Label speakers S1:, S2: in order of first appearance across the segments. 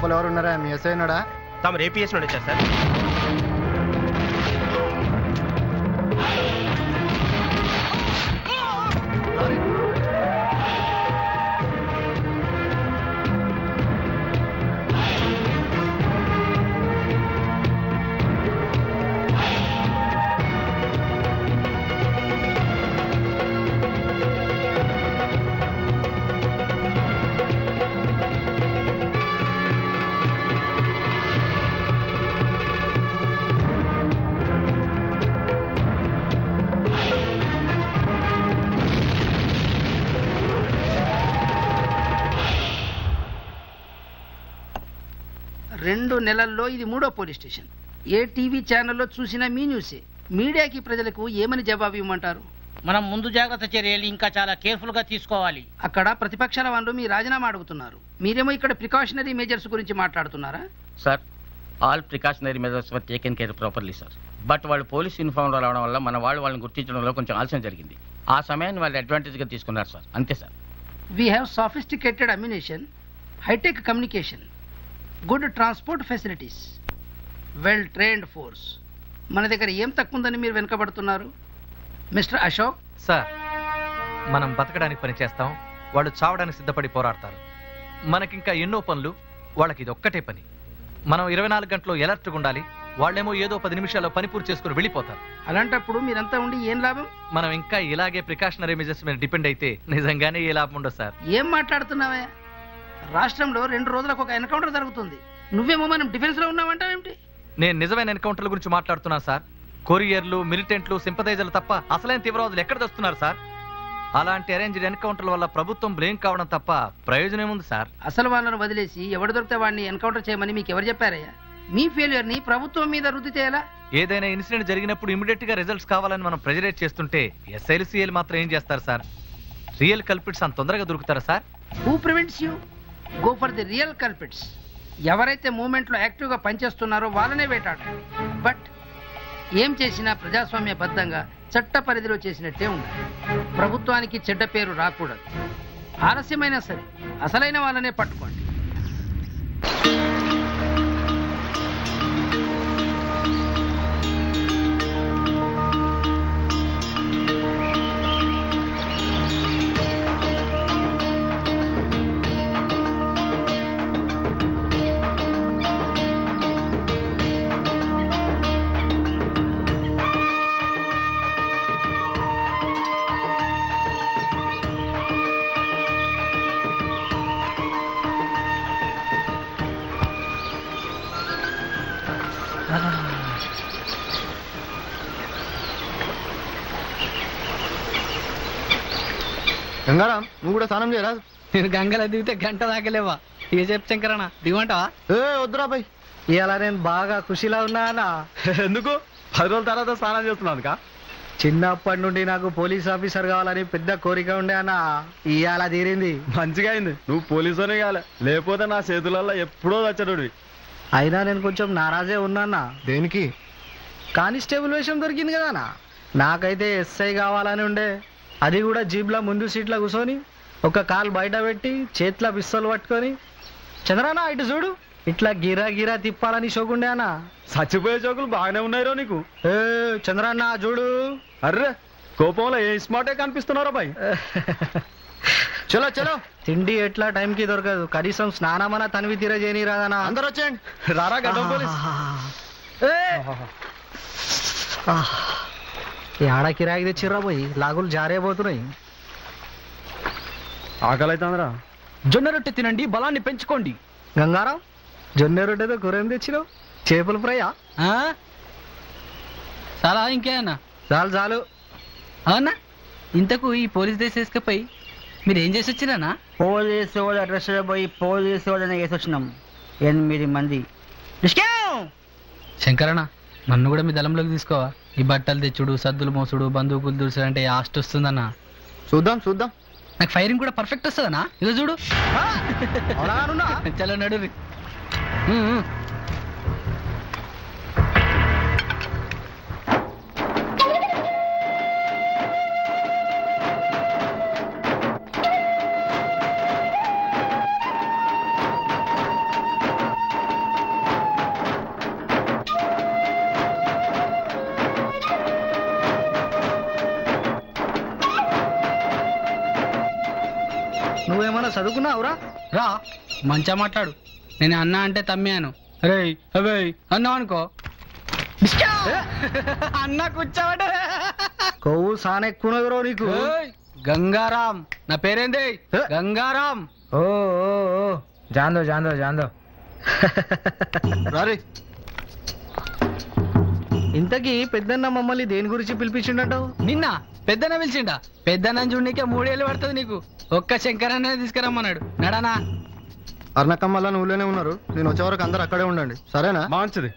S1: లోపల ఎవరు ఉన్నారా మీ ఎస్ఐ ఉన్నాడా
S2: తమ ఏపీఎస్ నుండి వచ్చారు సార్
S3: రెండు నెలల్లో ఇది మూడో పోలీస్ స్టేషన్ ఏ టీవీ ఛానల్లో చూసినా మీ న్యూసే మీడియాకి ప్రజలకు ఏమని జవాబు ఇవ్వమంటారు
S4: మనం ముందు జాగ్రత్త చర్యలు ఇంకా చాలా కేర్ఫుల్ గా తీసుకోవాలి
S3: అక్కడ ప్రతిపక్షాల వాళ్ళు మీ రాజీనామా అడుగుతున్నారు మీరేమో ఇక్కడ ప్రికాషనరీ మెజర్స్ గురించి మాట్లాడుతున్నారా
S5: sir all precautionary measures were taken care properly sir but వాళ్ళు పోలీస్ యూనిఫామ్లో రావడం వల్ల మన వాళ్ళు వాళ్ళని గుర్తించడంలో కొంచెం ఆలస్యం జరిగింది ఆ సమయాన్ని వాళ్ళు అడ్వాంటేజ్గా తీసుకున్నారు సార్ అంతే sir
S3: we have sophisticated ammunition hitech communication good transport facilities well trained force మన దగ్గర ఏం తక్కువ ఉందని మీరు వెనుకబడుతున్నారు మిస్టర్ అశోక్
S6: సార్ మనం బతకడానికి పని చేస్తాం వాళ్ళు చావడానికి సిద్ధపడి పోరాడతారు మనకింకా ఎన్నో పనులు వాళ్ళకి ఇది ఒక్కటే పని మనం ఇరవై నాలుగు గంటలు ఎలర్ట్గా ఉండాలి వాళ్ళేమో ఏదో పది నిమిషాల్లో పని పూర్తి చేసుకుని వెళ్ళిపోతారు
S3: అలాంటప్పుడు మీరంతా ఉండి ఏం లాభం
S6: మనం ఇంకా ఇలాగే ప్రికాషనరీ మెజర్స్ మీద డిపెండ్ అయితే నిజంగానే ఏ లాభం ఉండదు సార్
S3: ఏం మాట్లాడుతున్నావే రాష్ట్రంలో రెండు రోజులకు ఒక ఎన్కౌంటర్ జరుగుతుంది నువ్వేమో మనం డిఫెన్స్ లో ఉన్నావంటావేమిటి
S6: నేను నిజమైన ఎన్కౌంటర్ల గురించి మాట్లాడుతున్నాను సార్ కొరియర్లు మిలిటెంట్లు సింపదైజర్లు తప్ప అసలైన తీవ్రవాదులు ఎక్కడ వస్తున్నారు సార్ అలాంటి అరేంజ్డ్ ఎన్కౌంటర్ల వల్ల ప్రభుత్వం బ్లేమ్ కావడం తప్ప ప్రయోజనం ఏముంది సార్
S3: అసలు వాళ్ళను వదిలేసి ఎవడు దొరికితే వాడిని ఎన్కౌంటర్ చేయమని మీకు ఎవరు చెప్పారయ్యా మీ ఫెయిల్యూర్ ని ప్రభుత్వం మీద రుద్ది చేయాలా
S6: ఏదైనా ఇన్సిడెంట్ జరిగినప్పుడు ఇమీడియట్ గా రిజల్ట్స్ కావాలని మనం ప్రెజరేట్ చేస్తుంటే ఎస్ఐలు సిఎల్ మాత్రం ఏం చేస్తారు సార్ రియల్ కల్పిట్స్ అంత తొందరగా దొరుకుతారా sir
S3: who prevents you go for the real culprits ఎవరైతే మూమెంట్లో యాక్టివ్గా పనిచేస్తున్నారో వాళ్ళనే వేటాడండి బట్ ఏం చేసినా ప్రజాస్వామ్యబద్ధంగా చట్ట పరిధిలో చేసినట్టే ఉండాలి ప్రభుత్వానికి చెడ్డ పేరు రాకూడదు ఆలస్యమైనా సరే అసలైన వాళ్ళనే పట్టుకోండి
S1: గంగారాం నువ్వు కూడా స్నానం చేయరా
S7: నేను గంగలో దిగితే గంట దాకలేవా ఏ చెప్పు శంకరన్న దిగమంటావా
S1: ఏ వద్దురా బై
S7: ఇవాళ నేను బాగా ఖుషిలో ఉన్నానా
S1: ఎందుకు పది రోజుల తర్వాత స్నానం చేస్తున్నాను కా
S7: చిన్నప్పటి నుండి నాకు పోలీస్ ఆఫీసర్ కావాలని పెద్ద కోరిక ఉండే అన్న ఇవాళ తీరింది
S1: మంచిగా అయింది నువ్వు పోలీసునే కాలే లేకపోతే నా చేతులలో ఎప్పుడో వచ్చాడు
S7: అయినా నేను కొంచెం నారాజే ఉన్నానా
S1: దేనికి
S7: కానిస్టేబుల్ వేషం దొరికింది కదానా నాకైతే ఎస్ఐ కావాలని ఉండే అది కూడా జీప్లో ముందు సీట్లో కూర్చొని ఒక కాలు బయట పెట్టి చేతిలో పిస్తలు పట్టుకొని చంద్రనా ఇటు చూడు ఇట్లా గిరా గిరా తిప్పాలని షోకుండే అన్న
S1: చచ్చిపోయే జోకులు బాగానే ఉన్నాయిరో నీకు
S7: ఏ చంద్రన్న చూడు
S1: అర్రే కోపంలో ఏ స్మార్టే కనిపిస్తున్నారో బాయ్ చలో చలో
S7: తిండి ఎట్లా టైంకి దొరకదు కనీసం స్నానమన తనివి తీర చేయని రాదనా
S1: అందరు వచ్చేయండి రారా గడ్డం పోలీస్
S7: ఆడ కిరాయి తెచ్చిర్రా పోయి లాగులు జారే పోతున్నాయి
S1: ఆకలి అవుతుందిరా
S7: జొన్న రొట్టె తినండి బలాన్ని పెంచుకోండి గంగారాం జొన్న రొట్టెతో కూర ఏం తెచ్చినావు చేపల ఫ్రైయా
S4: చాలా ఇంకేనా
S7: చాలు చాలు
S4: అవునా ఇంతకు ఈ పోలీస్ దేశ వేసుకపోయి మీరు ఏం చేసి వచ్చిరానా
S7: పోలీసు వాళ్ళ అడ్రస్ పోయి పోలీసు వాళ్ళని వేసి వచ్చినాం ఎనిమిది మంది
S4: శంకరణ నన్ను కూడా మీ దళంలోకి తీసుకోవా ఈ బట్టలు తెచ్చుడు సద్దులు మోసుడు బందూకులు దురుసుడు అంటే ఆస్ట్ వస్తుందన్నా
S1: చూద్దాం చూద్దాం
S4: నాకు ఫైరింగ్ కూడా పర్ఫెక్ట్ వస్తుందన్నా ఇదో చూడు
S1: అవునా
S4: చలో నడు
S7: ఏమన్నా చదువుకున్నావురా
S4: రా మంచిగా మాట్లాడు నేను అన్న అంటే తమ్మాను రే అవే అన్నావు అనుకో అన్న కూర్చోబడే
S7: కొవ్వు సాన ఎక్కువ నీకు
S4: గంగారాం నా పేరేంది గంగారాం
S7: ఓ ఓ ఓ జాందో జాందో జాందో
S1: రారే
S7: ఇంతకీ పెద్దన్న మమ్మల్ని దేని గురించి పిలిపించిండటో
S4: నిన్న పెద్దన పిలిచిండా పెద్దన్న చూడనీకే మూడేళ్ళు పడుతుంది నీకు ఒక్క శంకరన్న తీసుకురమ్మన్నాడు నడానా
S1: అర్ణకమ్మల నువ్వులోనే ఉన్నారు నేను వచ్చే వరకు అందరు అక్కడే ఉండండి సరేనా మంచిది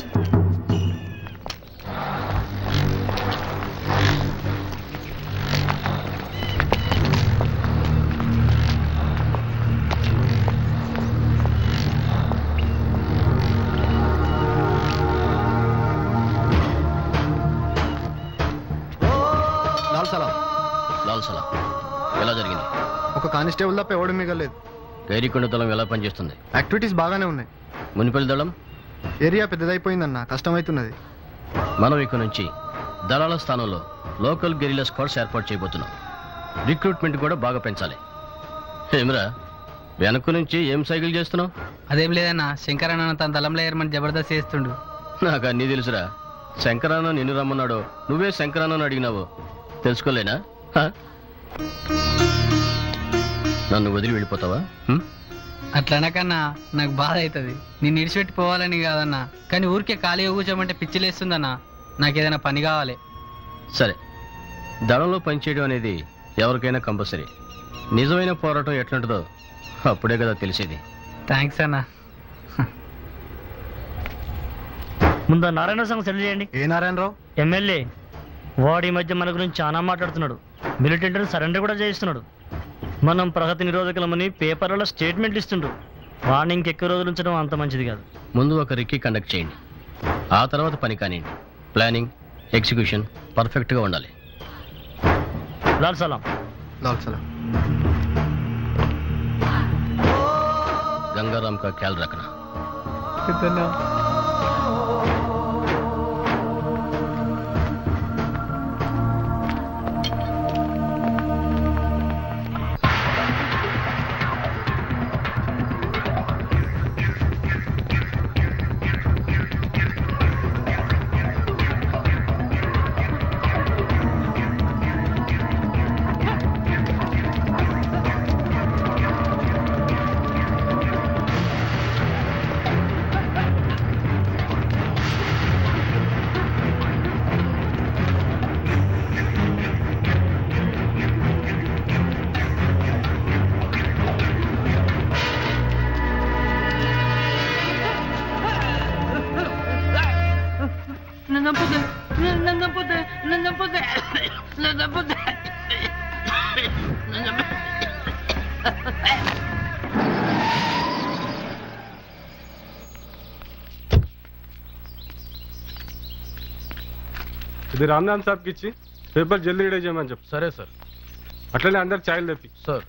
S1: లాల్ సలాం
S8: లాల్ సలా ఎలా జరిగింది
S1: ఒక కానిస్టేబుల్ తప్ప ఎవడు మిగలేదు
S8: గైరికొండ దళం ఎలా పనిచేస్తుంది
S1: యాక్టివిటీస్ బాగానే ఉన్నాయి
S8: మునిపల్లి దళం
S1: ఏరియా పెద్దదైపోయిందన్న కష్టమవుతున్నది
S8: మనం ఇక నుంచి దళాల స్థానంలో లోకల్ గెరిలా స్క్వాడ్స్ ఏర్పాటు చేయబోతున్నాం రిక్రూట్మెంట్ కూడా బాగా పెంచాలి ఏమిరా వెనక్కు నుంచి ఏం సైకిల్ చేస్తున్నావు
S4: అదేం లేదన్న శంకరన్న తన దళంలో ఏరమని జబర్దస్త్ చేస్తుండు
S8: నాకు అన్నీ తెలుసురా శంకరాన్న నిన్ను రమ్మన్నాడో నువ్వే శంకరాన్నని అడిగినావో తెలుసుకోలేనా హ? నన్ను వదిలి వెళ్ళిపోతావా హ్మ్?
S4: అట్లా అనకన్నా నాకు బాధ అవుతుంది నేను ఇడిచిపెట్టి పోవాలని కాదన్నా కానీ ఊరికే ఖాళీగా కూర్చోమంటే పిచ్చిలేస్తుందన్నా నాకేదైనా పని కావాలి
S8: సరే దళంలో పనిచేయడం అనేది ఎవరికైనా కంపల్సరీ నిజమైన పోరాటం ఎట్లుంటుందో అప్పుడే కదా తెలిసేది
S4: థ్యాంక్స్ అన్నా
S9: ముందు నారాయణ సంఘం సెటిల్ చేయండి
S1: ఏ నారాయణరావు
S9: ఎమ్మెల్యే వాడు ఈ మధ్య మన గురించి చాలా మాట్లాడుతున్నాడు మిలిటెంట్ని సరెండర్ కూడా చేయిస్తున్నాడు మనం ప్రగతి నిరోధకులమని పేపర్లలో స్టేట్మెంట్లు ఇస్తుండ్రు వాడిని ఇంకెక్కువ రోజులు ఉంచడం అంత మంచిది కాదు
S8: ముందు ఒక రిక్కీ కండక్ట్ చేయండి ఆ తర్వాత పని కానివ్వండి ప్లానింగ్ ఎగ్జిక్యూషన్ పర్ఫెక్ట్గా ఉండాలి
S9: లాల్ సలాం
S1: లాల్ సలాం
S8: గంగారాం కా ఖ్యాల్ రఖనా
S10: ఇది రామ్నాథ్ సాబ్కి ఇచ్చి పేపర్ జల్దీ రీడ్ చేయమని చెప్పు
S6: సరే సార్
S10: అట్లనే అందరు ఛాయలు తెప్పి
S6: సార్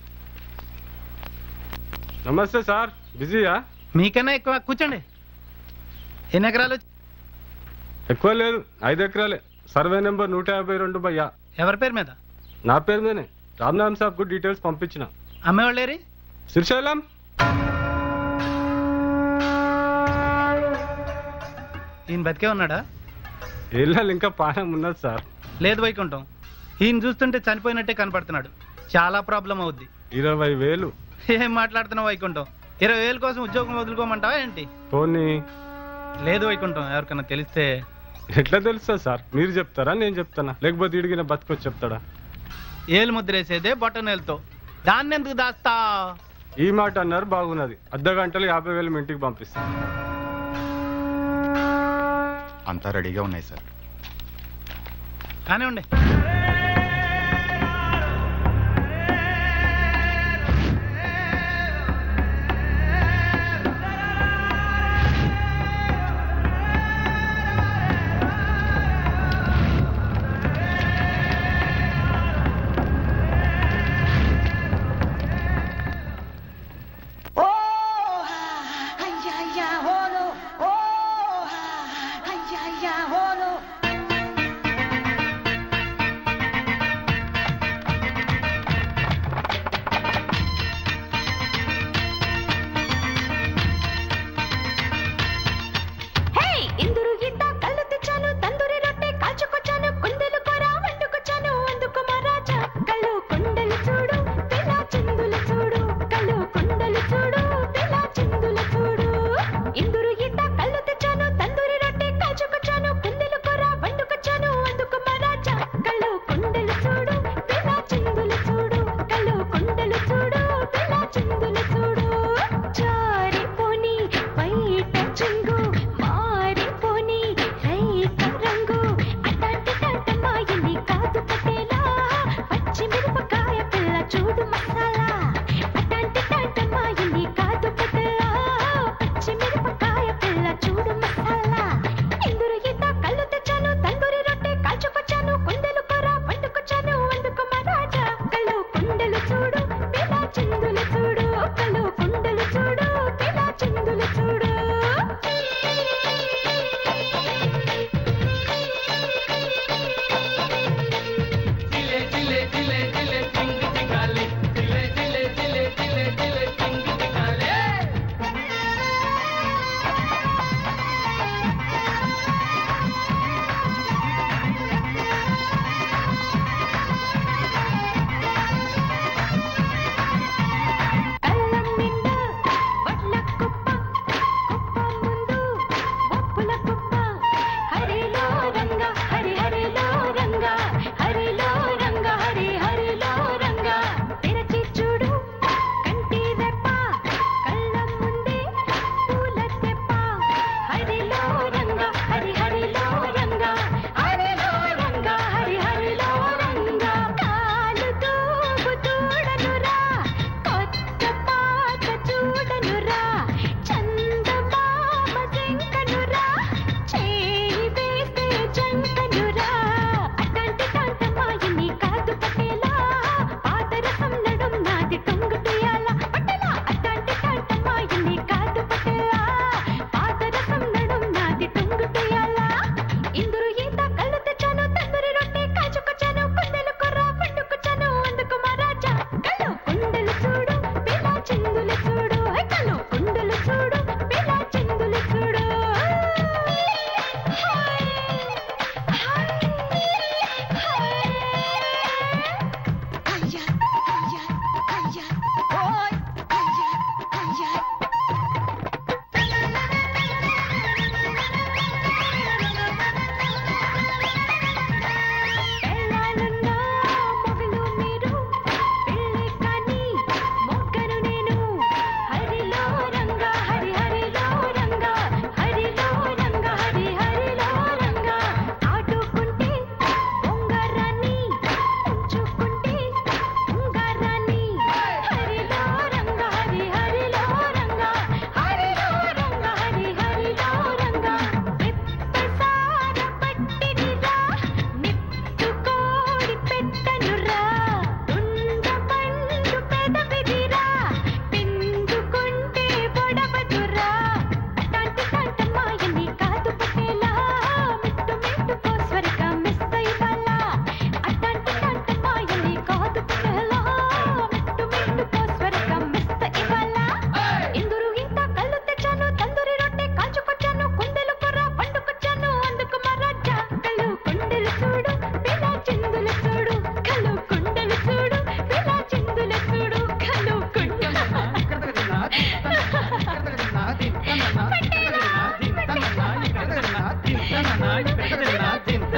S10: నమస్తే సార్ బిజీయా
S3: మీకన్నా ఎక్కువ కూర్చోండి ఎన్ని ఎకరాలు
S10: ఎక్కువ లేదు ఐదు ఎకరాలే సర్వే నెంబర్ నూట యాభై రెండు భయ్యా
S3: ఎవరి పేరు మీద
S10: నా పేరు మీదనే రామ్నాథ్ సాబ్ కు డీటెయిల్స్ పంపించిన
S3: అమ్మేవాళ్ళేరి
S10: శ్రీశైలం
S3: ఈయన బతికే ఉన్నాడా
S10: ఇళ్ళలు ఇంకా పానం ఉన్నది సార్
S3: లేదు వైకుంఠం ఈయన చూస్తుంటే చనిపోయినట్టే కనపడుతున్నాడు చాలా ప్రాబ్లం అవుద్ది
S10: ఇరవై వేలు
S3: ఏం మాట్లాడుతున్నావు వైకుంఠం ఇరవై వేల కోసం ఉద్యోగం వదులుకోమంటావా ఏంటి
S10: పోనీ
S3: లేదు వైకుంఠం ఎవరికన్నా తెలిస్తే
S10: ఎట్లా తెలుస్తా సార్ మీరు చెప్తారా నేను చెప్తానా లేకపోతే ఇడిగిన బతుకొచ్చి చెప్తాడా
S3: ఏలు ముద్రేసేదే బొట్టనేలతో దాన్ని ఎందుకు దాస్తా
S10: ఈ మాట అన్నారు బాగున్నది అర్ధ గంటలు యాభై వేలు మీ ఇంటికి పంపిస్తాను
S11: అంతా రెడీగా ఉన్నాయి సార్
S3: కానివ్వండి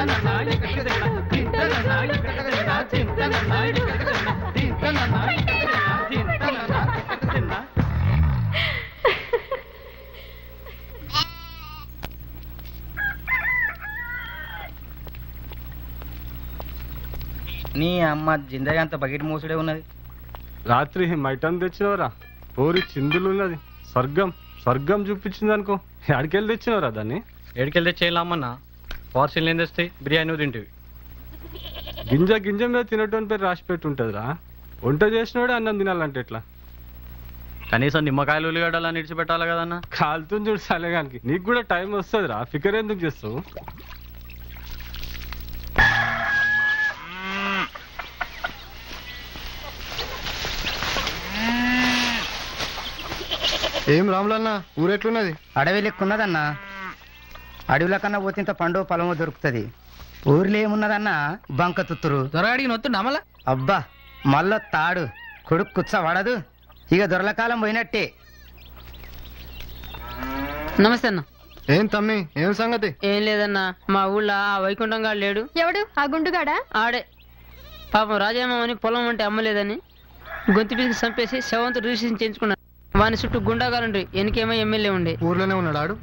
S12: నీ అమ్మ జిందగీ అంత బకెట్ మూసుడే ఉన్నది
S10: రాత్రి మైటన్ తెచ్చినవరా ఊరి చిందులు ఉన్నది స్వర్గం స్వర్గం చూపించింది అనుకో ఎక్కడికెళ్ళి తెచ్చినవరా దాన్ని
S1: ఏడికెళ్ళి తెచ్చేయాలమ్మన్నా పార్సిల్ ఏం తెస్తాయి బిర్యానీ తింటివి
S10: గింజ గింజ మీద తినటం పేరు రాసి పెట్టి ఉంటుందిరా వంట చేసినోడే అన్నం తినాలంటే ఎట్లా
S1: కనీసం నిమ్మకాయలు ఉల్లిగడ్డలు ఇడిచిపెట్టాలి కదన్నా
S10: కాలుతుంది చూడు సలేగానికి నీకు కూడా టైం వస్తుందిరా ఫికర్ ఎందుకు చేస్తావు
S7: ఏం రాములన్న ఊరెట్లున్నది
S12: అడవి లెక్కున్నదన్నా అడవిలో కన్నా పోతే పండు పొలము దొరుకుతుంది ఊర్లో ఏమున్నదన్నా బంక తుత్తురు
S3: దొరగాడికి నొత్తు నమల
S12: అబ్బా మల్ల తాడు కొడుకు కుచ్చ పడదు ఇక దొరలకాలం పోయినట్టే
S13: నమస్తే అన్న
S7: ఏం తమ్మి ఏం సంగతి
S13: ఏం లేదన్నా మా ఊళ్ళో ఆ వైకుంఠం గాడు లేడు
S14: ఎవడు ఆ గుండుగాడా
S13: ఆడే పాపం రాజామని పొలం అంటే అమ్మలేదని గొంతు పిసికి చంపేసి శవంతో రిజిస్ట్రేషన్ చేయించుకున్నాను వాని చుట్టూ గుండాగాలుండ్రి ఎనికేమో ఎమ్మెల్యే ఉండే
S7: ఊర్లోనే ఉన్నాడు ఆడు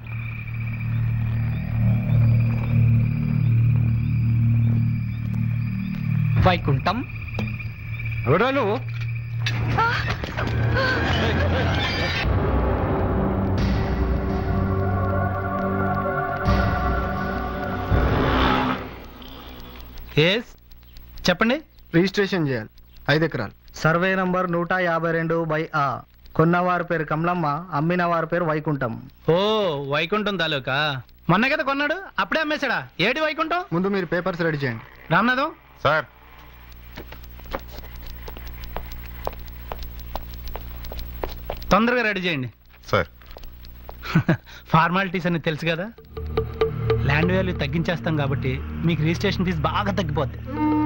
S6: వైకుంఠం
S10: ఎవరా నువ్వు
S6: ఎస్ చెప్పండి
S7: రిజిస్ట్రేషన్ చేయాలి ఐదు ఎకరాలు సర్వే నంబర్ నూట యాభై రెండు బై ఆ కొన్నవారి పేరు కమలమ్మ అమ్మిన వారి పేరు వైకుంఠం
S6: ఓ వైకుంఠం తాలూకా మొన్న కదా కొన్నాడు అప్పుడే అమ్మేశాడా ఏడి వైకుంఠం
S7: ముందు మీరు పేపర్స్ రెడీ చేయండి
S6: రామ్నాథం
S11: సార్
S6: తొందరగా రెడీ చేయండి
S11: సార్
S6: ఫార్మాలిటీస్ అని తెలుసు కదా ల్యాండ్ వాల్యూ తగ్గించేస్తాం కాబట్టి మీకు రిజిస్ట్రేషన్ ఫీజు బాగా తగ్గిపోద్ది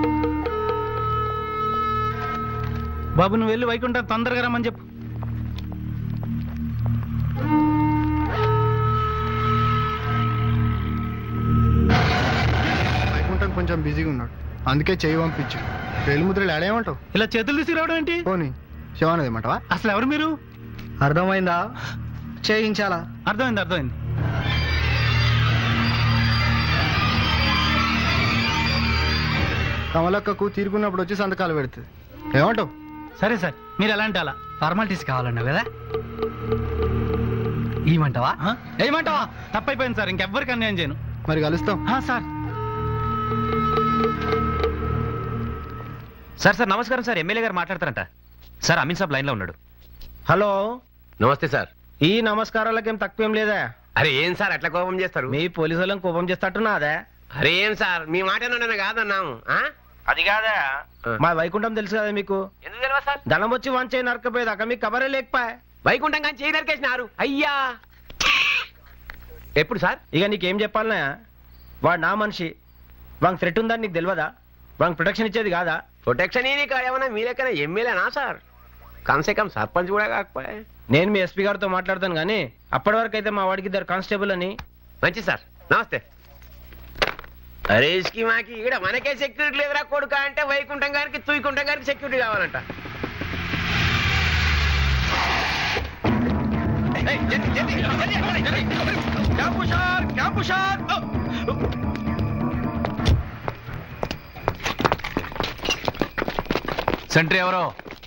S6: బాబు నువ్వు వెళ్ళి వైకుంఠం తొందరగా రమ్మని చెప్పు
S7: వైకుంఠం కొంచెం బిజీగా ఉన్నాడు అందుకే చేయి పంపించు వేలు ముద్రలు ఆడేమంటావు
S6: ఇలా చేతులు తీసుకురావడం ఏంటి
S7: పోనీ శివానది ఏమంటావా
S6: అసలు ఎవరు మీరు
S7: అర్థమైందా చేయించాలా
S6: అర్థమైంది అర్థమైంది
S7: కమలక్కకు తీరుకున్నప్పుడు వచ్చి సంతకాలు పెడుతుంది ఏమంటావు
S6: సరే సార్ మీరు ఎలాంటి అలా
S4: ఫార్మాలిటీస్ కావాలన్నావు కదా ఏమంటావా
S6: ఆ? ఏమంటావా తప్పైపోయింది సార్ ఇంకెవ్వరికి అన్యాయం చేయను
S7: మరి కలుస్తాం
S6: ఆ, సార్
S2: సార్ సార్ నమస్కారం సార్ ఎమ్మెల్యే గారు మాట్లాడతారంట సార్ అమీన్ సాబ్ లైన్లో ఉన్నాడు
S1: హలో
S2: నమస్తే సార్
S1: ఈ నమస్కారాలకేం తక్కువేం లేదా
S2: అరే ఏం సార్ అట్లా కోపం చేస్తారు
S1: మీ పోలీసు వాళ్ళని కోపం చేస్తట్టున్నాదే
S2: అరే ఏం సార్ మీ మాట కాదన్నాము అది కాదా
S1: మా వైకుంఠం తెలుసు కదా మీకు
S2: ఎందుకు తెలియదు సార్
S1: ధనం వచ్చి వంచే నరకపోయేదాకా మీకు కబరే లేకపోయా
S2: వైకుంఠం కానీ చేయి నరికేసినారు అయ్యా ఎప్పుడు సార్
S1: ఇక నీకేం చెప్పాలనా వాడు నా మనిషి వానికి థ్రెట్ ఉందని నీకు తెలియదా వానికి ప్రొటెక్షన్ ఇచ్చేది కాదా
S2: ప్రొటెక్షన్ ఇది ఏమన్నా మీ లెక్కన ఎమ్మెల్యేనా సార్ కమ్సే కమ్ సర్పంచ్ కూడా కాకపోయా
S1: నేను మీ ఎస్పీ గారితో మాట్లాడతాను కానీ అప్పటి వరకు అయితే మా వాడికి ఇద్దరు కానిస్టేబుల్ అని
S2: మంచి సార్ నమస్తే అరే ఇస్కి మాకి ఇక్కడ మనకే సెక్యూరిటీ లేదురా కొడుక అంటే వైకుంఠం గారికి తూయికుంఠం గారికి సెక్యూరిటీ కావాలంట ఏయ్, జల్దీ, జల్దీ, జల్దీ, అవ్వాలి, జల్దీ. క్యాంపు షార్, క్యాంపు షార్. ఓ.
S6: సెంట్రీ ఎవరో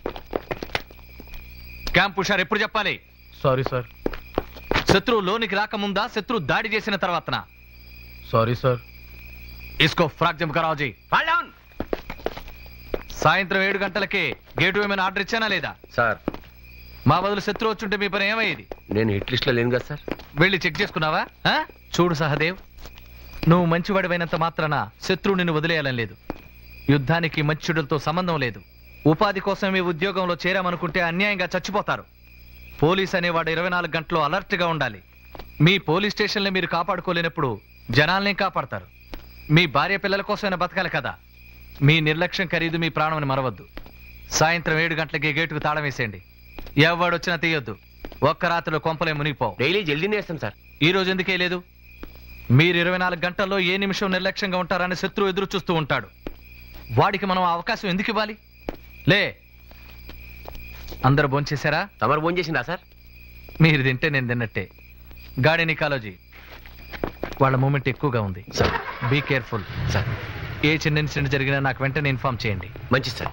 S6: క్యాంప్ హుషార్ ఎప్పుడు చెప్పాలి
S1: సారీ సార్
S6: శత్రువు లోనికి రాకముందా శత్రువు దాడి చేసిన తర్వాతనా
S1: సారీ సార్
S6: ఇస్కో ఫ్రాక్ జంపకరావుజీ
S2: Fall down.
S6: సాయంత్రం ఏడు గంటలకి గేటు ఏమైనా ఆర్డర్ ఇచ్చానా లేదా
S2: సార్
S6: మా బదులు శత్రువు వచ్చుంటే మీ పని ఏమయ్యేది
S2: నేను హిట్ లిస్ట్ లో లేను కదా సార్
S6: వెళ్ళి చెక్ చేసుకున్నావా ఆ? చూడు సహదేవ్ నువ్వు మంచివాడివైనంత మాత్రాన శత్రువు నిన్ను వదిలేయాలని లేదు యుద్ధానికి మంచుడులతో సంబంధం లేదు ఉపాధి కోసం మీ ఉద్యోగంలో చేరామనుకుంటే అన్యాయంగా చచ్చిపోతారు పోలీస్ అనేవాడు ఇరవై నాలుగు గంటలు alert గా ఉండాలి మీ పోలీస్ స్టేషన్లు మీరు కాపాడుకోలేనప్పుడు జనాల్ని కాపాడతారు మీ భార్య పిల్లల కోసమైనా బతకాలి కదా మీ నిర్లక్ష్యం ఖరీదు మీ ప్రాణం మరవద్దు సాయంత్రం ఏడు గంటలకి గేటుకు తాళం వేసేయండి ఎవడొచ్చినా తీయొద్దు ఒక్క రాత్రిలో కొంపలే మునిగిపోవు
S2: డైలీ జల్దీనే వేస్తాం సార్
S6: ఈ రోజు ఎందుకే లేదు మీరు ఇరవై నాలుగు గంటల్లో ఏ నిమిషం నిర్లక్ష్యంగా ఉంటారని శత్రువు ఎదురు చూస్తూ ఉంటాడు వాడికి మనం ఆ అవకాశం ఎందుకు ఇవ్వాలి లే అందరు భోంచేశారా
S2: తమరు ఫోన్ చేసిందా సార్
S6: మీరు తింటే నేను తిన్నట్టే గాడి నికాలజీ వాళ్ళ మూమెంట్ ఎక్కువగా ఉంది
S2: సార్
S6: బీ కేర్ఫుల్
S2: సార్
S6: ఏ చిన్న ఇన్సిడెంట్ జరిగినా నాకు వెంటనే ఇన్ఫార్మ్ చేయండి
S2: మంచిది సార్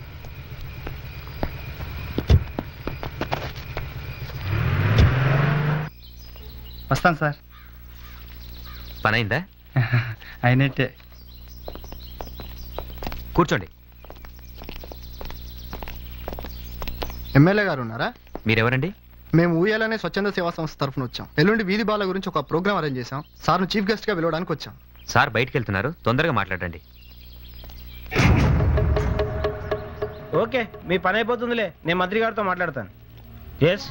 S12: వస్తాను సార్
S6: పని అయిందా
S12: అయినట్టే
S14: కూర్చోండి
S15: ఎమ్మెల్యే గారు ఉన్నారా
S14: మీరెవరండి
S15: మేము ఊయాలనే స్వచ్ఛంద సేవా సంస్థ తరఫున వచ్చాం ఎల్లుండి వీధి బాల గురించి ఒక ప్రోగ్రామ్ అరేంజ్ చేశాం సార్ను చీఫ్ గెస్ట్ గా పిలవడానికి వచ్చాం
S14: సార్ బయటికి వెళ్తున్నారు తొందరగా మాట్లాడండి
S16: ఓకే మీ పని అయిపోతుందిలే నేను మంత్రి గారితో మాట్లాడతాను ఎస్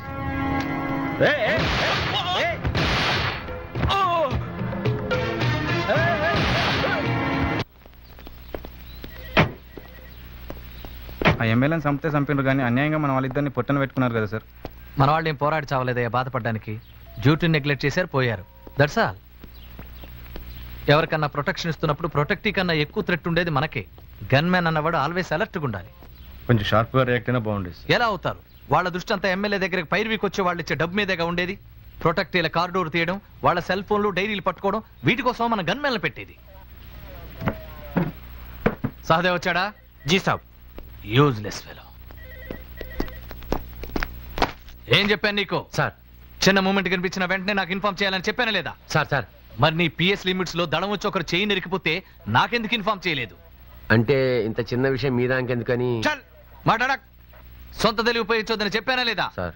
S11: ఆ ఎమ్మెల్యేని చంపితే చంపిండ్రు కానీ అన్యాయంగా మన వాళ్ళిద్దరిని పొట్టన పెట్టుకున్నారు కదా సార్
S6: మన వాళ్ళు ఏం పోరాడి చావలేదయ్యా బాధపడడానికి డ్యూటీని నెగ్లెక్ట్ చేశారు పోయారు దట్స్ ఆల్ ఎవరికన్నా ప్రొటెక్షన్ ఇస్తున్నప్పుడు ప్రొటెక్టీ కన్నా ఎక్కువ థ్రెట్ ఉండేది మనకే గన్ మ్యాన్ అన్నవాడు ఆల్వేస్ అలర్ట్గా ఉండాలి
S11: కొంచెం షార్ప్గా రియాక్ట్ అయినా బాగుండేది
S6: ఎలా అవుతారు వాళ్ళ దృష్టి అంతా ఎమ్మెల్యే దగ్గరికి పైరువీకి వచ్చే వాళ్ళు ఇచ్చే డబ్బు మీదేగా ఉండేది ప్రొటెక్టీల కారిడోర్ తీయడం వాళ్ళ సెల్ ఫోన్లు డైరీలు పట్టుకోవడం వీటి కోసం మన గన్ మ్యాన్లు పెట్టేది సహదేవ్ వచ్చాడా
S14: జీ సాబ్
S6: యూజ్లెస్ ఫెలో ఏం చెప్పాను నీకు
S2: సార్
S6: చిన్న మూమెంట్ కనిపించిన వెంటనే నాకు ఇన్ఫార్మ్ చేయాలని చెప్పానా లేదా
S2: సార్ సార్
S6: మరి నీ పిఎస్ లిమిట్స్ లో దడం వచ్చి ఒకరు చేయి నెరికిపోతే నాకెందుకు ఇన్ఫార్మ్ చేయలేదు
S2: అంటే ఇంత చిన్న విషయం మీ దానికెందుకని
S6: చల్ మాట్లాడక్ సొంత తెలివి ఉపయోగించొద్దని చెప్పానా లేదా
S2: సార్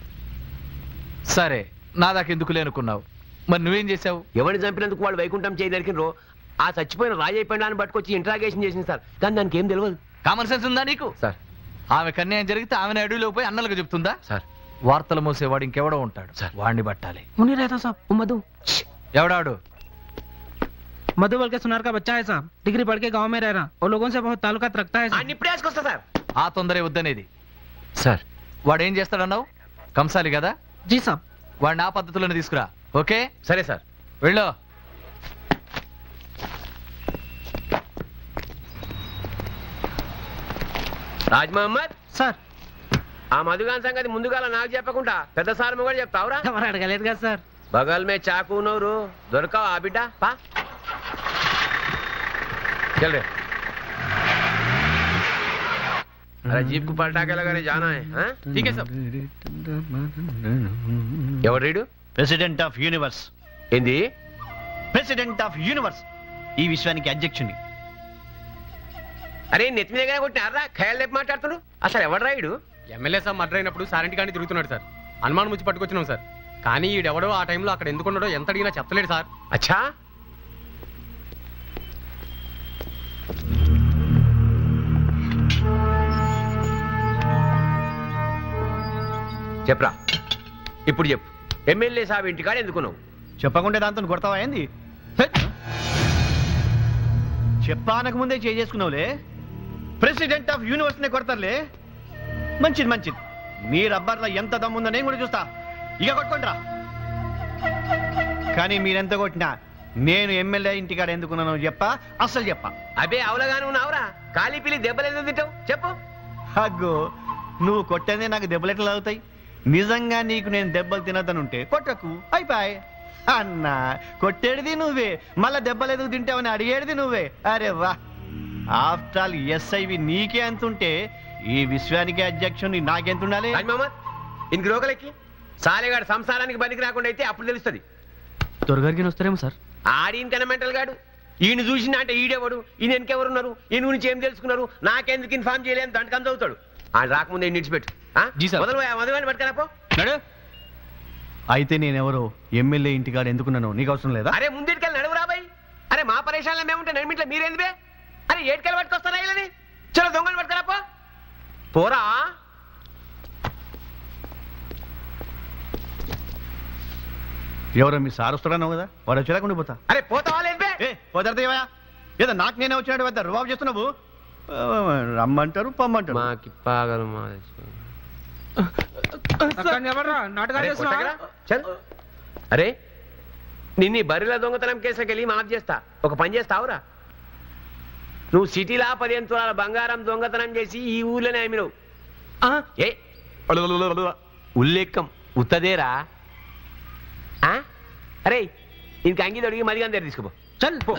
S6: సరే నా దాకా ఎందుకు లేనుకున్నావు మరి నువ్వేం చేసావు
S2: ఎవరిని చంపినందుకు వాళ్ళు వైకుంఠం చేయదలికినరో ఆ చచ్చిపోయిన రాజయ్య పెండాన్ని పట్టుకొచ్చి ఇంట్రాగేషన్ చేసింది సార్ కానీ దానికి ఏం తెలియదు
S6: కామన్ సెన్స్ ఉందా నీకు
S2: సార్
S6: ఆమె కన్యాయం జరిగితే ఆమెను అడవిలో పోయి అన్నలకు చెప్తుందా
S2: సార్
S6: వార్తలు మోసేవాడు ఇంకెవడో ఉంటాడు వాడిని పట్టాలి
S16: मुनी रहता साहब वो मधु
S6: ఎవడాడు
S16: मधु बल के सुनार का बच्चा है साहब डिग्री पढ़ के गांव में रह रहा और लोगों से बहुत ताल्लुकात रखता है साहब
S2: ఇప్పుడే వేసుకొస్తా సార్
S6: ఆ తొందరే వద్దనేది
S2: సార్
S6: వాడు ఏం చేస్తాడన్నావు కంసాలి కదా
S16: जी साहब
S6: వాడిని ఆ పద్ధతిలోనే తీసుకురా ఓకే
S2: సరే సార్
S6: వెళ్ళు
S2: రాజ్ మహమ్మద్
S16: సార్
S2: ఆ మధుగాన్ సంగతి ముందుగా నాకు చెప్పకుండా పెద్ద సార్ కూడా చెప్తావురా
S16: మరి అడగలేదు కదా సార్
S2: బగల్ మే చాకు నోరు దొరకావు ఆ బిడ్డ పా चल रे अरे जीप को पलटा के लगाने जाना है हाँ? ठीक है सब ఎవరు రీడు
S1: ప్రెసిడెంట్ ఆఫ్ యూనివర్స్
S2: ఏంది
S1: ప్రెసిడెంట్ ఆఫ్ యూనివర్స్ ఈ విశ్వానికి అధ్యక్షుని
S2: అరే నెత్తి మీద కొట్టినారా ఖయాలు లేపి మాట్లాడుతున్నాడు అసలు ఎవడు రాయుడు
S17: ఎమ్మెల్యే సార్ మర్డర్ అయినప్పుడు సారెంటి కానీ తిరుగుతున్నాడు సార్ అనుమానం వచ్చి పట్టుకొచ్చినాం సార్ కానీ ఈడెవడో ఆ టైంలో అక్కడ ఎందుకున్నాడో ఎంత అడిగినా చెప్పలేడు సార్
S2: అచ్చా చెప్పరా ఇప్పుడు చెప్పు ఎమ్మెల్యే సాబ్ ఇంటికాడ ఎందుకున్నావు
S1: చెప్పకుంటే దాంతో కొడతావా ఏంది చెప్పానక ముందే చేసుకున్నావులే ప్రెసిడెంట్ ఆఫ్ యూనివర్స్ నే కొడతారులే మంచిది మంచిది మీ రబ్బర్లో ఎంత దమ్ముందో నేను కూడా చూస్తా ఇక కొట్టుకుంటారా కానీ మీరెంత కొట్టినా నేను ఎమ్మెల్యే ఇంటికాడ ఎందుకున్నానో చెప్పా అసలు చెప్పా
S2: అబే అవలగాను ఉన్నావురా ఖాళీ పిల్లి దెబ్బలు ఎందుకు తింటావు చెప్పు
S1: అగ్గో నువ్వు కొట్టేదే నాకు దెబ్బలెట్లు అవుతాయి నిజంగా నీకు నేను దెబ్బలు తినద్దనుంటే కొట్టకు అయిపోయి అన్నా కొట్టేది నువ్వే మళ్ళా దెబ్బలు ఎందుకు తింటావని అడిగేది నువ్వే అరే వా ఆఫ్టర్ ఆల్ ఎస్ఐవి నీకే అంతుంటే ఈ విశ్వానికి అధ్యక్షుని నాకెంత ఉండాలి
S2: రాజ్ మహమ్మద్ ఇంక రోగలెక్కి సాలేగాడు సంసారానికి బనికి రాకుండా అయితే అప్పుడు తెలుస్తుంది
S9: దొరగారికి వస్తారేమో సార్
S2: ఆడిన కన్నా మెంటల్ గాడు ఈయన చూసిన అంటే ఈడెవడు ఈయన వెనకెవరున్నారు ఈయన గురించి ఏం తెలుసుకున్నారు నాకెందుకు ఇన్ఫార్మ్ చేయలేని దండకం చదువుతాడు ఆయన రాకముందే ఈయన విడిచిపెట్టు ఆ? మొదలు మధువాని పట్టుకరాపో
S1: అయితే నేనెవరో ఎమ్మెల్యే ఇంటికాడ ఎందుకున్నాను నీకు అవసరం లేదా
S2: అరే ముందుకెళ్ళి నడువు రాబాయ్ అరే మా పరేషాల్లో మేముంటే నడిమిట్లో మీరేంది బే అరే ఏటికెళ్ళి పట్టుకొస్తారా వీళ్ళని చలో దొంగలు పట్టుకరాపో పోరా
S1: ఎవరో మీ సార్ వస్తాడన్నావు కదా వాడు వచ్చేదాకా ఉండిపోతా
S2: అరే పోతావా లేదు బే
S1: ఏ పోతారుదేవా ఏదో నాకు నేనే వచ్చినట్టు పెద్ద రుబాబు చేస్తున్నావు ఆ, రమ్మంటారు పొమ్మంటారు
S2: మాకి పాగలు
S16: అక్కడ ఎవడరా నాటకాలు
S2: అరే,
S16: చేస్తున్నావా
S2: కొట్టకరా? చల్ అరే నిన్ను ఈ బర్రెల దొంగతనం కేసుకెళ్ళి మాఫ్ చేస్తా ఒక పని చేస్తావురా నువ్వు సిటీలా పదిహేను తులాల బంగారం దొంగతనం చేసి ఈ ఊర్లోనే అమ్మినవు ఆ, ఏ అలలలలల. ఉల్లేఖం ఉత్తదేరా ఆ? అరే ఇంక అంగి తొడిగి మదిగా దగ్గర తీసుకోపో చల్ పో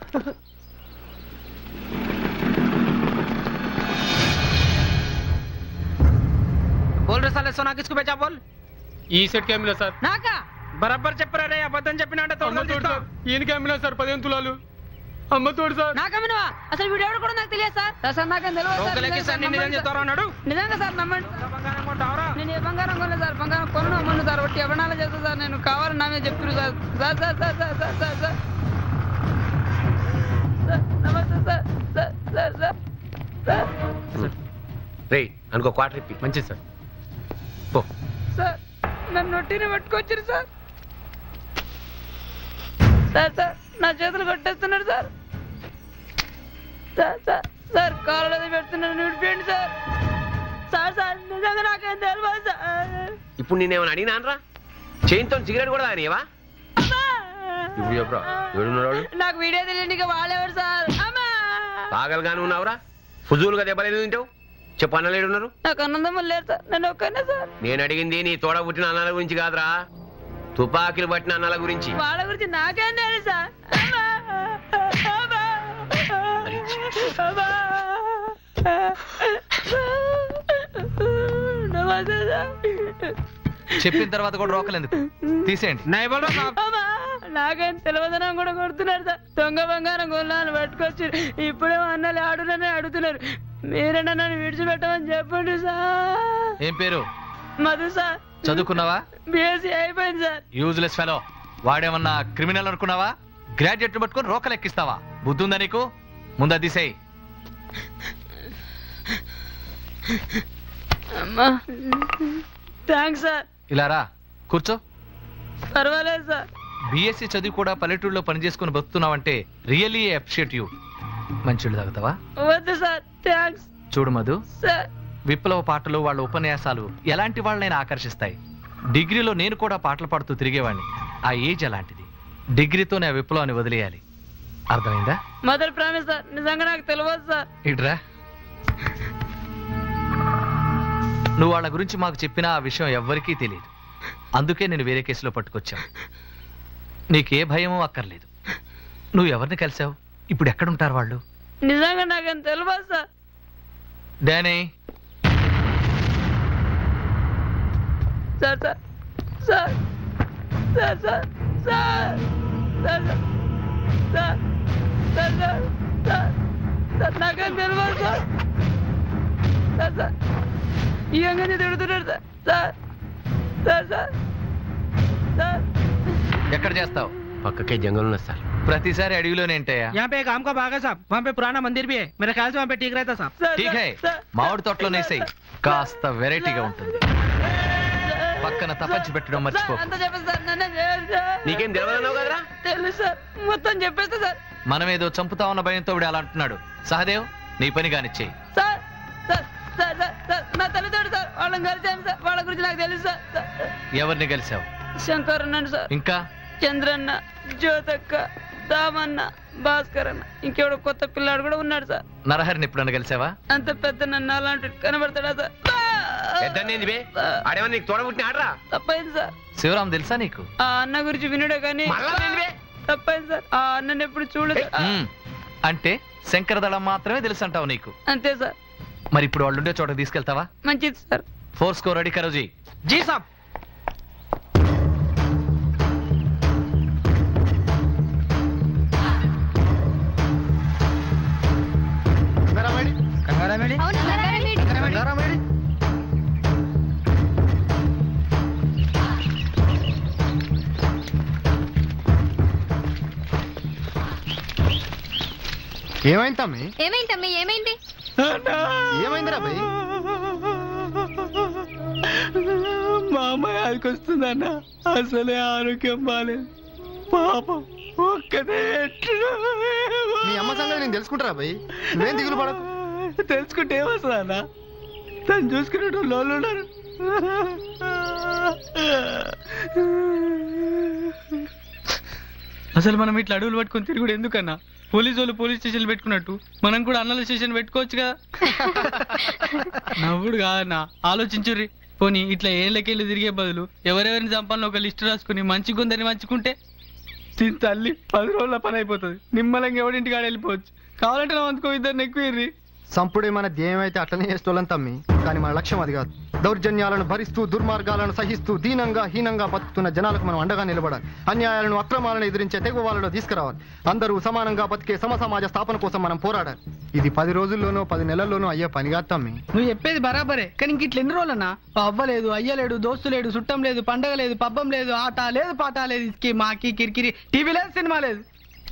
S16: बोल रे साले सोना किसको बेचा बोल
S17: ఈ సెట్ కి అమ్మినా సార్
S16: నాకా బరబ్బర్ చెప్పరా రే అబద్ధం చెప్పినా అంటే
S17: అమ్మ తోడు సార్ ఈయనకి అమ్మినా సార్ పదిహేను తులాలు అమ్మ తోడు సార్
S13: నాకమ్మినవా అసలు వీడు ఎవడు కూడా నాకు తెలియదు సార్ సార్, సార్ నాకేం తెలియదు సార్.
S16: రోకలకి
S13: నిజంగా
S16: సార్ నిన్ను
S13: నమ్మండి
S16: నిజం చెప్తారా అన్నాడు?
S13: నిజంగా సార్ నమ్మండి నేను ఏ బంగారం కొనలేదు సార్ బంగారం కొనను అమ్మను సార్ ఒట్టి ఎవనాలు చేస్తా సార్ నేను కావాలని నా మీద చెప్తున్నారు sir sir sir sir sir sir sir sir sir నమస్తే sir sir sir sir sir
S2: రే అనుకో క్వార్టర్ ఇప్పి
S17: మంచిది సార్
S2: పో
S13: సార్ నన్ను ఒట్టిని పట్టుకొచ్చారు సార్ సార్ సార్ నా చేతులు కొట్టేస్తున్నాడు సార్ సార్ సార్ సార్ కాళ్ళది పెడుతున్నాను విడిపోయండి సార్ సార్ సార్ నిజంగా నాకేం తెలియదు సార్
S2: ఇప్పుడు నేనేమైనా అడిగినానరా చైన్తో సిగరెట్ కూడా తాగనివా ఇప్పుడు చెప్పురా ఏడున్నాడు వాడు?
S13: నాకు వీడియో తెలియండి ఇక వాళ్ళెవరు సార్ అమ్మా
S2: పాగలుగానే ఉన్నావురా ఫుజూలుగా దెబ్బలేదు తింటావు చెప్పు అన్నలేడు ఉన్నారు
S13: నాకు అన్నందమ్మ లేరు సార్ నేను ఒక్కనే సార్
S2: నేను అడిగింది నీ తోడ పుట్టిన అన్నాల గురించి కాదురా తుపాకీలు పట్టిన అన్నాల గురించి
S13: వాళ్ళ గురించి నాకేం తెలుసు సార్ అమ్మా అమ్మా అమ్మా నమస్తే సార్
S6: చెప్పిన తర్వాత కూడా రోకలేందుకు తీసేయండి
S13: అమ్మా, నాకేం తెలియదనం కూడా కొడుతున్నారు సార్ దొంగ బంగారం కొన్నాను పట్టుకొచ్చి ఇప్పుడే అన్నలు ఆడునని అడుగుతున్నారు మీరైనా నన్ను విడిచిపెట్టమని చెప్పండి సార్
S6: ఏం పేరు
S13: మధు సార్
S6: చదువుకున్నావా
S13: బీఎస్సీ అయిపోయింది సార్
S6: యూజ్లెస్ ఫెలో వాడేమన్నా క్రిమినల్ అనుకున్నావా గ్రాడ్యుయేట్ పట్టుకొని రోకలు ఎక్కిస్తావా బుద్ధి ఉందా నీకు ముందు అది తీసేయ్
S13: అమ్మా థ్యాంక్స్ సార్
S6: ఇలా రా కూర్చో
S13: పర్వాలేదు సార్
S6: బీఎస్సీ చదివి కూడా పల్లెటూరులో పని చేసుకుని బతుకుతున్నావంటే రియల్లీ అప్రిషియేట్ యూ మంచిళ్ళు తాగుతావా
S13: వద్దు సార్ థ్యాంక్స్
S6: చూడు మధు
S13: సార్
S6: విప్లవ పాటలు వాళ్ళ ఉపన్యాసాలు ఎలాంటి వాళ్ళనైనా ఆకర్షిస్తాయి డిగ్రీలో నేను కూడా పాటలు పాడుతూ తిరిగేవాడిని ఆ ఏజ్ అలాంటిది డిగ్రీతోనే ఆ విప్లవాన్ని వదిలేయాలి అర్థమైందా
S13: మదర్ ప్రామిస్ సార్ నిజంగా నాకు తెలియదు సార్
S6: ఇట్రా నువ్వు వాళ్ళ గురించి మాకు చెప్పిన ఆ విషయం ఎవ్వరికీ తెలియదు అందుకే నేను వేరే కేసులో పట్టుకొచ్చాను నీకే భయమూ అక్కర్లేదు నువ్వు ఎవరిని కలిసావు ఇప్పుడు ఎక్కడుంటారు వాళ్ళు
S13: నిజంగా నాకేం తెలియదు sir
S6: Danny
S13: sir sir sir sir sir sir sir sir sir sir sir sir నాకేం తెలియదు సార్ సార్ సార్ ఈ అంగని తిడుతున్నాడు sir sir sir sir sir
S6: ఎక్కడ చేస్తావు
S2: పక్కకే జంగల్ ఉన్నది సార్
S6: ప్రతిసారి అడవిలోనే ఏంటయ్యా
S16: यहाँ पे एक आम का बाग है साहब वहाँ पे पुराना मंदिर भी है मेरे ख्याल से वहाँ पे ठीक रहता साहब
S6: ఠీక్ హై మామిడి తోటలోనే వేసేయ్ కాస్త వెరైటీగా ఉంటుంది పక్కన తపంచి పెట్టడం మర్చిపో
S13: అంతా చెప్పేసి సార్ నన్ను చేయండి సార్
S2: నీకేం తెలియదన్నావు కదరా
S13: తెలుసు సార్ మొత్తం చెప్పేస్తా సార్
S6: మనం ఏదో చంపుతా ఉన్న భయంతో వీడు అలా అంటున్నాడు సహదేవ్ నీ పని కానిచ్చేయి
S13: sir sir sir sir sir నా తల్లిదండ్రులు సార్ వాళ్ళని కలిసాను సార్ వాళ్ళ గురించి నాకు తెలుసు సార్ సార్
S6: ఎవరిని కలిసావు
S13: శంకర్ అన్నాడు సార్
S6: ఇంకా
S13: చంద్రన్న జ్యోతక్క దామన్న భాస్కర్ అన్న ఇంకెవడో కొత్త పిల్లాడు కూడా ఉన్నాడు సార్
S6: నరహరిని ఎప్పుడన్నా కలిసావా
S13: అంత పెద్ద నన్ను అలాంటి కనబడతాడా సార్
S2: పెద్దనేంది బే ఆడేమన్నా నీకు తోడ పుట్టిన ఆడరా
S13: తప్పైంది సార్
S6: శివరాం తెలుసా నీకు
S13: ఆ అన్న గురించి వినుడే కానీ తప్పైంది సార్ ఆ అన్నని ఎప్పుడు చూడలేదు
S6: మ్మ్. అంటే శంకరదళం మాత్రమే తెలుసు అంటావు నీకు
S13: అంతే సార్
S6: మరి ఇప్పుడు వాళ్ళు ఉండే చోట తీసుకెళ్తావా
S13: మంచిది సార్
S6: ఫోర్ స్కోర్ రెడీ కరోజీ
S16: जी साहब
S15: ఏమైంది తమ్మి
S18: ఏమైంది తమ్మి ఏమైంది
S15: ఏమైందిరా భయ్
S1: మా అమ్మాయి ఆదికొస్తుందన్న అసలే ఆరోగ్యం బాలేదు పాపం ఒక్కదే
S15: మీ అమ్మ సంగతి నేను తెలుసుకుంటారా భయ్ నువ్వేం దిగులు పడకు
S1: తెలుసుకుంటే ఏమొస్తుందన్న తను చూసుకునేటోళ్ళు వాళ్ళు ఉన్నారు
S4: అసలు మనం ఇట్లా అడవులు పట్టుకొని తిరుగుడు ఎందుకన్నా పోలీసు వాళ్ళు పోలీస్ స్టేషన్ పెట్టుకున్నట్టు మనం కూడా అన్నల స్టేషన్ పెట్టుకోవచ్చు కదా నవ్వుడు కాదన్నా ఆలోచించుర్రి పోనీ ఇట్లా ఏళ్ళకెళ్ళి తిరిగే బదులు ఎవరెవరిని చంపాలని ఒక లిస్ట్ రాసుకుని మంచి గుందని మంచుకుంటే దీని తల్లి పది రోజుల పని అయిపోతుంది నిమ్మలంగా ఎవడింటికి ఆడ వెళ్ళిపోవచ్చు కావాలంటే నా అందుకో ఇద్దరిని ఎక్కువ
S15: సంపుడే మన ధ్యేయం అయితే అట్లనే చేస్తోళ్ళం తమ్మి కానీ మన లక్ష్యం అది కాదు దౌర్జన్యాలను భరిస్తూ దుర్మార్గాలను సహిస్తూ దీనంగా హీనంగా బతుకుతున్న జనాలకు మనం అండగా నిలబడాలి అన్యాయాలను అక్రమాలను ఎదిరించే తెగువ వాళ్ళలో తీసుకురావాలి అందరూ సమానంగా బతికే సమ సమాజ స్థాపన కోసం మనం పోరాడాలి ఇది పది రోజుల్లోనో పది నెలల్లోనో అయ్యే పని కాదు తమ్మి
S7: నువ్వు చెప్పేది బరాబరే కానీ ఇంక ఇట్లా ఎన్ని రోజులన్నా అవ్వలేదు అయ్యలేడు దోస్తు లేడు చుట్టం లేదు పండగ లేదు పబ్బం లేదు ఆట లేదు పాట లేదు ఇస్కి మాకి కిరికిరి టీవీ లేదు సినిమా లేదు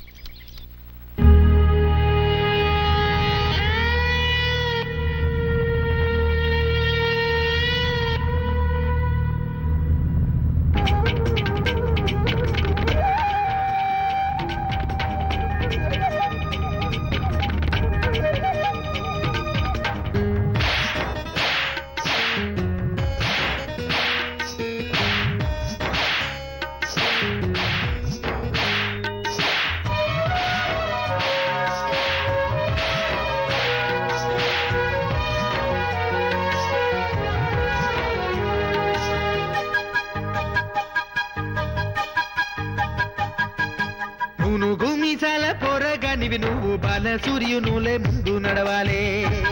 S18: నువ్వు గుమిసాల పొరగానివి నువ్వు బాల సూర్యునులే ముందు నడవాలే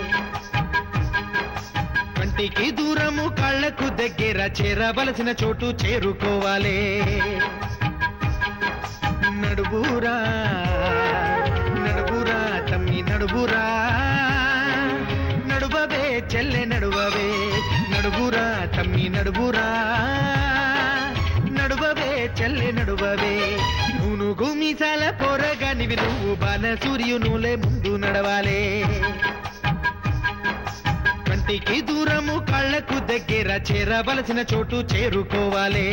S18: కంటికి దూరము కళ్ళకు దగ్గర చేరవలసిన చోటు చేరుకోవాలే నడువురా నడువురా తమ్మి నడువురా నడువవే చెల్లె నడువవే నడువురా తమ్మి నడువురా నడువవే చెల్లె నడువవే నువ్వు గుమిసాల పొరగానివి నువ్వు బాల సూర్యునులే ముందు నడవాలే కంటికి దూరము కళ్ళకు దగ్గర చేరవలసిన చోటు చేరుకోవాలే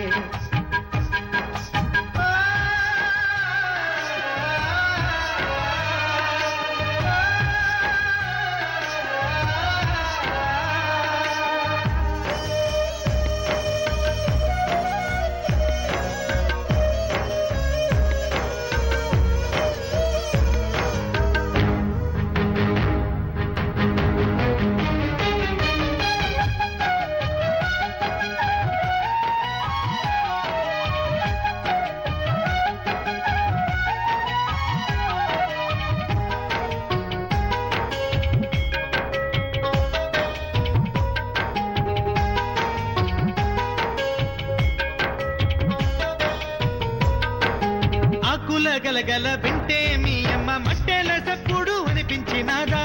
S18: ఆకుల గలగల వింటే మీ అమ్మ మట్టెల సప్పుడు అనిపించినాదా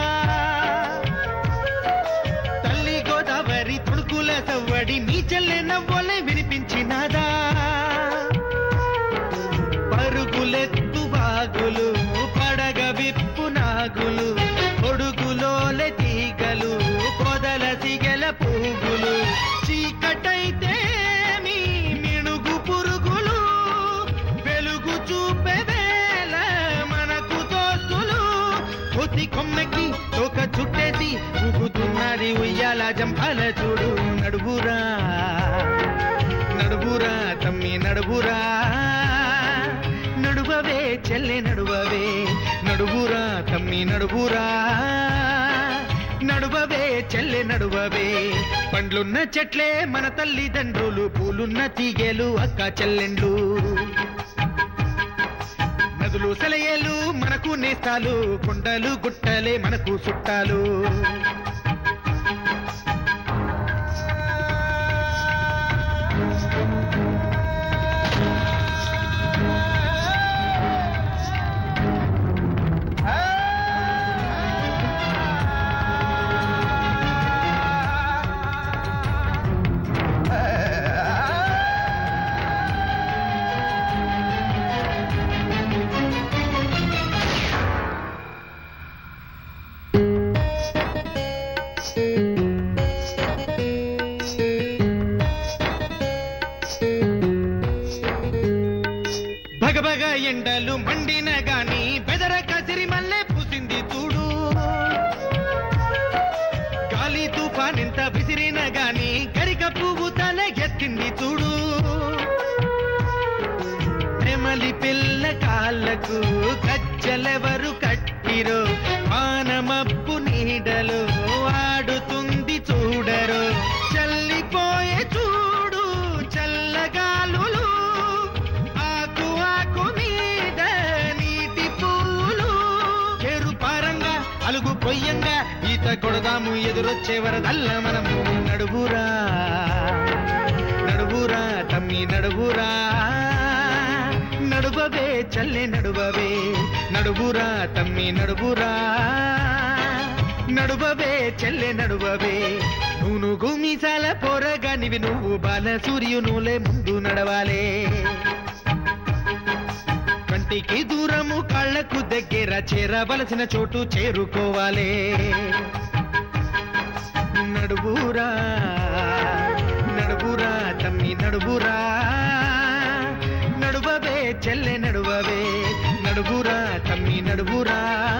S18: తల్లి గోదావరి తుడుకుల సవ్వడి మీ చెల్లె నవ్వలే వినిపించినాదా పరుగులెత్తు బాగులు పడగ విప్పు నాగులు కొడుకులోలె తీగలు పొదల సిగల పువ్వులు చీకటైతే మీ మిణుగు పురుగులు వెలుగు చూపే వేళ మనకు దోస్తులు కొద్ది కొమ్మకి తోక చుట్టేసి ఊగుతున్నది ఉయ్యాల జంపాల చూడు నడువురా నడువురా తమ్మి నడువురా నడువవే చెల్లె నడువవే నడువురా తమ్మి నడువురా నడువవే చెల్లె నడువవే పండ్లున్న చెట్లే మన తల్లిదండ్రులు పూలున్న తీగేలు అక్క చెల్లెండ్లు నదులు సెలయేలు మనకు నేస్తాలు కొండలు గుట్టలే మనకు చుట్టాలు భగభగ ఎండలు మండిన గాని బెదర కసిరి మల్లె పూసింది చూడు గాలి తుఫానెంత విసిరిన గాని గరిక పువ్వు తల ఎత్తింది చూడు నెమలి పిల్ల గోడకు కచ్చలెవరు కట్టిరో మానమబ్బు నీడలో ఆడుతుంది చూడరు చల్లిపోయే చూడు చల్లగాలులు ఆకు ఆకు మీద నీటి పూలు చెరు పారంగా అలుగు పొయ్యంగా ఈత కొడదాము ఎదురొచ్చే వరదల్ల మనము నడువురా నడువురా తమ్మి నడువురా నడువవే చల్లె నడువవే నడువురా తమ్మి నడువురా నడువవే చెల్లె నడువవే నూను గుమిసాల పొరగానివి నువ్వు బాల సూర్యునులే ముందు నడవాలే కంటికి దూరము కళ్ళకు దగ్గర చేరవలసిన చోటు చేరుకోవాలే నడువురా నడువురా తమ్మి నడువురా నడువవే చెల్లె నడువవే నడువురా తమ్మి నడువురా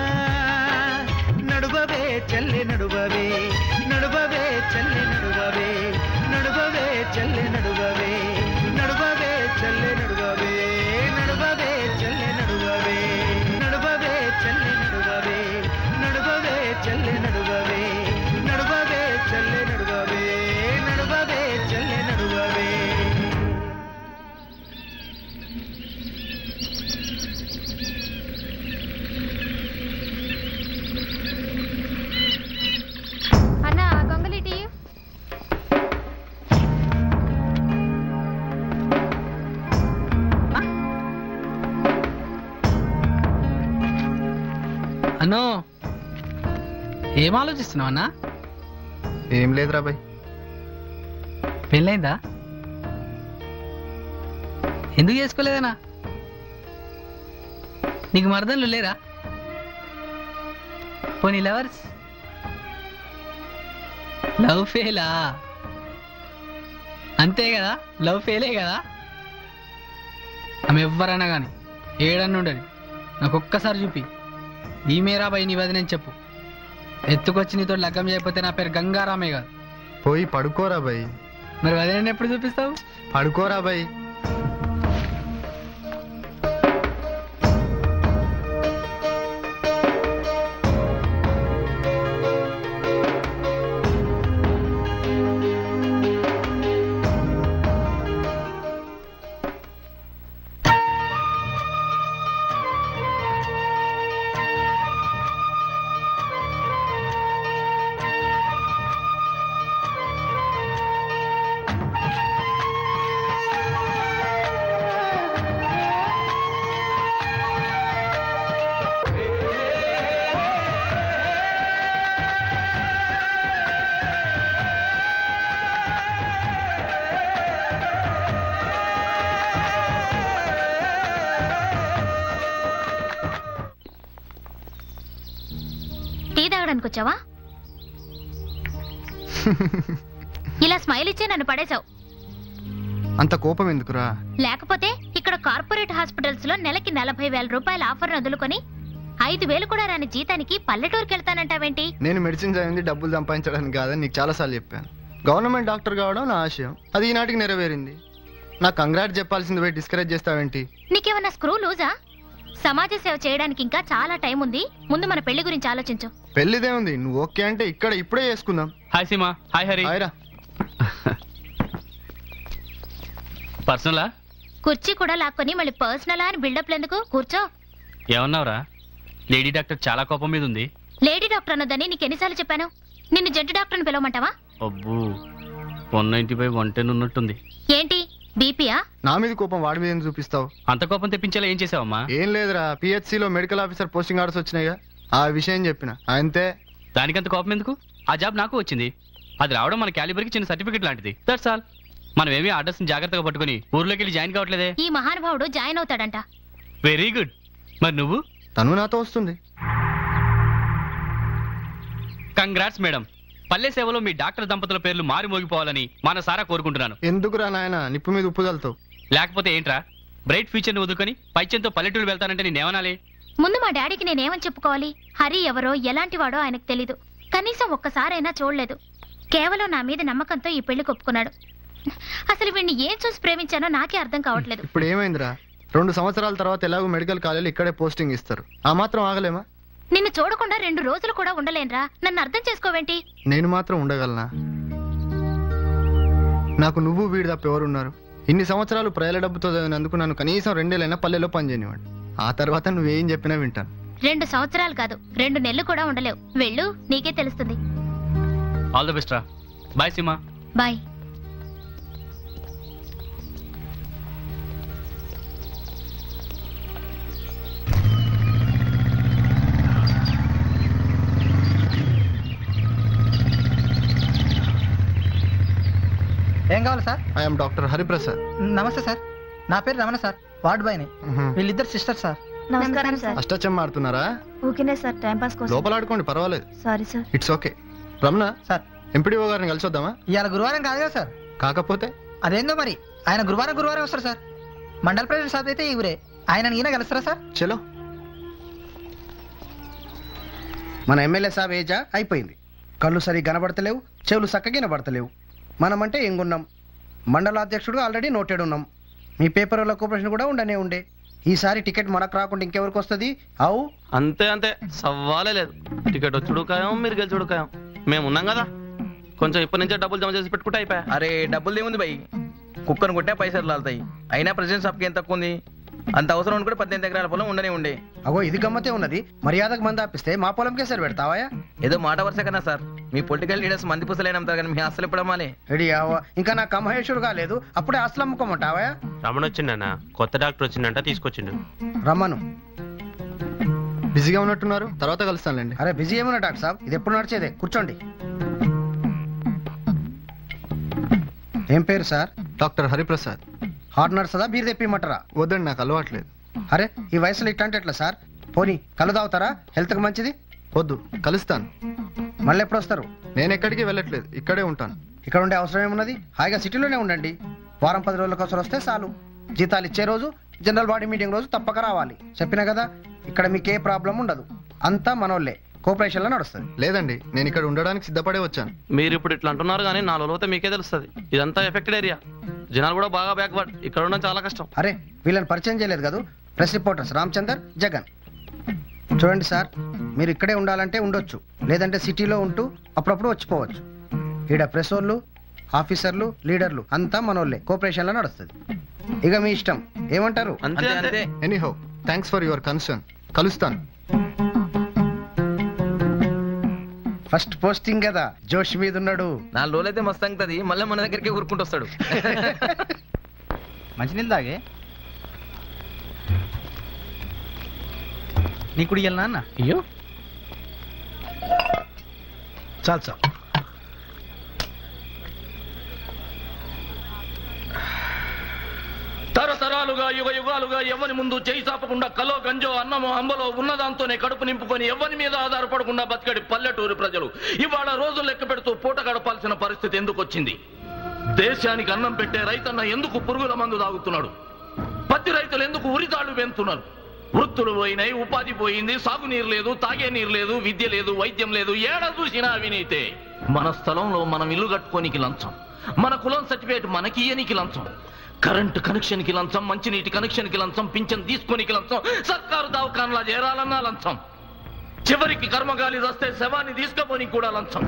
S18: నడువవే చెల్లె నడువవే నడువవే చెల్లె నడువవే నడువవే చెల్లె నడువవే నడువవే చెల్లె నడువవే నడువవే చెల్లె నడువవే నడువవే చెల్లె నడువవే నడువవే చెల్లె నడువవే నడువవే చెల్లె నడువవే నడువవే చెల్లె నడువవే
S19: అన్న గొంగలిటి
S3: అన్నో ఏం ఆలోచిస్తున్నావు అన్నా
S15: ఏం లేదురా బాయ్
S3: పెళ్ళైందా ఎందుకు చేసుకోలేదనా నీకు మరదళ్ళు లేరా పోనీ లవర్స్ లవ్ ఫెయిలా అంతే కదా లవ్ ఫెయిలే కదా ఆమె ఎవ్వరైనా కానీ ఏడన్నా ఉండదు నాకు ఒక్కసారి చూపి ఈ మేరా బై నీ వదినని చెప్పు ఎత్తుకొచ్చి నీతో లగ్గం చేయకపోతే నా పేరు గంగారామే కాదు
S15: పోయి పడుకోరా బాయ్
S3: మరి వదిన ఎప్పుడు చూపిస్తావు
S15: పడుకోరా బాయ్
S19: టీ తాగడానికి వచ్చావా ఇలా స్మైల్ ఇచ్చే నన్ను పడేశావు
S15: అంత కోపం ఎందుకురా
S19: లేకపోతే ఇక్కడ కార్పొరేట్ హాస్పిటల్స్ లో నెలకి నలభై వేల రూపాయల ఆఫర్ వదులుకొని ఐదు వేలు కూడా రాని జీతానికి పల్లెటూరుకి వెళ్తానంటావేంటి
S15: నేను మెడిసిన్ చదివింది డబ్బులు సంపాదించడానికి కాదని నీకు చాలాసార్లు చెప్పాను గవర్నమెంట్ డాక్టర్ కావడం నా ఆశయం అది ఈనాటికి నెరవేరింది నాకు కంగ్రాట్ చెప్పాల్సింది పోయి డిస్కరేజ్ చేస్తావేంటి
S19: నీకేమన్నా స్క్రూ లూజా సమాజ సేవ చేయడానికి ఇంకా చాలా టైం ఉంది ముందు మన పెళ్లి గురించి ఆలోచించు
S15: పెళ్లిదే ఉంది నువ్వు ఓకే అంటే ఇక్కడ ఇప్పుడే చేసుకుందాం
S20: hi Seema hi Hari
S15: hi రా
S20: పర్సనలా
S19: కుర్చీ కూడా లాక్కొని మళ్ళీ పర్సనల్ అని బిల్డప్ ఎందుకు కూర్చో
S20: ఏమన్నావురా లేడీ డాక్టర్ చాలా కోపం మీద ఉంది
S19: లేడీ డాక్టర్ అన్నదని నీకు ఎన్నిసార్లు చెప్పాను నిన్ను జంటు డాక్టర్ని పిలవమంటావా
S20: అబ్బో one ninety by one ten ఉన్నట్టుంది
S19: ఏంటి బీపీయా
S15: నా మీద కోపం వాడి మీద ఎందుకు చూపిస్తావు
S20: అంత కోపం తెప్పించేలా ఏం చేసావమ్మా
S15: ఏం లేదురా పిహెచ్సి లో మెడికల్ ఆఫీసర్ పోస్టింగ్ ఆర్డర్స్ వచ్చినాయిగా ఆ విషయం చెప్పిన అంతే
S20: దానికంత కోపం ఎందుకు ఆ జాబ్ నాకు వచ్చింది అది రావడం మన క్యాలిబర్కి చిన్న సర్టిఫికెట్ లాంటిది దట్స్ ఆల్ మనం ఏమీ ఆర్డర్స్ జాగ్రత్తగా పట్టుకుని ఊర్లోకి వెళ్ళి జాయిన్ కావట్లేదే
S19: ఈ మహానుభావుడు జాయిన్ అవుతాడంట
S20: వెరీ గుడ్ మరి నువ్వు
S15: తను నాతో వస్తుంది
S20: కంగ్రాట్స్ మేడం పల్లె సేవలో మీ డాక్టర్ దంపతుల పేర్లు మారి మోగిపోవాలని మన సారా కోరుకుంటున్నాను
S15: ఎందుకురా నాయన నిప్పు మీద ఉప్పు చల్లుతావు
S20: లేకపోతే ఏంట్రా బ్రైట్ ఫ్యూచర్ ని వదులుకొని పైచంతో పల్లెటూరు వెళ్తానంటే నేనేమనాలి
S19: ముందు మా డాడీకి నేనేమని చెప్పుకోవాలి హరి ఎవరో ఎలాంటి వాడో ఆయనకు తెలీదు కనీసం ఒక్కసారైనా చూడలేదు కేవలం నా మీద నమ్మకంతో ఈ పెళ్లి ఒప్పుకున్నాడు అసలు వీడిని ఏం చూసి ప్రేమించానో నాకే అర్థం కావట్లేదు
S15: ఇప్పుడు ఏమైందిరా రెండు సంవత్సరాల తర్వాత ఎలాగో మెడికల్ కాలేజీలో ఇక్కడే పోస్టింగ్ ఇస్తారు ఆ మాత్రం ఆగలేమా
S19: నిన్ను చూడకుండా రెండు రోజులు కూడా ఉండలేనురా నన్ను అర్థం చేసుకోవేంటి
S15: నేను మాత్రం ఉండగలనా నాకు నువ్వు వీడు తప్ప ఎవరున్నారు ఇన్ని సంవత్సరాలు ప్రజల డబ్బుతో చదివినందుకు నన్ను కనీసం రెండేళ్ళైనా పల్లెలో పనిచేయనివ్వండి ఆ తర్వాత నువ్వేం చెప్పినా వింటాను
S19: రెండు సంవత్సరాలు కాదు రెండు నెలలు కూడా ఉండలేవు వెళ్ళు నీకే తెలుస్తుంది
S20: ఆల్ ద బెస్ట్ రా బాయ్ సీమా
S19: బాయ్
S12: ఏం కావాలి సార్
S15: ఐఎమ్ డాక్టర్ హరిప్రసాద్
S12: నమస్తే సార్ నా పేరు రమణ సార్ వార్డ్ బాయ్ని వీళ్ళిద్దరు సిస్టర్ సార్
S21: నమస్కారం సార్
S15: అష్టచమ్మ ఆడుతున్నారా
S21: ఊకినే సార్ టైం పాస్ కోసం
S15: లోపల ఆడుకోండి పర్వాలేదు
S21: sorry sir
S15: it's okay Ramana
S12: sir
S15: MPDO గారిని కలిసి వద్దామా
S12: ఇవాళ గురువారం కాదు కదా సార్
S15: కాకపోతే
S12: అదేందో మరి ఆయన గురువారం గురువారం వస్తారు సార్ మండల ప్రెసిడెంట్ సాబ్ అయితే ఈ ఊరే ఆయన ఈయన కలుస్తారా సార్
S15: చలో
S22: మన ఎమ్మెల్యే సాబ్ ఏజా అయిపోయింది కళ్ళు సరి కనబడతలేవు చెవులు చక్కగా వినబడతలేవు మనమంటే ఎంగున్నాం మండల అధ్యక్షుడు ఆల్రెడీ నోటెడ్ ఉన్నాం మీ పేపర్ వాళ్ళ కోఆపరేషన్ కూడా ఉండనే ఉండే ఈసారి టికెట్ మనకు రాకుండా ఇంకెవరికి వస్తుంది అవు
S23: అంతే అంతే సవ్వాలే లేదు టికెట్ వచ్చుడు ఖాయం మీరు గెలిచుడు ఖాయం మేము ఉన్నాం కదా కొంచెం ఇప్పటి నుంచే డబ్బులు జమ చేసి పెట్టుకుంటే అయిపోయా
S24: అరే డబ్బులు ఏముంది భయ్ కుక్కను కొట్టే పైసలు లాలుతాయి అయినా ప్రెసిడెంట్ సబ్కి ఎంత తక్కువ ఉంది అంత అవసరం అనుకుంటే పద్దెనిమిది ఎకరాల పొలం ఉండనే ఉండే
S22: అగో ఇది గమ్మతే ఉన్నది మర్యాదకు మంది ఆపిస్తే మా పొలంకే సరి పెడతావా
S24: ఏదో మాట వరుస కన్నా సార్ మీ పొలిటికల్ లీడర్స్ మంది పుసలేనంటారు కానీ మీ అసలు ఇప్పుడు అమ్మాలి
S22: రెడీ అవ్వ ఇంకా నా కమహేశ్వరు కాలేదు అప్పుడే అసలు అమ్ముకోమంటావా
S14: రమణ వచ్చిండన్న కొత్త డాక్టర్ వచ్చిండంట తీసుకొచ్చిండు
S22: రమ్మను
S15: బిజీగా ఉన్నట్టున్నారు తర్వాత కలుస్తానులేండి
S22: అరే బిజీ ఏమన్నా డాక్టర్ సాబ్ ఇది ఎప్పుడు నడిచేదే కూర్చోండి ఏం పేరు సార్
S15: డాక్టర్ హరిప్రసాద్
S22: హార్ట్ నర్సదా బీర్ తెప్పిమంటారా
S15: వద్దండి నాకు అలవాట్లేదు
S22: అరే ఈ వయసులో ఇట్టంటే ఎట్లా సార్ పోనీ కళ్ళు తాగుతారా హెల్త్కి మంచిది
S15: వద్దు కలుస్తాను
S22: మళ్ళీ ఎప్పుడు వస్తారు
S15: నేను ఎక్కడికి వెళ్ళట్లేదు ఇక్కడే ఉంటాను
S22: ఇక్కడ ఉండే అవసరం ఏమున్నది హాయిగా సిటీలోనే ఉండండి వారం పది రోజులకు ఒకసారి వస్తే చాలు జీతాలు ఇచ్చే రోజు జనరల్ బాడీ మీటింగ్ రోజు తప్పక రావాలి చెప్పినా కదా ఇక్కడ మీకు ఏ ప్రాబ్లం ఉండదు అంతా మనోళ్ళే కోఆపరేషన్లో నడుస్తుంది
S15: లేదండి నేను ఇక్కడ ఉండడానికి సిద్ధపడే వచ్చాను
S23: మీరు ఇప్పుడు ఇట్లా అంటున్నారు కానీ నా లోతే మీకే తెలుస్తుంది ఇదంతా ఎఫెక్టెడ్ ఏరియా జనాలు కూడా బాగా బ్యాక్వర్డ్ ఇక్కడ ఉండడం చాలా కష్టం
S22: అరే వీళ్ళని పరిచయం చేయలేదు కదా ప్రెస్ రిపోర్టర్స్ రామచందర్ జగన్ చూడండి సార్ మీరు ఇక్కడే ఉండాలంటే ఉండొచ్చు లేదంటే సిటీలో ఉంటూ అప్పుడప్పుడు వచ్చిపోవచ్చు ఈడ ప్రెస్ వాళ్ళు ఆఫీసర్లు లీడర్లు అంతా మనోళ్ళే కోఆపరేషన్లో నడుస్తుంది ఇక మీ ఇష్టం ఏమంటారు
S24: అంతే అంతే
S15: anyhow thanks for your concern కలుస్తాను
S22: ఫస్ట్ పోస్టింగ్ కదా జోష్ మీద ఉన్నాడు
S24: నాలుగు రోజులైతే మస్తు అంగుతుంది మళ్ళీ మన దగ్గరికి ఊరుకుంటూ వస్తాడు
S11: మంచినీళ్ళు తాగే నీ కుడి నాన్న
S24: అయ్యో
S22: చాలు సార్
S5: తరతరాలుగా యుగ యుగాలుగా ఎవరి ముందు చేయి చాపకుండా కలో గంజో అన్నమో అంబలో ఉన్నదాంతోనే కడుపు నింపుకొని ఎవరి మీద ఆధారపడకుండా బతికడి పల్లెటూరు ప్రజలు ఇవాళ రోజులు లెక్క పెడుతూ పూట గడపాల్సిన పరిస్థితి ఎందుకు వచ్చింది దేశానికి అన్నం పెట్టే రైతన్న ఎందుకు పురుగుల మందు తాగుతున్నాడు పత్తి రైతులు ఎందుకు ఉరితాళ్లు పెంచుతున్నారు వృత్తులు పోయినాయి ఉపాధి పోయింది సాగునీరు లేదు తాగే నీరు లేదు విద్య లేదు వైద్యం లేదు ఏడ చూసినా అవినీతే మన స్థలంలో మనం ఇల్లు కట్టుకోనికి లంచం మన కులం సర్టిఫికేట్ మనకి ఇయ్యనికి లంచం కరెంటు కనెక్షన్ కి లంచం మంచినీటి కనెక్షన్ కి లంచం పింఛన్ తీసుకోనికి లంచం సర్కారు దవాఖానలా చేరాలన్నా లంచం చివరికి కర్మగాలి వస్తే శవాన్ని తీసుకపోనికి కూడా లంచం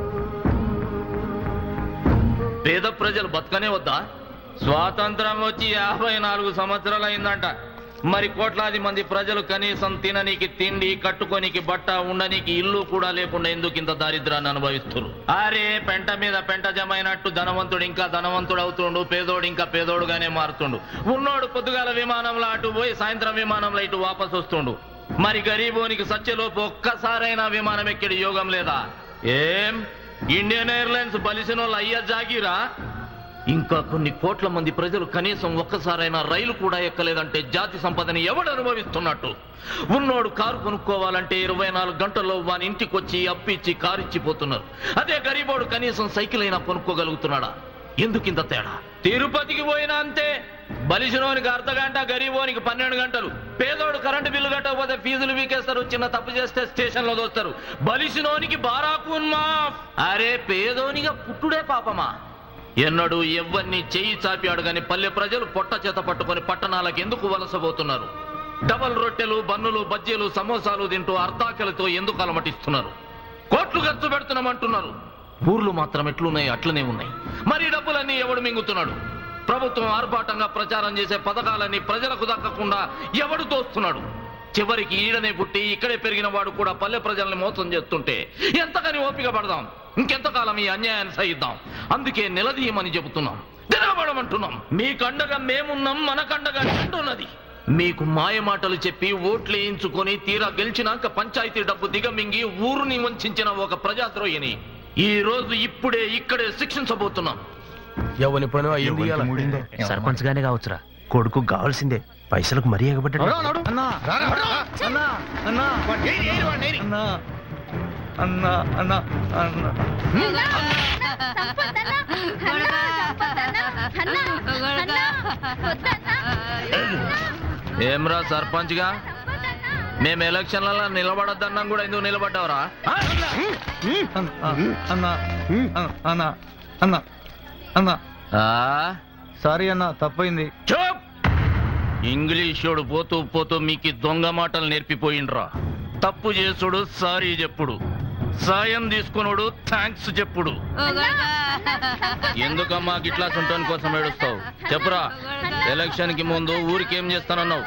S5: పేద ప్రజలు బతకనే వద్దా స్వాతంత్రం వచ్చి యాభై నాలుగు సంవత్సరాలు అయిందంట మరి కోట్లాది మంది ప్రజలు కనీసం తిననీకి తిండి కట్టుకోనికి బట్ట ఉండనీకి ఇల్లు కూడా లేకుండా ఎందుకు ఇంత దారిద్రాన్ని అనుభవిస్తున్నారు అరే పెంట మీద పెంట జమైనట్టు ధనవంతుడు ఇంకా ధనవంతుడు అవుతుండు పేదోడు ఇంకా పేదోడుగానే మారుతుండు ఉన్నోడు పొద్దుగాల విమానంలో అటు పోయి సాయంత్రం విమానంలో ఇటు వాపస్ వస్తుండు మరి గరీబోనికి సత్యలోపు ఒక్కసారైనా విమానం ఎక్కడి యోగం లేదా ఏం ఇండియన్ ఎయిర్లైన్స్ బలిసినోళ్ళు అయ్యా జాగిరా ఇంకా కొన్ని కోట్ల మంది ప్రజలు కనీసం ఒక్కసారైనా రైలు కూడా ఎక్కలేదంటే జాతి సంపదని ఎవడు అనుభవిస్తున్నట్టు ఉన్నోడు కారు కొనుక్కోవాలంటే ఇరవై నాలుగు గంటల్లో వాని ఇంటికి వచ్చి అప్పిచ్చి కారు ఇచ్చిపోతున్నారు అదే గరీబోడు కనీసం సైకిల్ అయినా కొనుక్కోగలుగుతున్నాడా ఎందుకింత తేడా తిరుపతికి పోయినా అంతే బలిసినోనికి అర్ధ గంట గరీబోనికి పన్నెండు గంటలు పేదోడు కరెంటు బిల్లు కట్టకపోతే ఫీజులు వీకేస్తారు చిన్న తప్పు చేస్తే స్టేషన్ లో దోస్తారు బలిసినోనికి బారాకున్ మాఫ్ అరే పేదోనిగా పుట్టుడే పాపమా ఎన్నడూ ఎవ్వరిని చేయి చాపి అడగని పల్లె ప్రజలు పొట్ట చేత పట్టుకొని పట్టణాలకు ఎందుకు వలసబోతున్నారు డబల్ రొట్టెలు బన్నులు బజ్జీలు సమోసాలు తింటూ అర్ధాకలితో ఎందుకు అలమటిస్తున్నారు కోట్లు ఖర్చు పెడుతున్నామంటున్నారు ఊర్లు మాత్రం ఎట్లున్నాయి అట్లనే ఉన్నాయి మరి ఈ డబ్బులన్నీ ఎవడు మింగుతున్నాడు ప్రభుత్వం ఆర్భాటంగా ప్రచారం చేసే పథకాలన్నీ ప్రజలకు దక్కకుండా ఎవడు దోస్తున్నాడు చివరికి ఈడనే పుట్టి ఇక్కడే పెరిగిన వాడు కూడా పల్లె ప్రజల్ని మోసం చేస్తుంటే ఎంతకని ఓపిక పడదాం ఇంకెంతకాలం ఈ అన్యాయాన్ని సహిద్దాం అందుకే నిలదీయమని చెబుతున్నాం తిరగబడమంటున్నాం మీకండగా మేమున్నాం మనకండగా అంటున్నది మీకు మాయ మాటలు చెప్పి ఓట్లు వేయించుకొని తీరా గెలిచినాక పంచాయతీ డబ్బు దిగమింగి ఊరుని వంచిన ఒక ప్రజాద్రోహిని ఈ రోజు ఇప్పుడే ఇక్కడే శిక్షించబోతున్నాం
S8: ఎవని పని అయ్యింది ఇవాళ.
S14: సర్పంచ్ గానే కావచ్చురా కొడుకు కావాల్సిందే పైసలకు మరీ ఎగబడ్డాడు
S11: అన్నా అన్నా అన్నా అన్నా అన్నా అన్నా అన్నా
S5: ఏమ్రా సర్పంచ్ గా మేము ఎలక్షన్లలో నిలబడద్దన్నాం కూడా ఎందుకు నిలబడ్డావురా
S11: అన్నా అన్నా అన్నా అన్నా సారీ అన్నా తప్పైంది
S5: చూప్ ఇంగ్లీషోడు పోతూ పోతూ మీకు ఈ దొంగ మాటలు నేర్పిపోయిండ్రా తప్పు చేసుడు సారీ చెప్పుడు సాయం తీసుకున్నాడు థ్యాంక్స్ చెప్పుడు ఎందుకమ్మా గిట్లా చుంటోని కోసం ఏడుస్తావు చెప్పురా ఎలక్షన్ కి ముందు ఊరికి ఏం చేస్తానన్నావు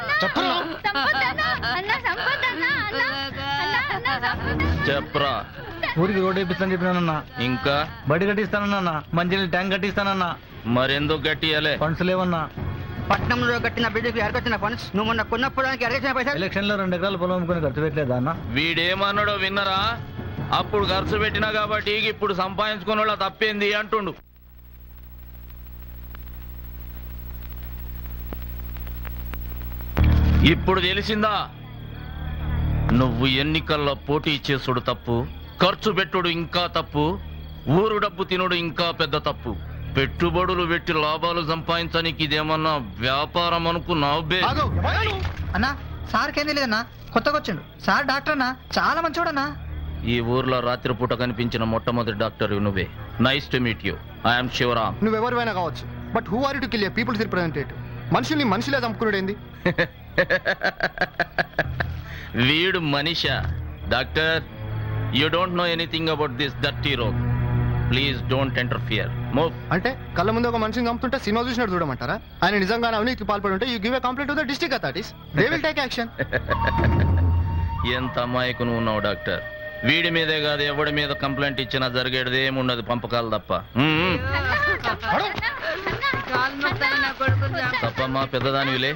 S5: చెప్పురా
S11: ఊరికి రోడ్ వేపిస్తాను చెప్పినానన్నా
S5: ఇంకా
S11: బడి కట్టిస్తానన్నా మంచి ట్యాంక్ కట్టిస్తానన్నా
S5: మరెందుకు గట్టియాలే
S11: ఫండ్స్ లేవన్నా
S12: పట్నంలో కట్టిన బిడ్డకు ఎరకొచ్చిన ఫండ్స్ నువ్వు మొన్న కొన్నప్పుడు ఎరకొచ్చిన పైసలు
S11: ఎలక్షన్ లో రెండు ఎకరాలు పొలం అమ్ముకొని ఖర్చు పెట్టలేదా అన్న
S5: వీడేమన్నాడో విన్నరా అప్పుడు ఖర్చు పెట్టినా కాబట్టి ఇప్పుడు సంపాదించుకున్న వాళ్ళ తప్పేంది అంటుండు ఇప్పుడు తెలిసిందా నువ్వు ఎన్నికల్లో పోటీ చేసుడు తప్పు ఖర్చు పెట్టుడు ఇంకా తప్పు ఊరు డబ్బు తినుడు ఇంకా పెద్ద తప్పు పెట్టుబడులు పెట్టి లాభాలు సంపాదించడానికి ఇదేమన్నా వ్యాపారం అనుకున్నావు బే
S12: అన్నా సార్కి ఏం తెలియదన్నా కొత్తగా వచ్చిండు సార్ డాక్టర్ అన్నా చాలా మంచోడన్నా
S5: ఈ ఊర్లో రాత్రిపూట కనిపించిన మొట్టమొదటి డాక్టర్ నువ్వే nice to meet you I'm Shivaram
S15: నువ్వెవరివైనా కావచ్చు but who are to kill people's representative మనుషుల్ని మనుషులే చంపుకున్నాడు ఏంది
S5: వీడు మనిష doctor you don't know anything about this dirty rogue please don't interfere move
S15: అంటే కళ్ళ ముందు ఒక మనిషిని చంపుతుంటే సినిమా చూసినట్టు చూడమంటారా ఆయన నిజంగానే అవినీతికి పాల్పడి ఉంటే you give a complaint to the district authorities they will take action
S5: ఎంత అమాయకు నువ్వు ఉన్నావు డాక్టర్ వీడి మీదే కాదు ఎవడి మీద కంప్లైంట్ ఇచ్చినా జరిగేది ఏముండదు పంపకాలు తప్ప మ్మ్. తప్పమ్మా పెద్దదానివిలే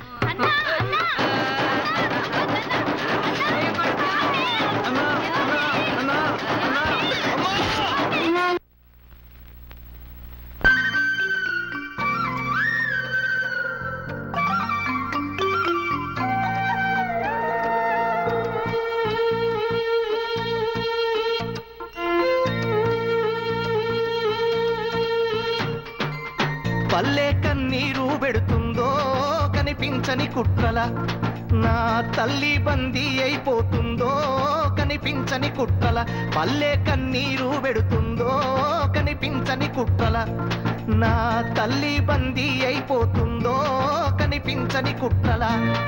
S18: పల్లె కన్నీరు పెడుతుందో కనిపించని కుట్రల నా తల్లి బందీ అయిపోతుందో కనిపించని కుట్రల పల్లె కన్నీరు పెడుతుందో కనిపించని కుట్రల నా తల్లి బందీ అయిపోతుందో కనిపించని కుట్రల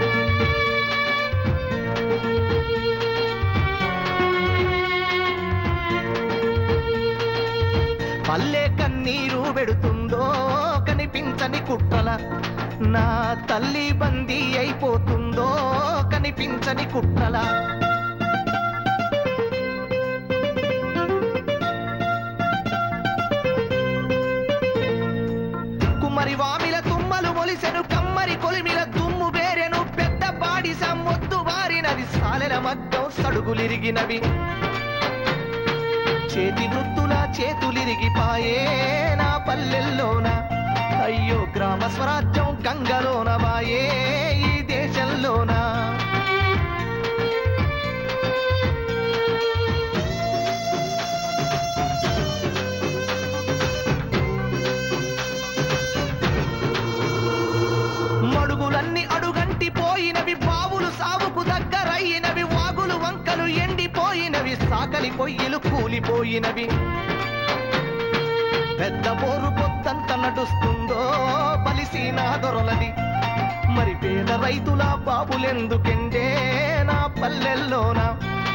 S18: పల్లె కన్నీరు పెడుతుందో కనిపించని కుట్రల నా తల్లి బందీ అయిపోతుందో కనిపించని కుట్రల కుమ్మరి వామిల తుమ్మలు మొలిసెను కమ్మరి కొలిమిల దుమ్ము బేరెను పెద్ద పాడి సమ్మొద్దు వారినవి సాలెల మగ్గం సడుగులిరిగినవి చేతి వృత్తుల చేతులిరిగిపాయే నా పల్లెల్లోన అయ్యో గ్రామ స్వరాజ్యం గంగలోన వాయే ఈ దేశంలోన మడుగులన్నీ అడుగంటి పోయినవి బావులు సాగుకు దగ్గరయినవి వాగులు వంకలు ఎండిపోయినవి సాకలి పొయ్యిలు కూలిపోయినవి పెద్ద పోరు పొద్దంత నడుస్తుందో బలిసిన దొరలది మరి పేద రైతుల బాబులెందుకెండే నా పల్లెల్లోనా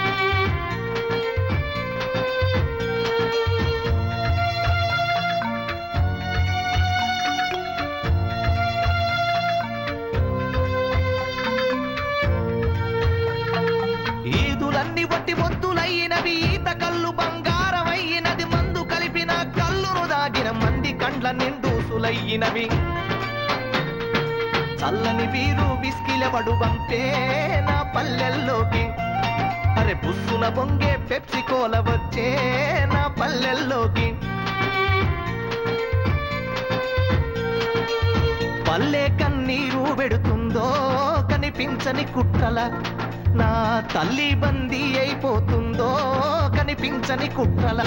S18: ఈదులన్నీ వట్టి మొత్తులయ్యినవి ఈత కళ్ళు బంగారమయ్యినది మందు కలిపిన కళ్ళును దాగిన మంది కండ్ల నిండూసులయ్యినవి చల్లని వీరు విస్కిలబడు బంపే నా పల్లెల్లోకి అరే బుస్సున బొంగే పెప్సి కోల వచ్చే నా పల్లెల్లోకి పల్లె కన్నీరు పెడుతుందో కనిపించని కుట్రల నా తల్లి బందీ అయిపోతుందో కనిపించని కుట్రల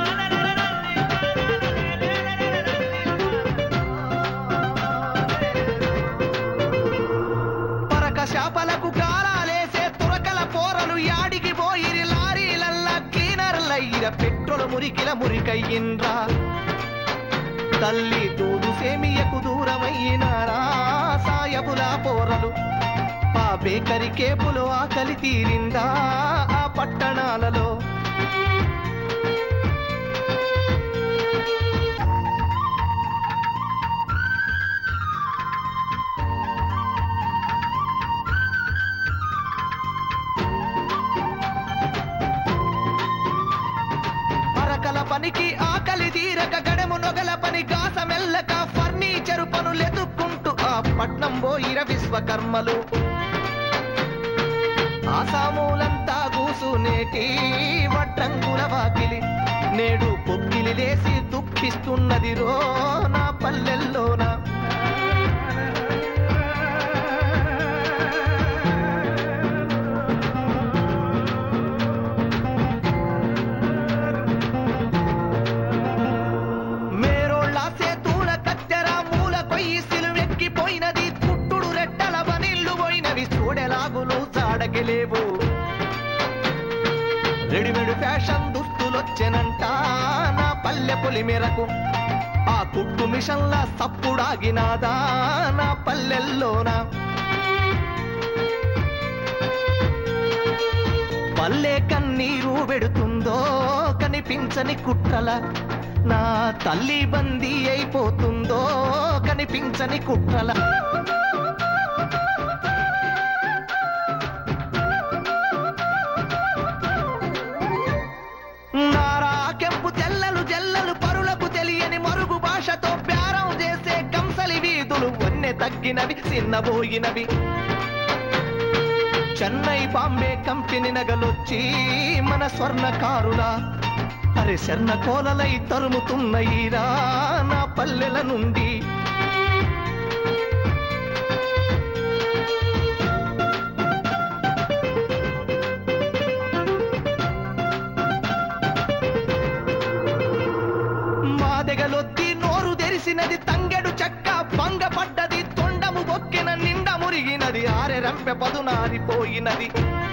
S18: పరక శాపలకు కారాలేసే తురకల పోరలు యాడికి పోయిరి లారీలల్లా క్లీనర్లయ్యిర పెట్రోల్ మురికిల మురికయ్యిండ్రా తల్లి దూదు సేమియకు దూరమయ్యినారా సాయబుల పోరలు ఆ బేకరి కేపులో ఆకలి తీరిందా ఆ పట్టణాలలో అరకల పనికి ఆకలి తీరక గడము నొగల పని గాస మెల్లక ఫర్నిచరు పనులెతుక్కుంటూ ఆ పట్నం పోయిర విశ్వకర్మలు ఆసామూలంతా కూసునేటి వడ్రంగుల వాకిలి నేడు పొక్కిలి లేసి దుఃఖిస్తున్నది రో నా పల్లెల్లోనా మేరోళ్ళ సేతూల కత్తెర మూల కొయ్యి సిలువెక్కిపోయినది పుట్టుడు రెట్టల వనిల్లు పోయినవి చూడెలాగులు చాడకెలేవు రెడీమేడ్ ఫ్యాషన్ దుస్తులొచ్చెనంట నా పల్లె పొలి మేరకు ఆ కుట్టు మిషన్ల సప్పుడాగినాదా నా పల్లెల్లోనా పల్లె కన్నీరు పెడుతుందో కనిపించని కుట్రల నా తల్లి బందీ అయిపోతుందో కనిపించని కుట్రల నారా కెంపు తెల్లలు జల్లలు పరులకు తెలియని మరుగు భాషతో ప్యారం చేసే కంసలి వీధులు వన్నె తగ్గినవి చిన్నబోయినవి చెన్నై బాంబే కంపెనీ నగలొచ్చి మన స్వర్ణకారుల అరే శర్ణ కోలలై తరుముతున్నయిరా నా పల్లెల నుండి మాదెగలొత్తి నోరు తెరిసినది తంగెడు చెక్క భంగపడ్డది తొండము బొక్కిన నిండ మురిగినది ఆరె రంపె పదునారిపోయినది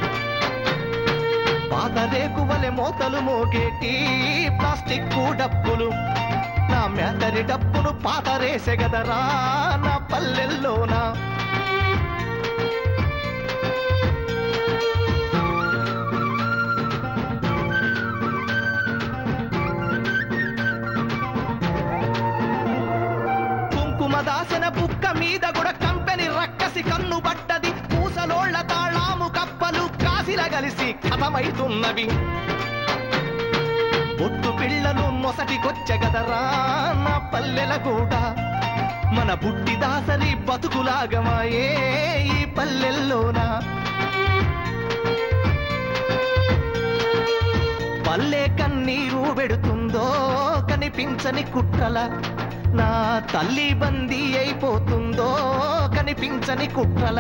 S18: పాత రేకువలె మోతలు మోగేటి ప్లాస్టిక్ డప్పులు నా మేతరి డప్పును పాత రేసెగదరా నా పల్లెల్లోనా కుంకుమ దాసిన బుక్క మీద కూడా కంపెనీ రక్కసి కన్ను పడ్డది పూసలోళ్ల తాళాము కప్పలు కాసిల కలిసి కథమైతున్నవి బొట్టు పిల్లలు మొసటికొచ్చగదరా నా పల్లెల కూడా మన బుట్టి దాసరి బతుకులాగమాయే ఈ పల్లెల్లోనా పల్లె కన్నీరు పెడుతుందో కనిపించని కుట్రల నా తల్లి బందీ అయిపోతుందో కనిపించని కుట్రల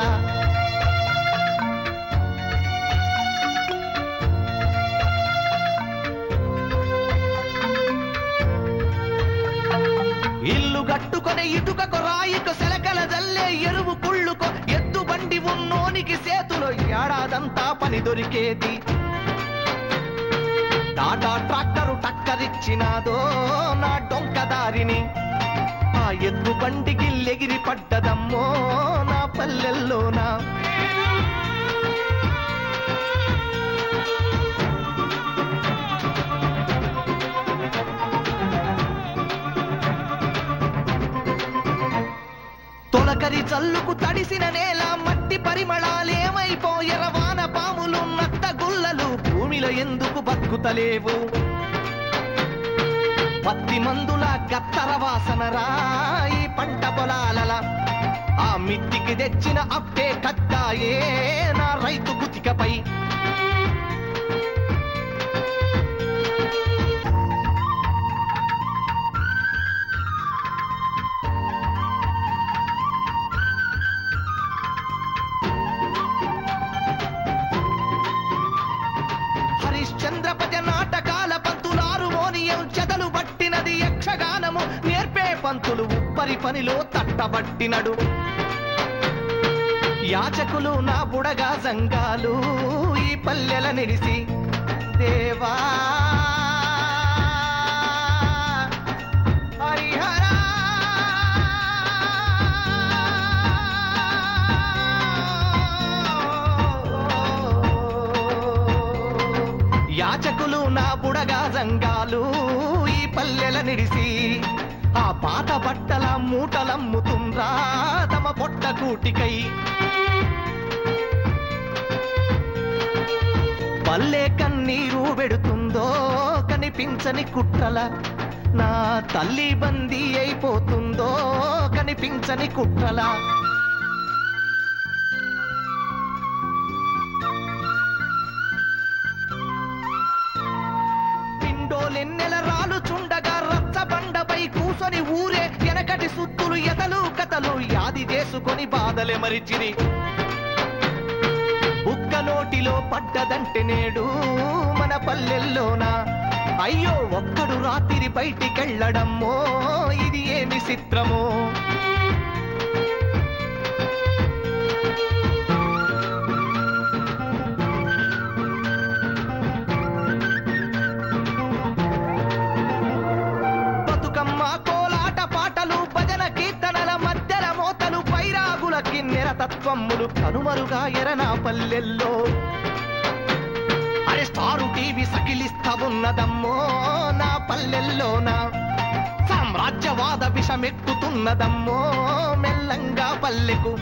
S18: ఇల్లు గట్టుకొని ఇటుకకు రాయికు సెలకల జల్లే ఎరువు కుళ్ళుకో ఎద్దు బండి ఉన్నోనికి సేతులో ఏడాదంతా పని దొరికేది టాటా ట్రాక్టరు టక్కరిచ్చినాదో నా డొంక దారిని ఆ ఆ ఎద్దు బండికి ఎగిరి పడ్డదమ్మో నా పల్లెల్లోనా తొలకరి చల్లుకు తడిసిన నేల మట్టి పరిమళాలేమైపోయర వాన పాములు నత్త గుల్లలు భూమిలో ఎందుకు బతుకుతలేవు పత్తి మందుల గత్తర వాసన రాయి పంట పొలాలల ఆ మిట్టికి తెచ్చిన అప్పే కక్కాయే నా రైతు గుతికపై హరిశ్చంద్రపజ నాటకాల పంతులారు మోనియం చెదలు పట్టినది యక్షగానము నేర్పే పంతులు ఉప్పరి పనిలో తట్టబట్టినడు యాచకులు నా బుడగా సంఘాలు ఈ పల్లెల నిడిసి దేవా హరిహరా యాచకులు నా బుడగా సంఘాలు ఈ పల్లెల నిడిసి ఆ పాత బట్టల మూటలమ్ముతుండ్రా తమ పొట్ట కూటికై పల్లె కన్నీరు పెడుతుందో కనిపించని కుట్రల నా తల్లి బందీ అయిపోతుందో కనిపించని కుట్రల పిండోలెన్నెల రాలుచుండగా రచ్చబండపై కూసొని ఊరే వెనకటి సుత్తులు ఎదలు కథలు యాది చేసుకొని బాధలే మరిచిరి బుక్క నోటిలో పడ్డదంటే నేడు మన పల్లెల్లోనా అయ్యో ఒక్కడు రాత్రి బయటికెళ్ళడమ్మో ఇది ఏమి చిత్రమో బతుకమ్మ కోలాట పాటలు భజన కీర్తనల మధ్యల మోతలు పైరాగుల కిన్నెర తత్వమ్ములు కనుమరుగా ఎరనా పల్లెల్లో అరే స్టారు టీవీ సకిలిస్తా ఉన్నదమ్మో నా పల్లెల్లోనా సామ్రాజ్యవాద విషమెక్కుతున్నదమ్మో మెల్లంగా పల్లెకు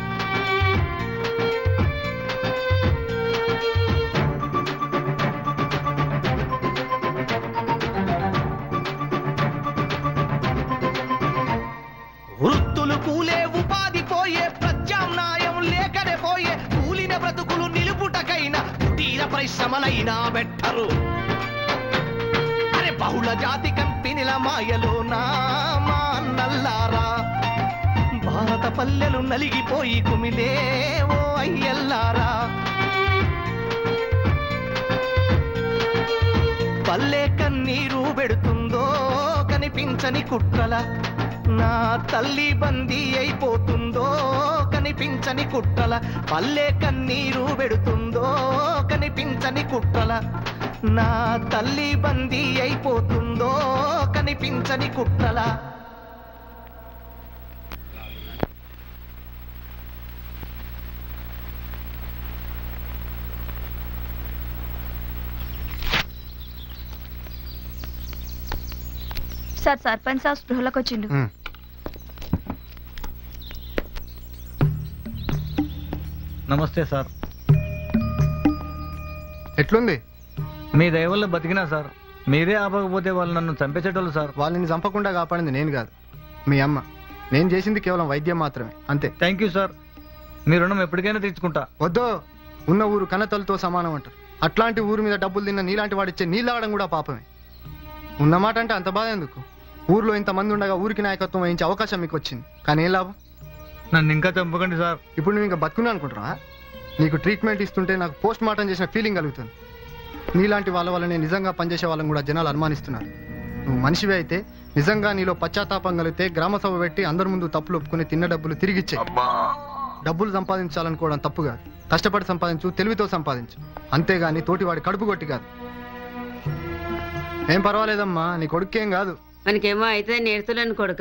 S18: వృత్తులు కూలే ఉపాధి పోయే ప్రత్యామ్నాయం లేకనే పోయే కూలిన బ్రతుకులు నిలుపుటకైన కుటీర పరిశ్రమలైనా బెట్టరు అరే బహుళ జాతి కంపెనీల మాయలో నా మా అన్నల్లారా భారత పల్లెలు నలిగిపోయి కుమిలే ఓ అయ్యల్లారా పల్లె కన్నీరు పెడుతుందో కనిపించని కుట్రల నా తల్లి బందీ అయిపోతుందో కనిపించని కుట్రల పల్లె కన్నీరు పెడుతుందో కనిపించని కుట్రల నా తల్లి బందీ అయిపోతుందో కనిపించని కుట్రల
S21: సార్ సర్పంచ్ సార్ స్పృహలోకి వచ్చిండు
S11: నమస్తే సార్
S15: ఎట్లుంది
S11: మీ దయ వల్ల బతికినా సార్ మీరే ఆపకపోతే వాళ్ళు నన్ను చంపేసేటోళ్ళు సార్
S15: వాళ్ళని చంపకుండా కాపాడింది నేను కాదు మీ అమ్మ నేను చేసింది కేవలం వైద్యం మాత్రమే అంతే
S11: థ్యాంక్ యూ సార్ మీ రుణం ఎప్పటికైనా తీర్చుకుంటా
S15: వద్దో ఉన్న ఊరు కన్నతలతో సమానం అంటారు అట్లాంటి ఊరు మీద డబ్బులు తిన్న నీలాంటి వాడిచ్చే నీళ్ళాగడం కూడా పాపమే ఉన్నమాట అంటే అంత బాధ ఎందుకు ఊర్లో ఇంతమంది ఉండగా ఊరికి నాయకత్వం వహించే అవకాశం మీకు వచ్చింది కానీ ఏం లాభం
S11: నన్ను ఇంకా చంపకండి సార్
S15: ఇప్పుడు నువ్వు ఇంకా బతుకున్నా అనుకుంటున్నా నీకు ట్రీట్మెంట్ ఇస్తుంటే నాకు పోస్ట్ మార్టం చేసిన ఫీలింగ్ కలుగుతుంది నీలాంటి వాళ్ళ వల్లనే నిజంగా పనిచేసే వాళ్ళని కూడా జనాలు అనుమానిస్తున్నారు నువ్వు మనిషివి అయితే నిజంగా నీలో పశ్చాత్తాపం కలిగితే గ్రామ సభ పెట్టి అందరి ముందు తప్పులు ఒప్పుకుని తిన్న డబ్బులు తిరిగిచ్చే డబ్బులు సంపాదించాలనుకోవడం తప్పు కాదు కష్టపడి సంపాదించు తెలివితో సంపాదించు అంతేగాని తోటివాడి కడుపు కొట్టి కాదు ఏం పర్వాలేదమ్మా నీ కొడుకేం కాదు
S2: మనకేమో అయితే నేర్తులేను కొడుక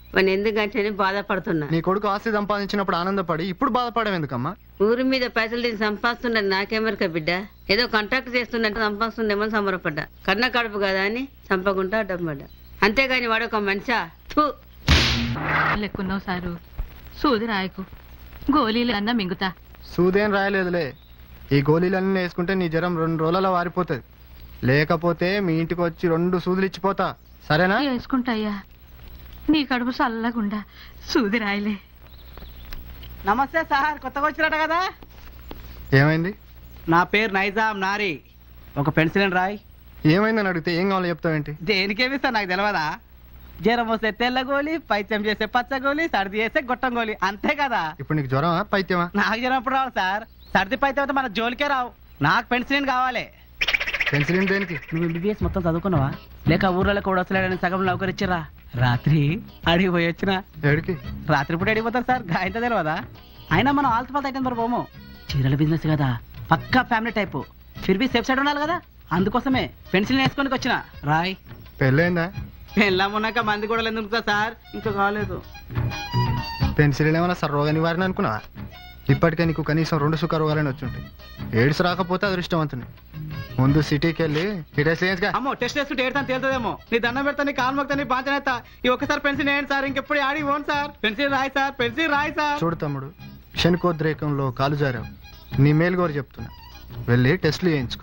S2: వాడిని ఎందుకంటే బాధపడుతున్నా
S15: నీ కొడుకు ఆస్తి సంపాదించినప్పుడు ఆనందపడి ఇప్పుడు బాధపడడం ఎందుకమ్మా
S2: ఊరి మీద పైసలు దీన్ని సంపాదిస్తున్నది నాకెమరిక బిడ్డ ఏదో కాంట్రాక్ట్ చేస్తున్నట్టు సంపాదిస్తుందేమో సంబరపడ్డా కన్న కడుపు కదా అని చంపకుండా అడ్డంపడ్డా అంతేగాని వాడు ఒక మనిషా థూ
S9: లెక్కున్నావు సారు సూది రాయకు గోళీలు అన్నా మింగుతా
S15: సూదేం రాయలేదులే ఈ గోళీలన్నీ వేసుకుంటే నీ జ్వరం రెండు రోజులలో వారిపోతుంది లేకపోతే మీ ఇంటికి వచ్చి రెండు సూదులు ఇచ్చిపోతా సరేనా
S9: వేసుకుంటాయ్యా నీ కడుపు చల్లగుండా సూది రాయలే
S10: నమస్తే సార్ కొత్తగా వచ్చినట్ట కదా
S15: ఏమైంది
S10: నా పేరు నైజాం నారి ఒక పెన్సిల్ రాయ్
S15: ఏమైందని అడిగితే ఏం కావాలో చెప్తావేంటి
S10: దేనికేమిస్తా నాకు తెలియదా జ్వరం వస్తే తెల్ల గోలి పైత్యం చేస్తే పచ్చ గోలి సర్ది చేస్తే గొట్టం గోలి అంతే కదా
S15: ఇప్పుడు నీకు జ్వరమా పైత్యమా
S10: నాకు జ్వరం ఎప్పుడు రావు సార్ సర్ది పైత్యం అయితే మన జోలికే రావు నాకు పెన్సిలిన్ కావాలి
S15: పెన్సిలిన్ దేనికి
S10: నువ్వు ఎంబీబీఎస్ మొత్తం చదువుకున్నావా లేక ఊర్లలో కూడా వస్తలేడని సగం నౌకరిచ్చిరా రాత్రి అడిగి పోయి వచ్చిన
S15: ఎడికి
S10: రాత్రి పూట అడిగిపోతారు సార్ గాయంత తెలియదా అయినా మనం ఆల్త పాల్త అయితే పోము చీరల బిజినెస్ కదా పక్కా ఫ్యామిలీ టైప్ ఫిర్ బి సేఫ్ సైడ్ ఉండాలి కదా అందుకోసమే పెన్సిల్ వేసుకొని వచ్చిన రాయ్
S15: పెళ్ళైందా
S10: పెళ్ళాం ఉన్నాక మంది కూడా ఎందుకు సార్ ఇంకా కాలేదు
S15: పెన్సిలిన్ ఏమైనా సార్ రోగ నివారణ అనుకున్నావా ఇప్పటికే నీకు కనీసం రెండు సుఖ రోగాలని వచ్చి ఉంటాయి ఎయిడ్స్ రాకపోతే అదృష్టవంతుని ముందు సిటీకి వెళ్ళి ఈ టెస్ట్ చేయించుగా
S10: అమ్మో టెస్ట్ వేసుకుంటే ఏడుతాను తేలుతుందేమో నీ దండం పెడతా నీ కాలు మొక్తా నీ బాధ్యత ఈ ఒక్కసారి పెన్సిల్ వేయండి సార్ ఇంకెప్పుడు ఆడి పోను సార్ పెన్సిల్ రాయి సార్ పెన్సిల్ రాయి సార్
S15: చూడు తమ్ముడు శనికోద్రేకంలో కాలు జారావు నీ మేలు కూడా చెప్తున్నా వెళ్ళి టెస్ట్లు చేయించుకో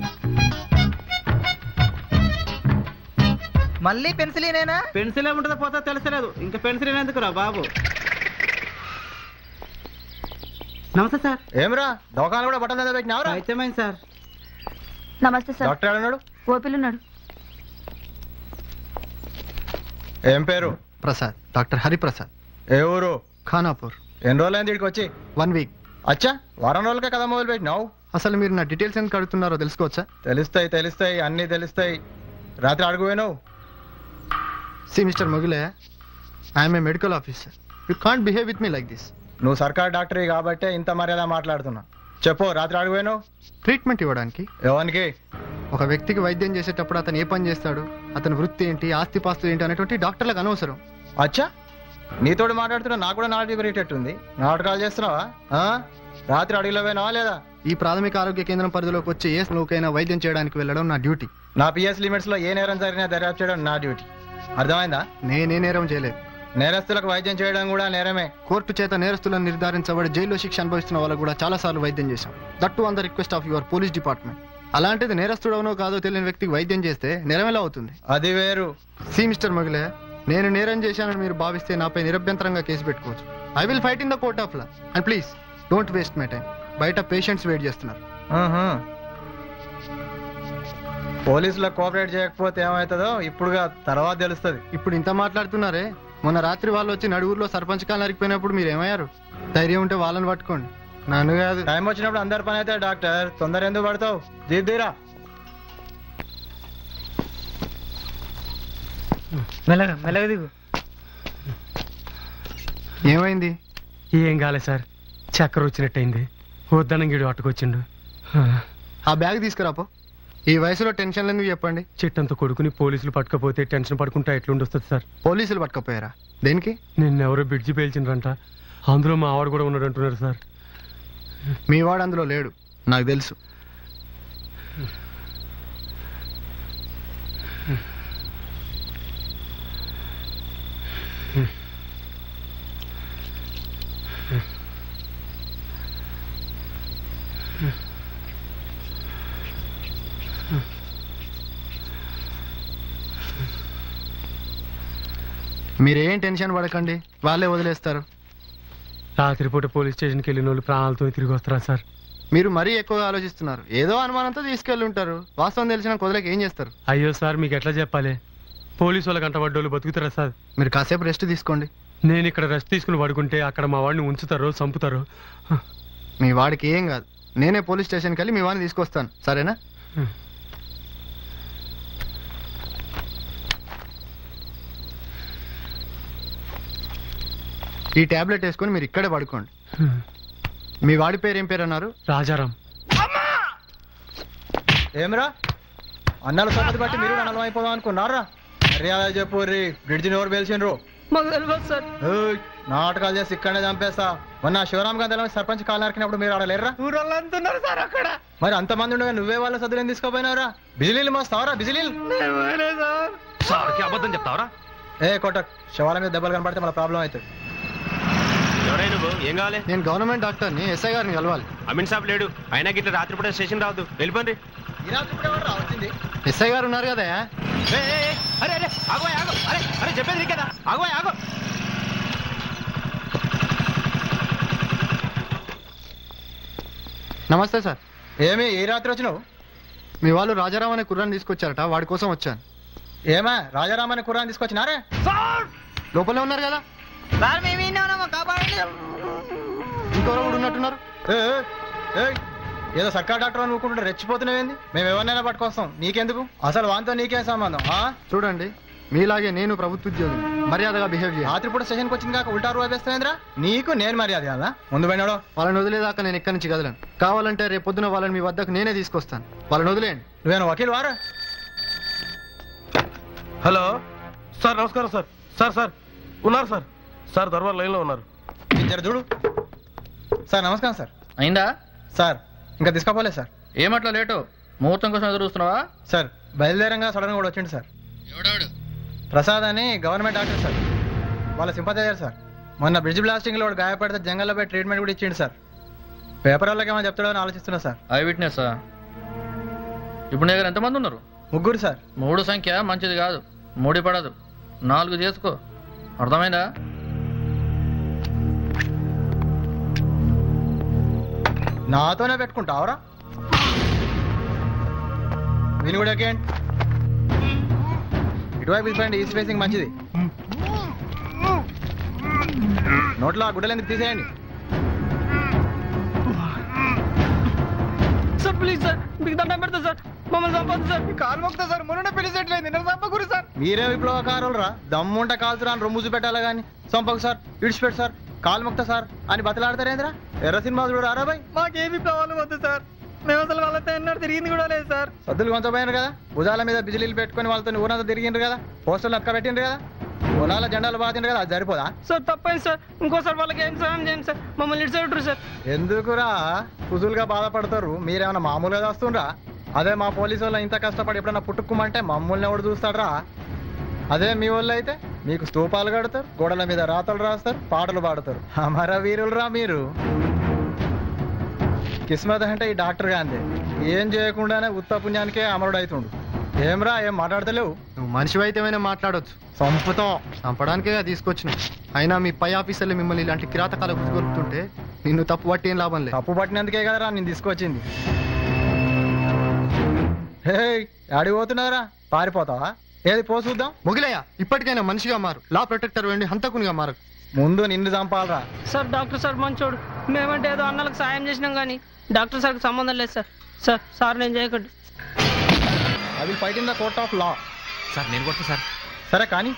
S10: మళ్ళీ పెన్సిలేనా పెన్సిల్ ఏముంటుందో పోతా తెలుసలేదు ఇంకా పెన్సిల్ ఎందుకు రా బాబు నమస్తే సార్
S1: ఏమిరా దోకాలు కూడా బట్టలు మీద పెట్టినావురా
S10: అయితేమైంది సార్
S21: నమస్తే సార్
S1: డాక్టర్ అన్నాడు
S21: ఓపిలున్నాడు
S1: ఏం పేరు
S15: ప్రసాద్ డాక్టర్ హరిప్రసాద్
S1: ఏ ఊరు
S15: ఖానాపూర్
S1: ఎన్ని రోజులైంది ఇక్కడికి వచ్చి
S15: వన్ వీక్
S1: అచ్చా వారం రోజులకే కదా మొదలు పెట్టినావు
S15: అసలు మీరు నా డీటెయిల్స్ ఎందుకు అడుగుతున్నారో తెలుసుకోవచ్చా
S1: తెలుస్తాయి తెలుస్తాయి అన్నీ తెలుస్తాయి రాత్రి అడుగు పోయినావు
S15: సి మిస్టర్ మొగిలే I'm a medical officer you can't behave with me like this
S1: నువ్వు సర్కార్ డాక్టరే కాబట్టే ఇంత మర్యాద మాట్లాడుతున్నా చెప్పు రాత్రి అడుగు పోయినావు
S15: ట్రీట్మెంట్ ఇవ్వడానికి
S1: ఎవరికి
S15: ఒక వ్యక్తికి వైద్యం చేసేటప్పుడు అతను ఏ పని చేస్తాడు అతని వృత్తి ఏంటి ఆస్తిపాస్తులు ఏంటి అనేటువంటి డాక్టర్లకు అనవసరం
S1: అచ్చా నీతోటి మాట్లాడుతున్నా నాకు కూడా నాలుగు పెరిగేటట్టుంది నాటకాలు చేస్తున్నావా ఆ? రాత్రి అడవిలో పోయినావా లేదా
S15: ఈ ప్రాథమిక ఆరోగ్య కేంద్రం పరిధిలోకి వచ్చే ఏ లోకైనా వైద్యం చేయడానికి వెళ్ళడం నా డ్యూటీ
S1: నా పిఎస్ లిమిట్స్ లో ఏ నేరం జరిగినా దర్యాప్తు చేయడం నా డ్యూటీ అర్థమైందా
S15: నేనే నేరం చేయలేదు
S1: నేరస్తులకు వైద్యం చేయడం కూడా నేరమే
S15: కోర్టు చేత నేరస్తులను నిర్ధారించబడి జైల్లో శిక్ష అనుభవిస్తున్న వాళ్ళకు కూడా చాలా సార్లు వైద్యం చేశాం that on the request of your police department అలాంటిది నేరస్తుడవనో కాదో తెలియని వ్యక్తికి వైద్యం చేస్తే నేరం ఎలా అవుతుంది
S1: అది వేరు
S15: సి మిస్టర్ మొగిలే నేను నేరం చేశానని మీరు భావిస్తే నాపై నిరభ్యంతరంగా కేసు పెట్టుకోవచ్చు I will fight in the court of law and please don't waste my time బయట పేషెంట్స్ వెయిట్ చేస్తున్నారు
S1: ఆహా. పోలీసులకు కోఆపరేట్ చేయకపోతే ఏమవుతుందో ఇప్పుడుగా తర్వాత తెలుస్తుంది
S15: ఇప్పుడు ఇంత మాట్లాడుతున్నారే మొన్న రాత్రి వాళ్ళు వచ్చి నడుగురులో సర్పంచ్ కాలు నరికిపోయినప్పుడు మీరు ఏమయ్యారు ధైర్యం ఉంటే వాళ్ళని పట్టుకోండి నన్ను కాదు
S1: టైం వచ్చినప్పుడు అందరి పని అయితే డాక్టర్ తొందర ఎందుకు పడతావు దీరా
S16: మెల్లగా మెల్లగా దిగు
S15: ఏమైంది
S17: ఏం కాలే సార్ చక్కెర వచ్చినట్టయింది వద్దనంగిడు అట్టుకొచ్చిండు
S15: ఆ బ్యాగ్ తీసుకురాపో ఈ వయసులో టెన్షన్లు ఎందుకు చెప్పండి
S17: చెట్టంత కొడుకుని పోలీసులు పట్టుకపోతే టెన్షన్ పడుకుంటా ఎట్లుండొస్తుంది సార్
S15: పోలీసులు పట్టుకపోయారా దేనికి
S17: నిన్నెవరో బిడ్జి పేల్చిండ్రంట అందులో మా ఆవిడ కూడా ఉన్నాడు అంటున్నారు సార్
S15: మీ వాడు అందులో లేడు నాకు తెలుసు మీరేం టెన్షన్ పడకండి వాళ్ళే వదిలేస్తారు
S17: రాత్రిపూట పోలీస్ స్టేషన్కి వెళ్ళిన వాళ్ళు ప్రాణాలతో తిరిగి వస్తారా సార్
S15: మీరు మరీ ఎక్కువగా ఆలోచిస్తున్నారు ఏదో అనుమానంతో తీసుకెళ్ళి ఉంటారు వాస్తవం తెలిసిన కుదలకి ఏం చేస్తారు
S17: అయ్యో సార్ మీకు ఎట్లా చెప్పాలి పోలీసు వాళ్ళకి అంటబడ్డోళ్ళు బతుకుతారా సార్
S15: మీరు కాసేపు రెస్ట్ తీసుకోండి
S17: నేను ఇక్కడ రెస్ట్ తీసుకుని పడుకుంటే అక్కడ మా వాడిని ఉంచుతారో చంపుతారో
S15: మీ వాడికి ఏం కాదు నేనే పోలీస్ స్టేషన్కి వెళ్ళి మీ వాడిని తీసుకొస్తాను సరేనా ఈ టాబ్లెట్ వేసుకొని మీరు ఇక్కడే పడుకోండి మీ వాడి పేరు ఏం పేరు అన్నారు
S17: రాజారాం
S1: ఏమిరా అన్నాలు సంగతి బట్టి మీరు కూడా అన్నం అయిపోదాం అనుకున్నారా మర్యాద చెప్పు రీ బ్రిడ్జిని ఎవరు పేల్చిండ్రు
S16: మాకు తెలియదు సార్
S15: ఏయ్, నాటకాలు చేసి ఇక్కడనే చంపేస్తా మొన్న శివరామ్ గాంధీ సర్పంచ్ కాలు నరికినప్పుడు మీరు ఆడ లేర్రా
S16: ఊరోళ్ళు అంటున్నారు సార్ అక్కడ
S15: మరి అంతమంది ఉండగా నువ్వే వాళ్ళ సదులేం తీసుకోపోయినావురా బిజిలీలు మోస్తావరా బిజిలీలు
S16: సార్
S14: సార్కి అబద్ధం చెప్తావరా
S15: ఏ కొట్టక్ శవాల మీద దెబ్బలు కనపడితే మన ప్రాబ్లం అవుతుంది
S14: ఎవరై నువ్వు ఏం కావాలి
S15: నేను గవర్నమెంట్ డాక్టర్ని ఎస్ఐ గారిని కలవాలి
S14: అమీన్ సాబ్ లేడు అయినా గిట్ల రాత్రిపూట స్టేషన్ రావద్దు వెళ్ళిపోండి
S15: ఎస్ఐ గారు ఉన్నారు కదా
S14: అరే అరే ఆగో ఆగో అరే అరే చెప్పేది నీకేనా ఆగో ఆగో
S15: నమస్తే సార్ ఏమి ఏ రాత్రి వచ్చినావు మీ వాళ్ళు రాజారాం అనే కుర్రాన్ని తీసుకొచ్చారట వాడి కోసం వచ్చాను ఏమా రాజారాం అనే కుర్రాన్ని తీసుకొచ్చినారే లోపలే ఉన్నారు కదా ఇంకెవరో కూడా ఉన్నట్టున్నారు ఏ, ఏ, ఏయ్, ఏదో సర్కార్ డాక్టర్ అని ఊరుకుంటుంటే రెచ్చిపోతున్నావేంది మేము ఎవరినైనా పట్టుకొస్తాం నీకెందుకు అసలు వాంతో నీకేం సంబంధం ఆ? చూడండి మీలాగే నేను ప్రభుత్వ ఉద్యోగి మర్యాదగా బిహేవ్ చేయాలి రాత్రిపూట స్టేషన్కి వచ్చింది కాక ఉల్టా రూపాయి వేస్తావేంద్రా నీకు నేను మర్యాద కదా ముందు పోయినాడు వాళ్ళని వదిలేదాకా నేను ఇక్కడి నుంచి కదలను కావాలంటే రేపు పొద్దున వాళ్ళని మీ వద్దకు నేనే తీసుకొస్తాను వాళ్ళని వదిలేయండి నువ్వేనా వకీల్ వారా
S17: హలో సార్ నమస్కారం సార్ సార్ సార్ ఉన్నారు సార్ సార్ దర్బార్ లైన్లో ఉన్నారు
S15: జర చూడు సార్ నమస్కారం సార్
S4: అయిందా
S15: సార్ ఇంకా తీసుకోపోలేదు సార్
S4: ఏమట్లా లేటు ముహూర్తం కోసం ఎదురు చూస్తున్నావా
S15: సార్ బయలుదేరంగా సడన్గా కూడా వచ్చిండు సార్
S4: ఎవడాడు
S15: ప్రసాద్ అని గవర్నమెంట్ డాక్టర్ సార్ వాళ్ళ సింపతైజర్ సార్ మొన్న బ్రిడ్జ్ బ్లాస్టింగ్ లో వాడు గాయపడితే జంగల్లో పోయి ట్రీట్మెంట్ కూడా ఇచ్చిండు సార్ పేపర్ వాళ్ళకి ఏమైనా చెప్తాడో అని ఆలోచిస్తున్నా సార్
S4: ఐ విట్నెస్ ఇప్పుడు నీ దగ్గర ఎంతమంది ఉన్నారు
S15: ముగ్గురు సార్
S4: మూడు సంఖ్య మంచిది కాదు మూడి పడదు నాలుగు చేసుకో అర్థమైందా
S15: నాతోనే పెట్టుకుంటావరా విని కూడా ఏంటి ఇటువైపు తీసుకోండి ఈస్ట్ ఫేసింగ్ మంచిది నోట్లో ఆ గుడ్డలు ఎందుకు తీసేయండి
S16: సార్ ప్లీజ్ సార్ మీకు దండం పెడతా సార్ మమ్మల్ని చంపొద్దు సార్ కాలు మొక్తా సార్ మొన్న పెళ్లి సెటిల్ అయింది నన్ను చంపకూరు సార్
S15: మీరే విప్లవకారులు రా దమ్ముంట కాల్చురా అని రొమ్ము చూపెట్టాలి కానీ చంపకు సార్ ఇడిచిపెట్టు సార్ కాలు మొక్తా సార్ అని బతలాడతారేంద్రా ఎర్ర సినిమా చూడు రారా బాయ్
S16: మాకేమి ప్రాబ్లం వద్దు సార్ మేము అసలు వాళ్ళతో ఎన్నడూ తిరిగింది కూడా లేదు సార్
S15: సద్దులు కొంచపోయారు కదా భుజాల మీద బిజిలీలు పెట్టుకొని వాళ్ళతో ఊరంతా తిరిగిండ్రు కదా పోస్టర్లు అక్క పెట్టిండ్రు కదా పొలాల జెండాలు బాతిండ్రు కదా అది సరిపోదా
S16: సార్ తప్పైంది సార్ ఇంకోసారి వాళ్ళకి ఏం సాయం చేయండి సార్ మమ్మల్ని ఇటు సైడ్ సార్
S15: ఎందుకురా కుజులుగా బాధపడతారు మీరేమన్నా మామూలుగా వస్తుండ్రా అదే మా పోలీసు వాళ్ళు ఇంత కష్టపడి ఎప్పుడన్నా పుట్టుకుమంటే మమ్మల్ని ఎవడు చూస్తాడ్రా అదే మీ వాళ్ళు అయితే మీకు స్తూపాలు కడతారు గోడల మీద రాతలు రాస్తారు పాటలు పాడతారు అమర వీరులరా మీరు కిస్మత్ అంటే ఈ డాక్టర్ గాంధీ ఏం చేయకుండానే ఉత్త పుణ్యానికే అమరుడు అవుతుండు ఏమ్రా ఏం మాట్లాడతలేవు నువ్వు మనిషి అయితేమైనా మాట్లాడొచ్చు సంపుతాం చంపడానికే తీసుకొచ్చిన అయినా మీ పై ఆఫీసర్లు మిమ్మల్ని ఇలాంటి కిరాతకాల గుర్తుంటే నిన్ను తప్పు పట్టి ఏం లాభం లేదు తప్పు పట్టినందుకే కదరా నేను తీసుకొచ్చింది హే ఆడికి పోతున్నారా పారిపోతావా ఏది పో చూద్దాం ముగిలయ్య ఇప్పటికైనా మనిషిగా మారు లా ప్రొటెక్టర్ వెండి హంతకునిగా మారు ముందు నిన్ను చంపాలరా
S16: సార్ డాక్టర్ సార్ మంచోడు మేమంటే ఏదో అన్నలకు సాయం చేసినాం కానీ డాక్టర్ సార్కి సంబంధం లేదు సార్ సార్ సార్ నేను చేయకండి
S15: I will fight in the court of law
S14: sir నేను కొట్టా సార్
S15: సరే కానీ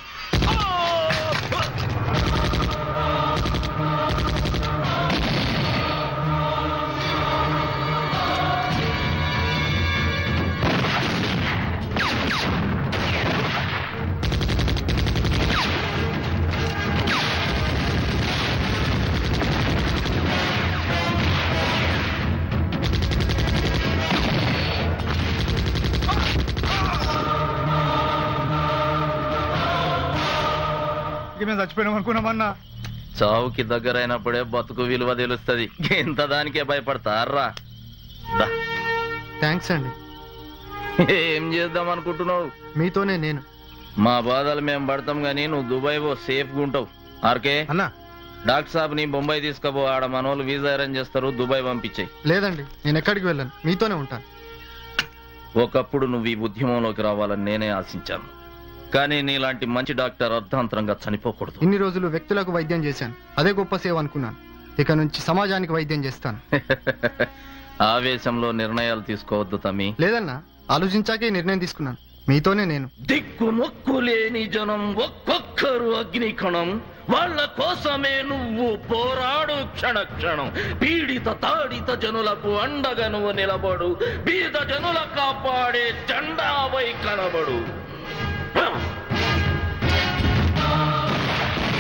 S1: మేము చచ్చిపోయినాం అనుకున్నామన్నా
S5: చావుకి దగ్గరైనప్పుడే బతుకు విలువ తెలుస్తుంది ఇంత దానికే భయపడతారా దా.
S15: థ్యాంక్స్ అండి
S5: ఏం చేద్దాం అనుకుంటున్నావు
S15: మీతోనే నేను
S5: మా బాధలు మేము పడతాం గానీ నువ్వు దుబాయ్ పో సేఫ్ గా ఉంటావు ఆర్కే
S15: అన్నా
S5: డాక్టర్ సాబ్ నీ బొంబాయి తీసుకుపో ఆడ మనోళ్ళు వీసా అరేంజ్ చేస్తారు దుబాయ్ పంపించాయి
S15: లేదండి నేను ఎక్కడికి వెళ్ళను మీతోనే ఉంటాను
S5: ఒకప్పుడు నువ్వు ఈ ఉద్యమంలోకి రావాలని నేనే ఆశించాను కానీ నీలాంటి మంచి డాక్టర్ అర్ధాంతరంగా చనిపోకూడదు
S15: ఇన్ని రోజులు వ్యక్తులకు వైద్యం చేశాను అదే గొప్ప సేవ అనుకున్నాను ఇక నుంచి సమాజానికి వైద్యం చేస్తాను
S5: ఆవేశంలో నిర్ణయాలు తీసుకోవద్దు తమ్మి
S15: లేదన్నా ఆలోచించాకే ఈ నిర్ణయం తీసుకున్నాను మీతోనే నేను
S5: దిక్కు మొక్కు లేని జనం ఒక్కొక్కరు అగ్నికణం వాళ్ళ కోసమే నువ్వు పోరాడు క్షణ క్షణం పీడిత తాడిత జనులకు అండగా నువ్వు నిలబడు బీద జనుల కాపాడే జెండావై కనబడు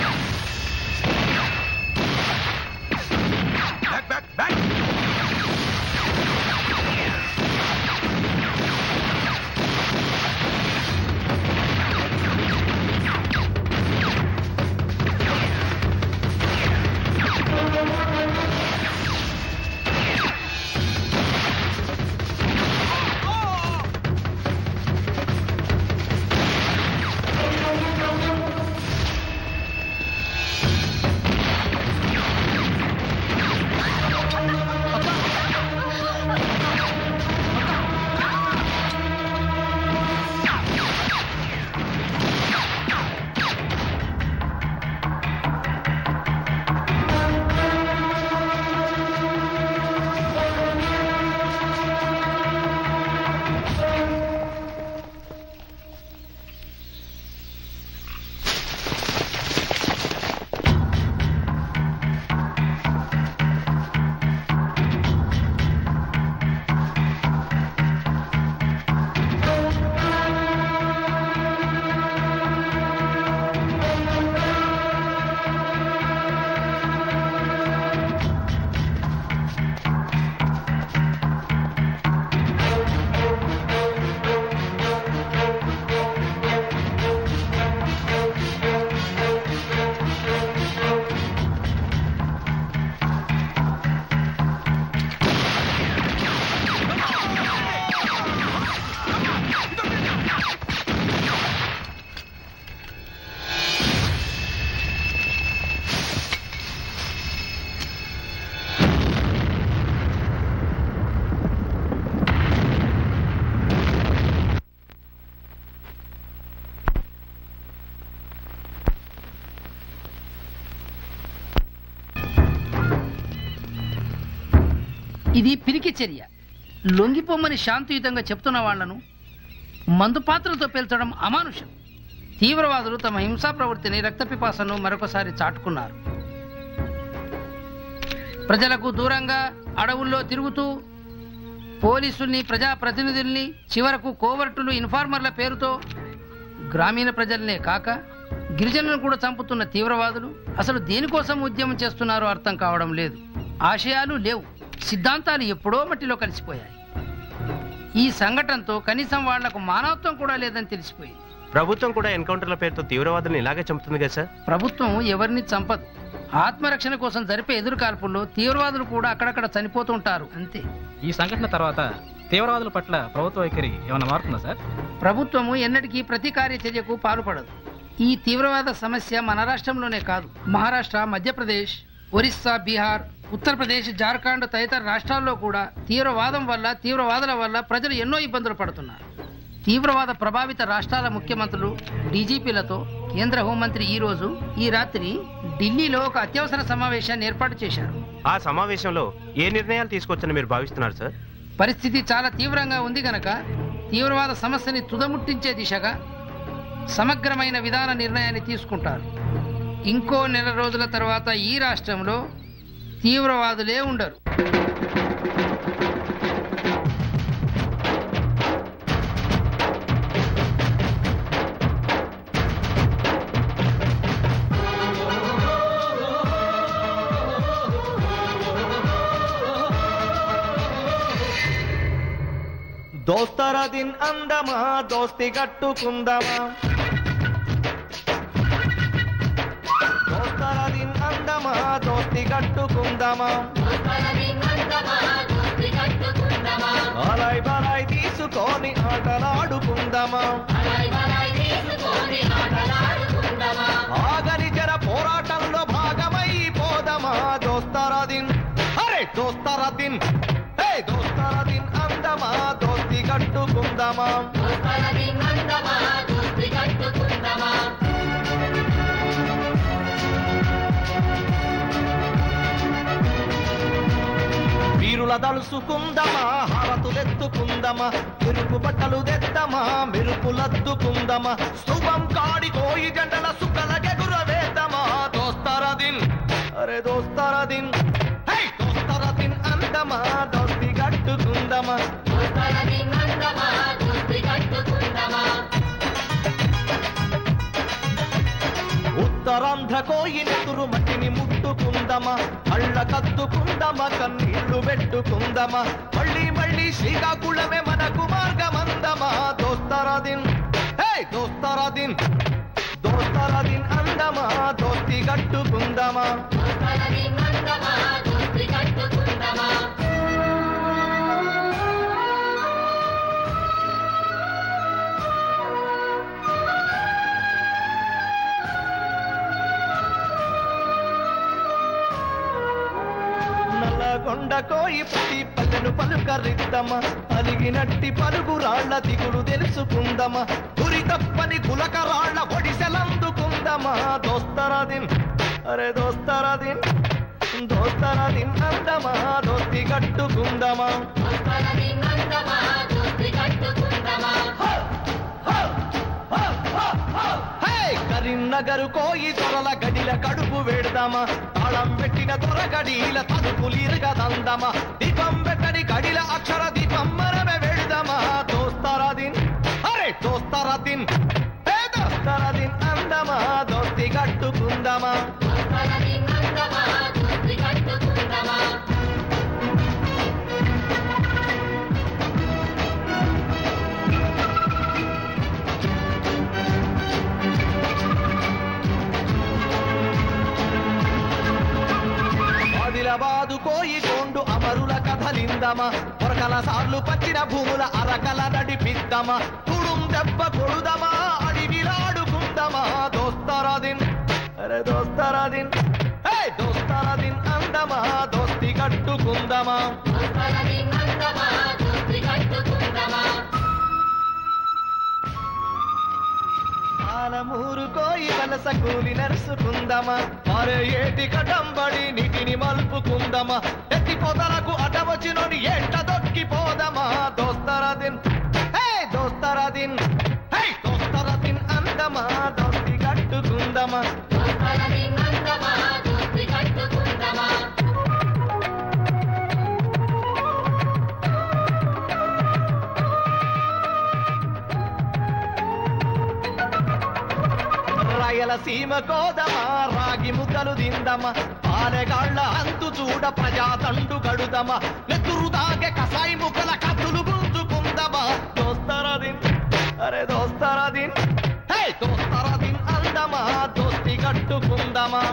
S3: ఇది పిరికి చర్య లొంగిపోమ్మని శాంతియుతంగా చెప్తున్న వాళ్లను మందు పాత్రలతో పేల్చడం అమానుషం తీవ్రవాదులు తమ హింసా ప్రవృత్తిని రక్తపిపాసను మరొకసారి చాటుకున్నారు ప్రజలకు దూరంగా అడవుల్లో తిరుగుతూ పోలీసుల్ని ప్రజాప్రతినిధుల్ని చివరకు కోవర్టులు ఇన్ఫార్మర్ల పేరుతో గ్రామీణ ప్రజలనే కాక గిరిజనులను కూడా చంపుతున్న తీవ్రవాదులు అసలు దేనికోసం ఉద్యమం చేస్తున్నారో అర్థం కావడం లేదు ఆశయాలు లేవు సిద్ధాంతాలు ఎప్పుడో మట్టిలో కలిసిపోయాయి ఈ సంఘటనతో కనీసం వాళ్లకు మానవత్వం కూడా లేదని తెలిసిపోయింది
S6: ప్రభుత్వం కూడా ఎన్కౌంటర్ల పేరుతో తీవ్రవాదులను ఇలాగే చంపుతుంది కదా సార్
S3: ప్రభుత్వం ఎవరిని చంపదు ఆత్మరక్షణ కోసం జరిపే ఎదురు కాల్పుల్లో తీవ్రవాదులు కూడా అక్కడక్కడ చనిపోతుంటారు అంతే
S11: ఈ సంఘటన తర్వాత తీవ్రవాదుల పట్ల ప్రభుత్వ వైఖరి ఏమైనా మారుతుందా సార్
S3: ప్రభుత్వము ఎన్నటికీ ప్రతి కార్యచర్యకు పాల్పడదు ఈ తీవ్రవాద సమస్య మన రాష్ట్రంలోనే కాదు మహారాష్ట్ర మధ్యప్రదేశ్ ఒరిస్సా బీహార్ ఉత్తరప్రదేశ్ జార్ఖండ్ తదితర రాష్ట్రాల్లో కూడా తీవ్రవాదం వల్ల తీవ్రవాదుల వల్ల ప్రజలు ఎన్నో ఇబ్బందులు పడుతున్నారు తీవ్రవాద ప్రభావిత రాష్ట్రాల ముఖ్యమంత్రులు డీజీపీలతో కేంద్ర హోంమంత్రి ఈ రోజు ఈ రాత్రి ఢిల్లీలో ఒక అత్యవసర సమావేశాన్ని ఏర్పాటు చేశారు
S6: ఆ సమావేశంలో ఏ నిర్ణయాలు తీసుకొచ్చని మీరు భావిస్తున్నారు సార్
S3: పరిస్థితి చాలా తీవ్రంగా ఉంది గనక తీవ్రవాద సమస్యని తుదముట్టించే దిశగా సమగ్రమైన విధాన నిర్ణయాన్ని తీసుకుంటారు ఇంకో నెల రోజుల తర్వాత ఈ రాష్ట్రంలో తీవ్రవాదులే ఉండరు
S18: దోస్తర దిన్ అందమా దోస్తి కట్టుకుందమా దోస్తర దిన్ అందమా దోస్తి కట్టుకుందమా అలాయ్ బలాయ్ తీసుకొని ఆటలాడుకుందమా ఆగని జర పోరాటంలో భాగమైపోదమా దోస్తర దిన్ అరే దోస్తర దిన్ ఏ దోస్తర దిన్ అందమా దోస్తి కట్టుకుందమా వీరుల దలుసుకుందమా హారతులెత్తుకుందమా ఎరుపు బట్టలు తెద్దమా మెరుపులద్దుకుందమా స్థూపం కాడి కోయి జెండల సుక్కల గెగుర వేద్దమా దోస్తర దిన్ అరే దోస్తర దిన్ హే దోస్తర దిన్ అందమా దోస్తి కట్టుకుందమా ఉత్తరాంధ్ర కోయి నెతురు మట్టిని ముట్టుకుందమా కళ్ళ కత్తుకుందమా కన్నీళ్లు పెట్టుకుందమా మళ్ళీ మళ్ళీ శ్రీకాకుళమే మనకు మార్గమందమా దోస్తరాదిన్ హే దోస్తరాదిన్ దోస్తరాదిన్ అందమా దోస్తి కట్టుకుందమా నల్లగొండ కోయి ప్రతి పల్లెను పలుకరిద్దమా అలిగినట్టి పలుగు రాళ్ల దిగులు తెలుసుకుందమా గురి తప్పని గులక రాళ్ల ఒడిసెలందుకుందమా దోస్తరాదిన్ అరే దోస్తరాదిన్ దోస్తరాదిన్ అందమా దోస్తి కట్టుకుందమా హే! కరీంనగర్ కోయి దొరల గడిల కడుపు వేడదామా తాళం పెట్టిన దొర గడిల తలుపులిరగదందమా దీపం పెట్టని గడిల అక్షర దీపం మనమే వెళదామా దోస్తరాదిన్ అరే దోస్తరాదిన్ హే దోస్తరాదిన్ అందమా దోస్తి కట్టుకుందమా ఆదిలాబాదు కోయి కొండు అమరుల కథలిందమా పొరకల సార్లు పచ్చిన భూముల అరకల నడిపిద్దమా తుడుం దెబ్బ కొడుదమా అడివిలాడుకుందమా దోస్తరాదిన్ అరే దోస్తరాదిన్ హే దోస్తరాదిన్ అందమా దోస్తి కట్టుకుందమా ఆలమూరు కోయి వలస కూలి నరుసుకుందమా మరే ఏటి కటంబడి నీటిని మలుపుకుందమా ఎత్తి పొదలకు అడ్డవచ్చినోని ఎంట దొక్కిపోదమా దోస్తరాదిన్ హే దోస్తరాదిన్ హే దోస్తరాదిన్ అందమా దోస్తి కట్టుకుందమా రాయలసీమ కోదమా రాగి ముద్దలు దిందమా పాలెగాళ్ళ అంతు చూడ ప్రజాతండు గడుదమా నెత్తురు దాగే కసాయి ముక్కల కత్తులు గుంజుకుందమా దోస్తరాదిన్ అరే దోస్తరాదిన్ హే దోస్తరాదిన్ అందమా దోస్తి కట్టుకుందమా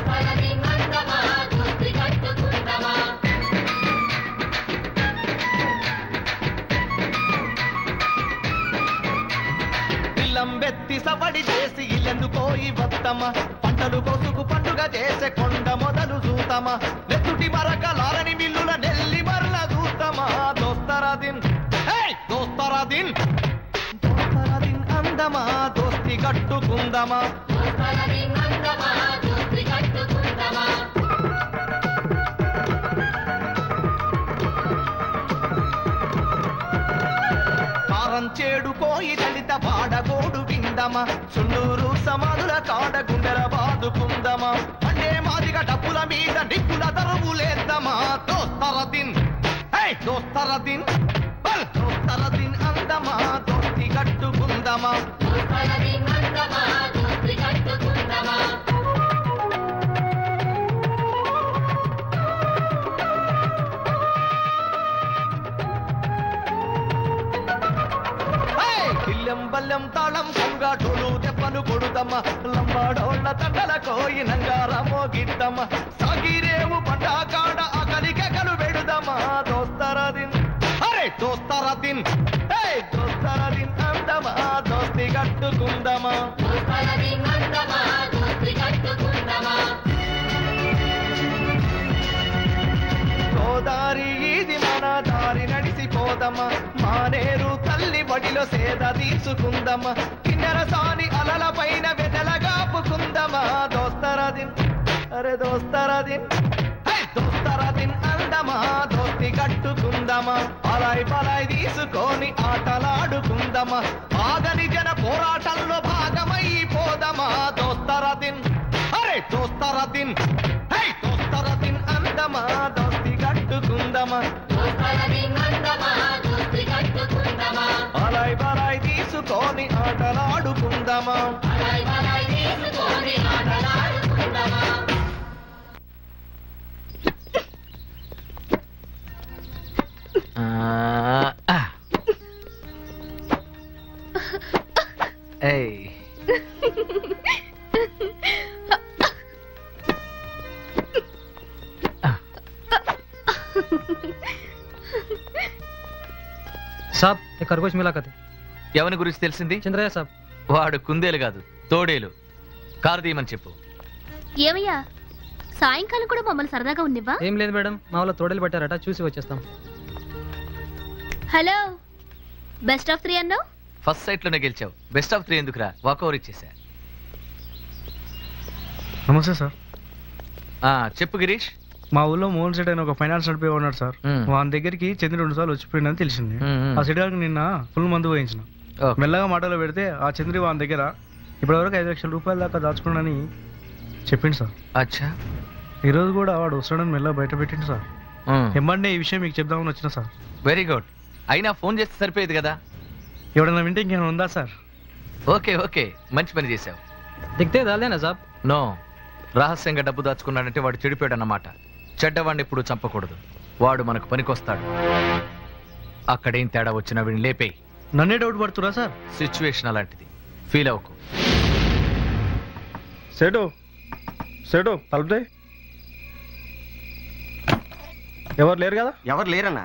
S18: పిల్లంబెత్తి సవడి చేసి ఇల్లెందుకోయి వత్తమ పంటలు కొసుకు పండుగ చేసే కొండ మొదలు చూతమ నెత్తుటి మరకలారని మిల్లుల నెల్లి మరల చూతమా దోస్తరాదిన్ హే దోస్తరాదిన్ దోస్తరాదిన్ అందమా దోస్తి కట్టుకుందమా కారం చేడు కోయి దళిత పాడగోడు విందమా చుండూరు సమాధుల కాడ గుండెల బాదుకుందమా అంటే మాదిగా డబ్బుల మీద నిప్పుల దరువులేద్దామా దోస్తరదిన్ హే దోస్తరదిన్ బల్ దోస్తరదిన్ అందమా దోస్తి కట్టుకుందమా హే! కిల్లెం బల్లెం తాళం సంగా డోలు దెబ్బలు కొడుదమ్మ లంబాడోళ్ళ తండల కోయినంగారమో గిద్దమ్మ సాగిరేవు పంట కాడ అకలికెకలు వెడుదమ్మా దోస్తరదిన్ అరే దోస్తరదిన్ హే దోస్తరదిన్ అందమా దోస్తి కట్టుకుందమా గోదారి ఇది మన దారి నడిసిపోదమ్మా మానేరు తల్లి బడిలో సేద తీసుకుందమ్మా కిన్నెర సాని అలల పైన వెదలగాపుకుందమా దోస్తరదిన్ అరే దోస్తరదిన్ హే దోస్తరదిన్ అందమా దోస్తి కట్టుకుందమా అలాయ్ పలాయ్ తీసుకొని ఆటలాడుకుందమా ఆగని జన పోరాటంలో భాగమైపోదమా దోస్తరదిన్ అరే దోస్తరదిన్ హే దోస్తరదిన్ అందమా దోస్తి కట్టుకుందమా అలాయ్ బలాయ్ తీసుకొని ఆటలాడుకుందమా
S7: ఏయ్
S13: సాబ్ ఈ ఖర్గోష్ మిలాకత్
S7: ఎవరి గురించి తెలిసింది
S13: చంద్రయ్య సాబ్
S7: వాడు కుందేలు కాదు తోడేలు కారు తీయమని చెప్పు
S19: ఏమయ్యా సాయంకాలం కూడా మమ్మల్ని సరదాగా ఉండివ్వా
S13: ఏం లేదు మేడం మా వాళ్ళ తోడలు పట్టారట చూసి వచ్చేస్తాం
S19: హలో బెస్ట్ ఆఫ్ త్రీ అన్నావు
S7: ఫస్ట్ సైట్ లోనే గెలిచావు బెస్ట్ ఆఫ్ త్రీ ఎందుకురా వాక్ ఓవర్ ఇచ్చేసా
S20: నమస్తే సార్
S7: ఆ, చెప్పు గిరీష్
S20: మా ఊళ్ళో మోహన్ సెట్ అని ఒక ఫైనాన్స్ నడిపే ఉన్నాడు సార్ వాని దగ్గరికి చంద్ర రెండు సార్లు వచ్చిపోయిందని తెలిసింది
S7: మ్మ్.
S20: ఆ సెట్ గారికి నిన్న ఫుల్ మందు పోయించిన మెల్లగా మాటలో పెడితే ఆ చంద్రి వాని దగ్గర ఇప్పటివరకు ఐదు లక్షల రూపాయల దాకా దాచుకున్నాడని చెప్పిండు సార్
S7: అచ్చా
S20: ఈ రోజు కూడా వాడు వస్తాడని మెల్లగా బయట పెట్టిండు సార్ ఎమ్మండే ఈ విషయం మీకు చెప్దామని వచ్చిన సార్
S7: వెరీ గుడ్ అయినా ఫోన్ చేస్తే సరిపోయేది కదా
S20: ఎవడన్నా వింటే ఇంకేమైనా ఉందా సార్
S7: ఓకే ఓకే మంచి పని చేశావు
S13: దిగితే దాల్దేనా సాబ్
S7: నో రహస్యంగా డబ్బు దాచుకున్నాడంటే వాడు చెడిపోయాడు అన్నమాట చెడ్డవాడిని ఎప్పుడు చంపకూడదు వాడు మనకు పనికొస్తాడు అక్కడేం తేడా వచ్చినా వీడిని లేపేయి
S20: నన్నే డౌట్ పడుతురా సార్
S7: సిచ్యువేషన్ అలాంటిది ఫీల్ అవ్వకు
S20: సెటు సెటు తలుపుతే ఎవరు లేరు కదా
S1: ఎవరు లేరన్నా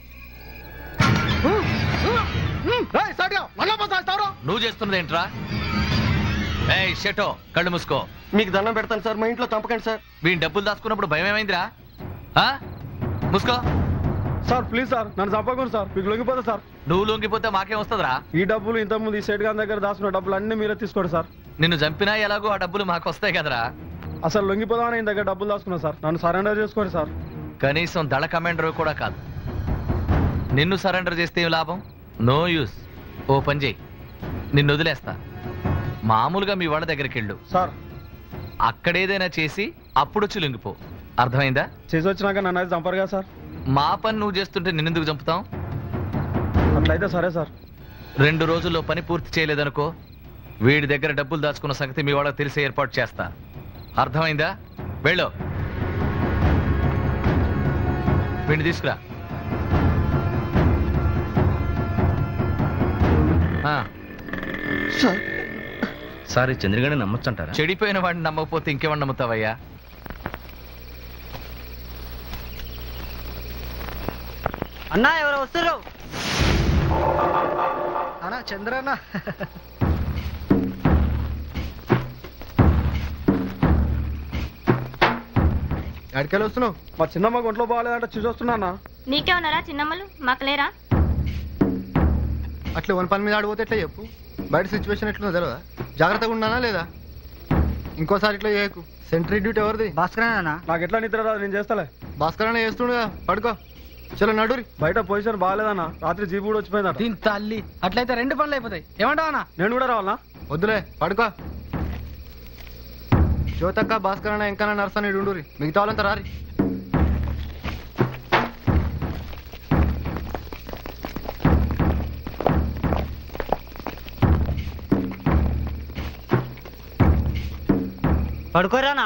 S7: నువ్వు చేస్తున్నది ఏంట్రా ఏయ్ షెటో కళ్ళు మూసుకో
S15: మీకు దండం పెడతాను సార్ మా ఇంట్లో చంపకండి సార్
S7: వీని డబ్బులు దాచుకున్నప్పుడు భయం ఏమైందిరా ఆ? మూసుకో
S20: సార్ ప్లీజ్ సార్ నన్ను చంపకండి సార్ మీకు లొంగిపోతా సార్
S7: నువ్వు లొంగిపోతే మాకేం వస్తుందిరా
S20: ఈ డబ్బులు ఇంతకుముందు ఈ సెట్ గారి దగ్గర దాచుకున్న డబ్బులు అన్ని మీరే తీసుకోండి సార్
S7: నిన్ను చంపినా ఎలాగో ఆ డబ్బులు మాకు వస్తాయి కదరా
S20: అసలు లొంగిపోదామని ఈయన దగ్గర డబ్బులు దాచుకున్నా సార్ నన్ను సరెండర్ చేసుకోండి సార్
S7: కనీసం దళ కమాండర్ కూడా కాదు నిన్ను సరెండర్ చేస్తే ఏం లాభం నో యూస్ ఓ పని చేయి నిన్ను వదిలేస్తా మామూలుగా మీ వాళ్ళ దగ్గరికి వెళ్ళు
S20: సార్
S7: అక్కడేదైనా చేసి అప్పుడు వచ్చి లొంగిపో అర్థమైందా
S20: చేసి వచ్చినాక నన్ను అయితే చంపరు కదా సార్
S7: మా పని నువ్వు చేస్తుంటే నిన్నెందుకు చంపుతాం
S20: అట్లయితే సరే సార్
S7: రెండు రోజుల్లో పని పూర్తి చేయలేదనుకో వీడి దగ్గర డబ్బులు దాచుకున్న సంగతి మీ వాళ్ళకి తెలిసే ఏర్పాటు చేస్తా అర్థమైందా వెళ్ళు వీడిని తీసుకురా ఆ,
S1: సార్ ఈ చంద్రగాడిని నమ్మొచ్చంటారా
S7: చెడిపోయిన వాడిని నమ్మకపోతే ఇంకేమన్నా నమ్ముతావయ్యా
S10: అన్నా ఎవరు వస్తారు అన్నా చంద్రన్న
S20: ఎక్కడికెళ్ళి వస్తున్నావు మా చిన్నమ్మ ఒంట్లో బాగాలేదంటే చూసి వస్తున్నా అన్న
S21: నీకే ఉన్నారా చిన్నమ్మలు మాకు లేరా
S15: అట్లా వన్ పని మీద ఆడిపోతే ఎట్లా చెప్పు బయట సిచ్యువేషన్ ఎట్లుందో తెలియదా జాగ్రత్తగా ఉన్నానా లేదా ఇంకోసారి ఇట్లా చేయకు సెంట్రీ డ్యూటీ ఎవరిది
S10: భాస్కర్
S20: నాకు ఎట్లా నిద్ర రాదు నేను చేస్తాలే
S15: భాస్కర్ అన్న చేస్తుండగా పడుకో చలో నడురి
S20: బయట పొజిషన్ బాగాలేదన్న రాత్రి జీపు కూడా వచ్చిపోయిందట
S3: దీని తల్లి అట్లయితే రెండు పనులు అయిపోతాయి ఏమంటావా
S20: నేను కూడా రావాలా
S15: వద్దులే పడుకో జ్యోతక్క భాస్కర్ అన్న ఇంకా నర్సని ఉండురి మిగతా వాళ్ళంతా రారి
S10: పడుకోరానా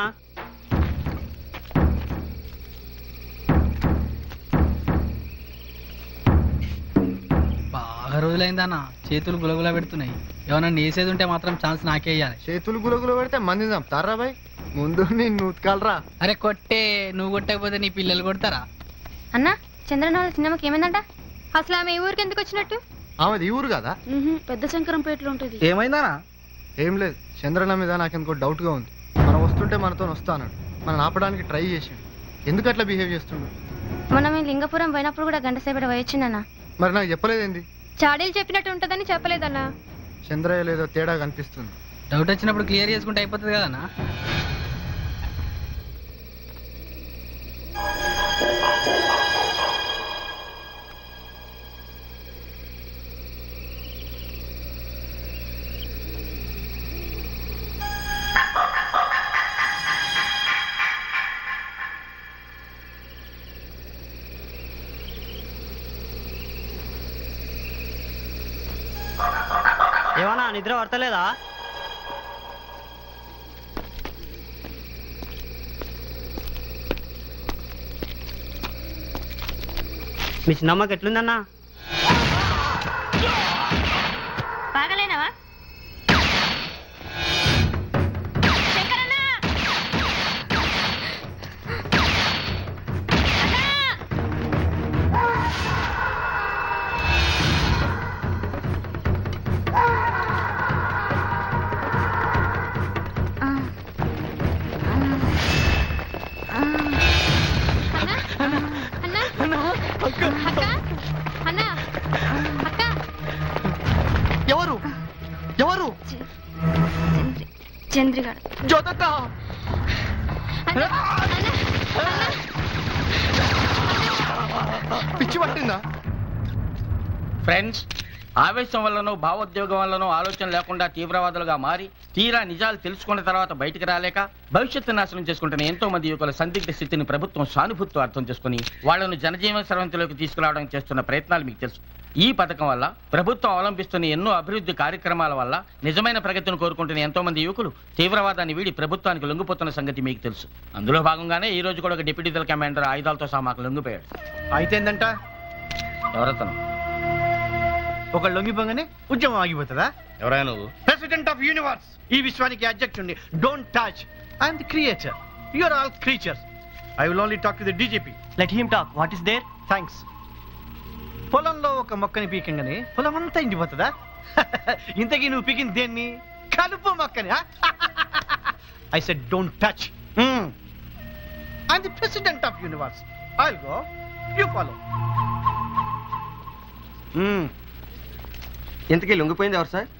S3: బాగా రోజులైందన్న చేతులు గులగుల పెడుతున్నాయి ఏమన్నా నేసేది ఉంటే మాత్రం ఛాన్స్ నాకే ఇయ్యాలి
S15: చేతులు గులగుల పెడితే మంది చంపుతారా బాయ్ ముందు నేను ఉతకాలరా
S3: అరే కొట్టే నువ్వు కొట్టకపోతే నీ పిల్లలు కొడతారా
S21: అన్నా చంద్రన వాళ్ళ చిన్నమ్మకి ఏమైందంట అసలు ఆమె ఈ ఊరికి ఎందుకు వచ్చినట్టు
S15: ఆమెది ఈ ఊరు కదా
S21: పెద్ద శంకరంపేటలో ఉంటుంది
S15: ఏమైందానా ఏం లేదు చంద్రన మీద నాకెందుకో డౌట్గా ఉంది మనం వస్తుంటే మనతో వస్తాను మనం ఆపడానికి ట్రై చేసిండు ఎందుకు అట్లా బిహేవ్ చేస్తుండు
S21: మనం ఈ లింగపురం పోయినప్పుడు కూడా గంట సేపటి వచ్చిందన్న
S15: మరి నాకు చెప్పలేదేంది
S21: చాడీలు చెప్పినట్టు ఉంటుందని చెప్పలేదన్నా
S15: చంద్రయ్య లేదో తేడా కనిపిస్తుంది
S3: డౌట్ వచ్చినప్పుడు క్లియర్ చేసుకుంటే అయిపోతుంది కదన్నా
S10: ఏమన్నా నిద్ర పడతలేదా మీ చిన్నమ్మకి ఎట్లుందన్నా
S21: బాగలేనవా
S15: ఎవరు
S21: చంద్రిగాడు
S15: జ్యోతక్క పిచ్చి పట్టిందా
S8: ఫ్రెండ్స్ ఆవేశం వల్లనో భావోద్వేగం వల్లనో ఆలోచన లేకుండా తీవ్రవాదులుగా మారి తీరా నిజాలు తెలుసుకున్న తర్వాత బయటికి రాలేక భవిష్యత్తు నాశనం చేసుకుంటున్న ఎంతో మంది యువకుల సందిగ్ధ స్థితిని ప్రభుత్వం సానుభూతితో అర్థం చేసుకుని వాళ్లను జనజీవన సర్వంతిలోకి తీసుకురావడానికి చేస్తున్న ప్రయత్నాలు మీకు తెలుసు ఈ పథకం వల్ల ప్రభుత్వం అవలంబిస్తున్న ఎన్నో అభివృద్ధి కార్యక్రమాల వల్ల నిజమైన ప్రగతిని కోరుకుంటున్న ఎంతో మంది యువకులు తీవ్రవాదాన్ని వీడి ప్రభుత్వానికి లొంగిపోతున్న సంగతి మీకు తెలుసు అందులో భాగంగానే ఈ రోజు కూడా ఒక డిప్యూటీ దళ కమాండర్ ఆయుధాలతో సహా మాకు లొంగిపోయాడు
S1: అయితే ఏందంట
S8: ఎవరతను
S1: ఒక లొంగిపోగానే ఉద్యమం ఆగిపోతుందా
S8: ఎవరైనా నువ్వు
S1: ప్రెసిడెంట్ ఆఫ్ యూనివర్స్ ఈ విశ్వానికి అధ్యక్షుడిని don't touch I'm the creator you are all creatures I will only talk to the DGP let him talk what is there thanks పొలంలో ఒక మొక్కని పీకంగానే పొలం అంతా ఇండిపోతుందా ఇంతకీ నువ్వు పీకింది దేన్ని కలుపు మొక్కని I said don't touch I'm the president of universe I go you follow
S22: ఇంతకీ లొంగిపోయింది ఎవరు సార్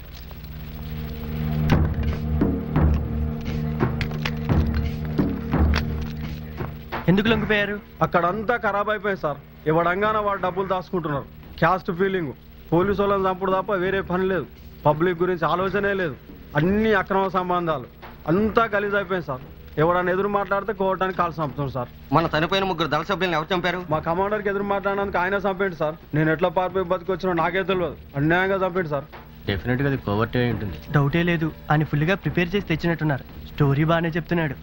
S20: ఎందుకు లొంగిపోయారు అక్కడంతా ఖరాబ్ అయిపోయింది సార్ ఎవడంగానే వాడు డబ్బులు దాచుకుంటున్నారు క్యాస్ట్ ఫీలింగ్ పోలీసు వాళ్ళని చంపుడు తప్ప వేరే పని లేదు పబ్లిక్ గురించి ఆలోచనే లేదు అన్ని అక్రమ సంబంధాలు అంతా గలీజ్ అయిపోయింది సార్ ఎవడన్నా ఎదురు మాట్లాడితే కోవటానికి కాల్ చంపుతాం సార్
S22: మన చనిపోయిన ముగ్గురు దళ సభ్యులను ఎవరు చంపారు
S20: మా కమాండర్కి ఎదురు మాట్లాడడానికి ఆయన చంపేయండి సార్ నేను ఎట్లా పారిపోయి బతికొచ్చినా నాకే తెలియదు అన్యాయంగా చంపేయండి సార్
S23: డెఫినెట్ గా అది కోవర్టే ఉంటుంది
S24: డౌటే లేదు ఆయన ఫుల్గా ప్రిపేర్ చేసి తెచ్చినట్టున్నారు స్టోరీ బాగానే చెప్తున్నాడు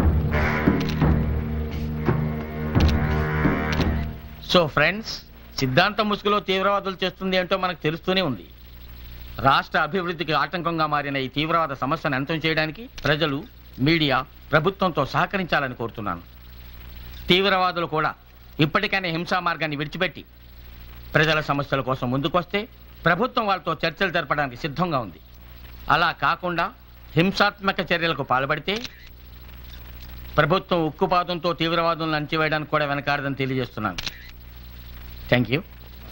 S8: సో ఫ్రెండ్స్ సిద్ధాంత ముసుగులో తీవ్రవాదులు చేస్తుంది ఏంటో మనకు తెలుస్తూనే ఉంది రాష్ట్ర అభివృద్ధికి ఆటంకంగా మారిన ఈ తీవ్రవాద సమస్యను అంతం చేయడానికి ప్రజలు మీడియా ప్రభుత్వంతో సహకరించాలని కోరుతున్నాను తీవ్రవాదులు కూడా ఇప్పటికైనా హింసా మార్గాన్ని విడిచిపెట్టి ప్రజల సమస్యల కోసం ముందుకొస్తే ప్రభుత్వం వాళ్ళతో చర్చలు జరపడానికి సిద్ధంగా ఉంది అలా కాకుండా హింసాత్మక చర్యలకు పాల్పడితే ప్రభుత్వం ఉక్కుపాదంతో తీవ్రవాదులను అణచివేయడానికి కూడా వెనకాడదని తెలియజేస్తున్నాను థ్యాంక్ యూ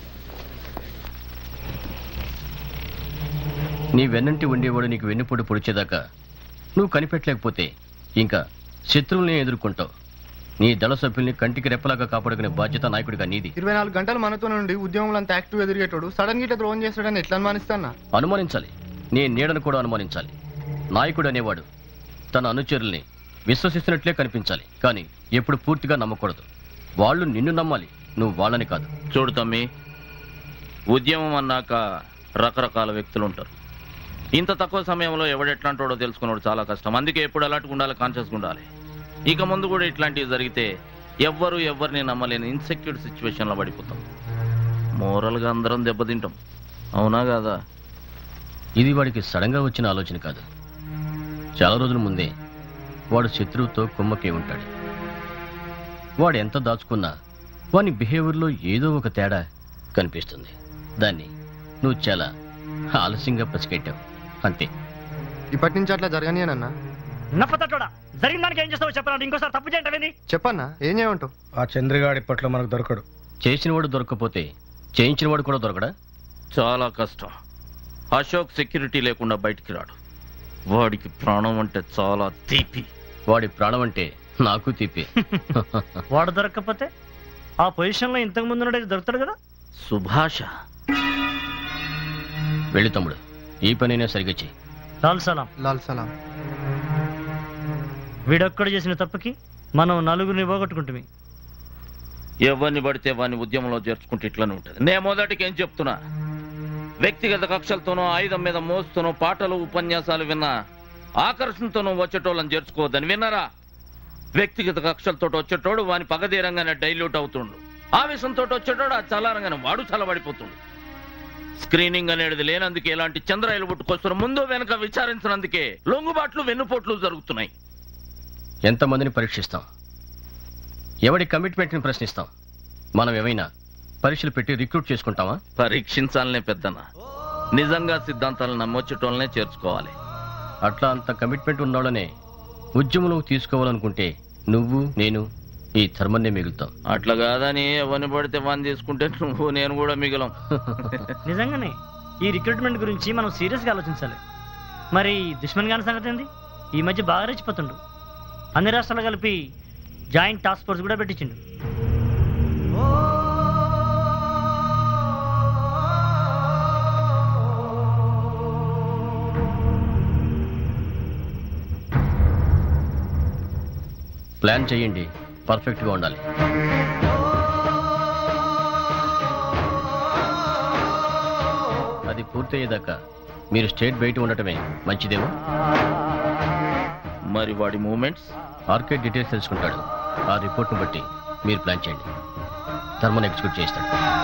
S23: నీ వెన్నంటి ఉండేవాడు నీకు వెన్నుపొడి పొడిచేదాకా నువ్వు కనిపెట్టలేకపోతే ఇంకా శత్రువుల్ని ఎదుర్కొంటావు నీ దళ సభ్యుల్ని కంటికి రెప్పలాగా కాపాడుకునే బాధ్యత నాయకుడిగా నీది
S15: ఇరవై నాలుగు గంటలు మనతో నుండి ఉద్యమంలో అంత యాక్టివ్ ఎదిరిగేటోడు సడన్ గా ఇట్లా ద్రోహం చేస్తాడని ఎట్లా అనుమానిస్తానా
S23: అనుమానించాలి నీ నీడను కూడా అనుమానించాలి నాయకుడు అనేవాడు తన అనుచరుల్ని విశ్వసిస్తున్నట్లే కనిపించాలి కానీ ఎప్పుడు పూర్తిగా నమ్మకూడదు వాళ్ళు నిన్ను నమ్మాలి నువ్వు వాళ్ళని కాదు
S5: చూడు తమ్మి ఉద్యమం అన్నాక రకరకాల వ్యక్తులు ఉంటారు ఇంత తక్కువ సమయంలో ఎవడెట్లాంటాడో తెలుసుకున్నాడు చాలా కష్టం అందుకే ఎప్పుడు అలర్ట్గా ఉండాలి కాన్షియస్గా ఉండాలి ఇక ముందు కూడా ఇట్లాంటివి జరిగితే ఎవ్వరు ఎవరిని నమ్మలేని ఇన్సెక్యూర్ సిచ్యువేషన్లో పడిపోతాం మోరల్గా అందరం దెబ్బతింటాం అవునా కాదా
S23: ఇది వాడికి సడన్గా వచ్చిన ఆలోచన కాదు చాలా రోజుల ముందే వాడు శత్రువుతో కుమ్మకే ఉంటాడు వాడు ఎంత దాచుకున్నా వాని బిహేవియర్లో ఏదో ఒక తేడా కనిపిస్తుంది దాన్ని నువ్వు చాలా ఆలస్యంగా పసిగట్టావు అంతే
S15: ఇప్పటి నుంచి అట్లా జరగనియనన్నా
S24: నప్పతట్టోడా జరిగిన దానికి ఏం చేస్తావో చెప్పరా ఇంకోసారి తప్పు చేయటమేంది
S15: చెప్పన్నా ఏం చేయమంటావు
S20: ఆ చంద్రగాడు ఇప్పట్లో మనకు దొరకడు
S23: చేసినవాడు దొరకకపోతే చేయించినవాడు కూడా దొరకడా
S5: చాలా కష్టం అశోక్ సెక్యూరిటీ లేకుండా బయటికి రాడు వాడికి ప్రాణం అంటే చాలా తీపి
S23: వాడి ప్రాణం అంటే నాకు తీపి
S24: వాడు దొరకకపోతే ఆ పొజిషన్లో ఇంతకు ముందు ఉన్నది దొరుకుతాడు కదా
S5: సుభాష
S23: వెళ్ళి తమ్ముడు ఈ పనైనా సరిగ్గా చెయ్యి
S24: లాల్ సలాం
S15: లాల్ సలాం
S24: వీడొక్కడు చేసిన తప్పుకి మనం నలుగురిని పోగొట్టుకుంటుంది
S5: ఎవరిని పడితే వాడిని ఉద్యమంలో చేర్చుకుంటే ఇట్లనే ఉంటుంది నేను మొదటికి ఏం చెప్తున్నా వ్యక్తిగత కక్షలతోనో ఆయుధం మీద మోస్తూనో పాటలు ఉపన్యాసాలు విన్నా ఆకర్షణతోనూ వచ్చేటోళ్ళని చేర్చుకోవద్దని విన్నారా వ్యక్తిగత కక్షలతో వచ్చేటోడు వాని పగదీరంగానే డైల్యూట్ అవుతుండు ఆవేశంతో వచ్చేటోడు ఆ చలారంగానే వాడు చల్లబడిపోతుండు స్క్రీనింగ్ అనేది లేనందుకే ఇలాంటి చంద్రాయిలు పుట్టుకొస్తున్న ముందు వెనక విచారించినందుకే లొంగుబాట్లు వెన్నుపోట్లు జరుగుతున్నాయి
S23: ఎంతమందిని పరీక్షిస్తాం ఎవడి కమిట్మెంట్ని ప్రశ్నిస్తాం మనం ఏమైనా పరీక్షలు పెట్టి రిక్రూట్ చేసుకుంటామా
S5: పరీక్షించాలనే పెద్దన నిజంగా సిద్ధాంతాలను నమ్మొచ్చేటోళ్ళనే చేర్చుకోవాలి
S23: అట్లా అంత కమిట్మెంట్ ఉన్నోళ్ళనే ఉద్యమంలో తీసుకోవాలనుకుంటే నువ్వు నేను ఈ ధర్మన్నే మిగులుతాం
S5: అట్లా కాదని ఎవరిని పడితే వాని తీసుకుంటే నువ్వు నేను కూడా మిగలం
S24: నిజంగానే ఈ రిక్రూట్మెంట్ గురించి మనం సీరియస్గా ఆలోచించాలి మరి దుష్మన్ గారి సంగతి ఏంది ఈ మధ్య బాగా రెచ్చిపోతుండు అన్ని రాష్ట్రాలు కలిపి జాయింట్ టాస్క్ ఫోర్స్ కూడా పెట్టించిండు
S23: ప్లాన్ చేయండి పర్ఫెక్ట్గా ఉండాలి అది పూర్తయ్యేదాకా మీరు స్టేట్ బయట ఉండటమే మంచిదేమో
S5: మరి వాడి మూమెంట్స్
S23: ఆర్కే డీటెయిల్స్ తెలుసుకుంటాడు ఆ రిపోర్ట్ను బట్టి మీరు ప్లాన్ చేయండి ధర్మను ఎగ్జిక్యూట్ చేస్తాడు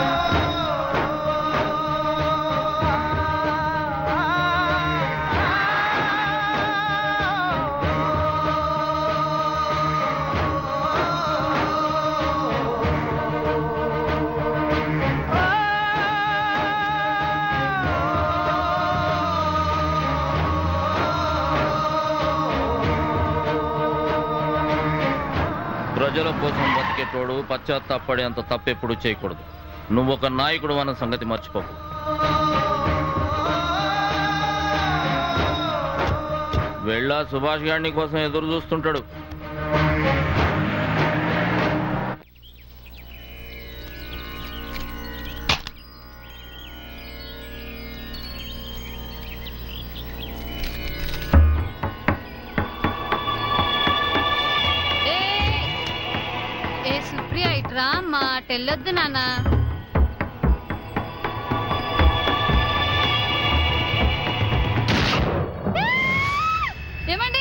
S5: ప్రజల కోసం బతికేటోడు పశ్చాత్తాపడేంత తప్పెప్పుడు చేయకూడదు నువ్వు ఒక నాయకుడు అన్న సంగతి మర్చిపోకు వెళ్ళా సుభాష్ గారిని కోసం ఎదురు చూస్తుంటాడు
S2: ఏ సుప్రియ ఇట్రా మా టెల్లొద్దు నాన్న ఏమండి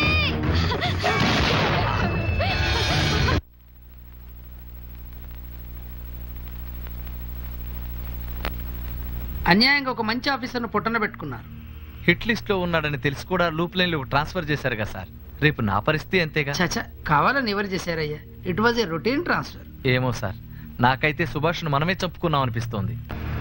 S3: అన్యాయంగా ఒక మంచి ఆఫీసర్ను పుట్టన పెట్టుకున్నారు
S7: హిట్ లిస్ట్ లో ఉన్నాడని తెలిసి కూడా లూప్ లైన్ లో ట్రాన్స్ఫర్ చేశారు కదా సార్ రేపు నా పరిస్థితి అంతేగా
S3: చచ కావాలని ఎవరు చేశారయ్యా it was a routine transfer
S7: ఏమో సార్ నాకైతే సుభాష్ను మనమే చంపుకున్నాం అనిపిస్తోంది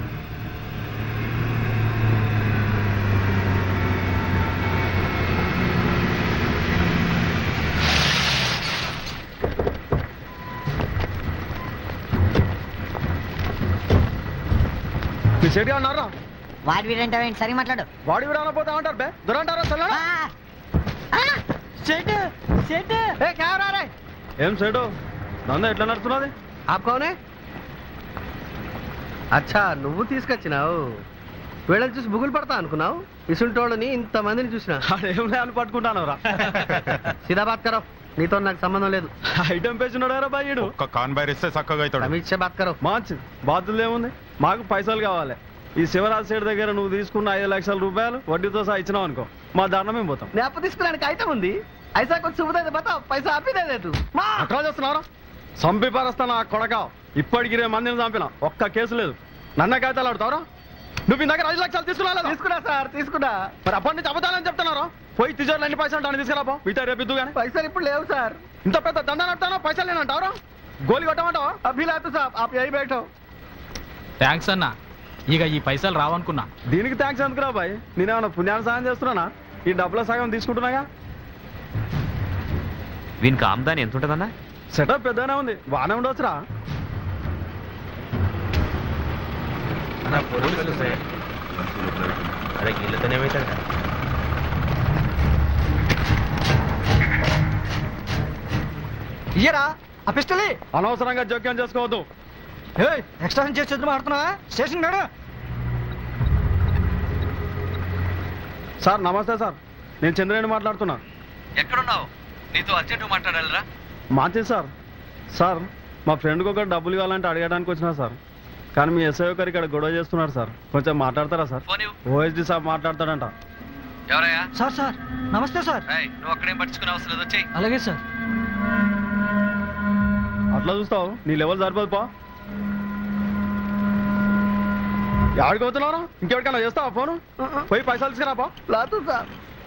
S20: మీ సెట్గా ఉన్నారా
S9: వాడి వీడంటావేంటి సరి మాట్లాడు
S20: వాడి కూడా అనపోతా ఉంటారు బే దొరంటారా చల్లనా
S10: సెట్ సెట్
S20: ఏ కెమెరా రే ఏం సెటు నంద ఎట్లా నడుస్తున్నది
S12: ఆపుకోనే అచ్చా నువ్వు తీసుకొచ్చినావు వీళ్ళని చూసి బుగులు పడతా అనుకున్నావు ఇసుంటోళ్ళని ఇంతమందిని చూసిన
S20: ఏం లేని పట్టుకుంటాను రా
S12: సీదా బాత్ కరో నీతో నాకు సంబంధం లేదు
S20: ఐటమ్ పేజ్ ఉన్నాడు బాయ్యుడు
S11: ఒక్క కాన్ బైర్ ఇస్తే చక్కగా అవుతాడు
S12: అమిత్ షా బాత్ కరో
S20: మంచి బాతులు ఏముంది మాకు పైసలు కావాలి ఈ శివరాజ్ సేట్ దగ్గర నువ్వు తీసుకున్న ఐదు లక్షల రూపాయలు వడ్డీతో సహా ఇచ్చినావు అనుకో మా దాంట్లో మేము పోతాం
S12: నేను అప్పు తీసుకున్నానికి ఐటమ్ ఉంది ఐసా కొంచెం సుబుదైతే బతా పైసా ఆపిదే లేదు
S20: అట్లా చేస్తున్నారా చంపి పారేస్తాను ఆ కొడక ఇప్పటికి ఇరవై మందిని చంపిన ఒక్క కేసు లేదు నన్న కాగితాలు ఆడుతావరా నువ్వు ఈ దగ్గర ఐదు లక్షలు తీసుకున్నా
S12: తీసుకున్నా సార్ తీసుకున్నా
S20: మరి అప్పటి నుంచి అబద్ధాలని చెప్తున్నారా పోయి తిజోర్లు ఎన్ని పైసలు ఉంటాను తీసుకురాపో మిగతా రేపు ఇద్దు కానీ
S12: పైసలు ఇప్పుడు లేవు సార్
S20: ఇంత పెద్ద దండ నడతానో పైసలు లేనంటావరా గోలి కొట్టమంటావా
S12: అభిలాత్ సాబ్ ఆప్ యही बैठो
S17: థ్యాంక్స్ అన్న ఇక ఈ పైసలు రావనుకున్నా
S20: దీనికి థ్యాంక్స్ ఎందుకురా బాయ్ నేనేమన్నా పుణ్యాన్ని సాయం చేస్తున్నానా ఈ డబ్బుల సగం తీసుకుంటున్నాగా
S6: వీనికి ఆమ్దాని ఎంత ఉంటుందన్నా
S20: సెటప్ పెద్దగానే ఉంది బాగానే ఉండొచ్చురా
S6: అదే వీళ్ళతోనే ఏమవుతాడు
S20: ఇయ్యరా ఆ పిస్టల్ అనవసరంగా జోక్యం చేసుకోవద్దు
S12: ఎక్స్ట్రా చేసి చేతులు మాడుతున్నావా స్టేషన్ మేడం
S20: సార్ నమస్తే సార్ నేను చంద్రేణి మాట్లాడుతున్నా
S7: ఎక్కడున్నావు నీతో అర్జెంట్ మాట్లాడాలిరా
S20: మాంచి సార్ సార్ మా ఫ్రెండ్కి ఒక డబ్బులు కావాలంటే అడగడానికి వచ్చినా సార్ కానీ మీ ఎస్ఐ ఒకరు ఇక్కడ గొడవ చేస్తున్నారు సార్ కొంచెం మాట్లాడతారా సార్ ఓఎస్డి సార్ మాట్లాడతాడంట
S7: ఎవరయ్యా
S12: సార్ సార్ నమస్తే సార్
S7: నువ్వు అక్కడేం పట్టించుకునే అవసరం లేదు వచ్చేయ్
S12: అలాగే సార్
S20: అట్లా చూస్తావు నీ లెవెల్ సరిపోదు పో ఎవరికి పోతున్నావు ఇంకెవరికైనా చేస్తావా ఫోను పోయి పైసలు తీసుకురా పో
S12: లాతు సార్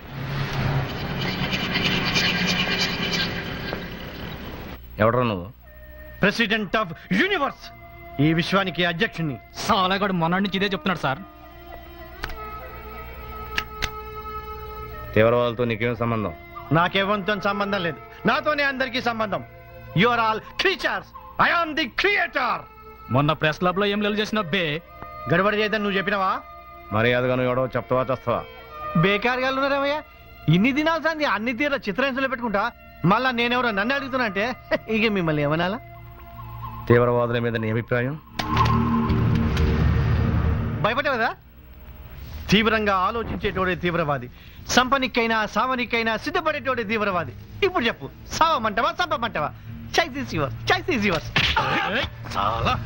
S8: ఎవడరా నువ్వు
S14: ప్రెసిడెంట్ ఆఫ్ యూనివర్స్ ఈ విశ్వానికి అధ్యక్షుణ్ణి
S17: సాలగాడు మొన్నటి నుంచి ఇదే చెప్తున్నాడు సార్
S14: తీవ్రవాదులతో నీకేం సంబంధం నాకేవంతో సంబంధం లేదు నాతోనే అందరికీ సంబంధం you are all creatures I am the creator
S17: మొన్న ప్రెస్ క్లబ్ లో ఏం లేదు చేసిన బే
S14: గడబడి చేద్దాం నువ్వు చెప్పినవా మర్యాదగా నువ్వు ఎవడో చెప్తావా చేస్తావా
S1: బేకారుగా ఉన్నారేమయ్యా ఇన్ని దినాలు సంది అన్ని తీర్ల చిత్రహింసలు పెట్టుకుంటా మళ్ళా నేనెవరో నన్ను అడుగుతున్నా అంటే ఇక మిమ్మల్ని ఏమనాలా
S14: తీవ్రవాదుల మీద నీ అభిప్రాయం
S1: భయపడేవదా తీవ్రంగా ఆలోచించేటోడే తీవ్రవాది సంపనికైనా సావనికైనా సిద్ధపడేటోడే తీవ్రవాది ఇప్పుడు చెప్పు సావమంటావా చంపమంటావా choice is yours choice is yours చాలా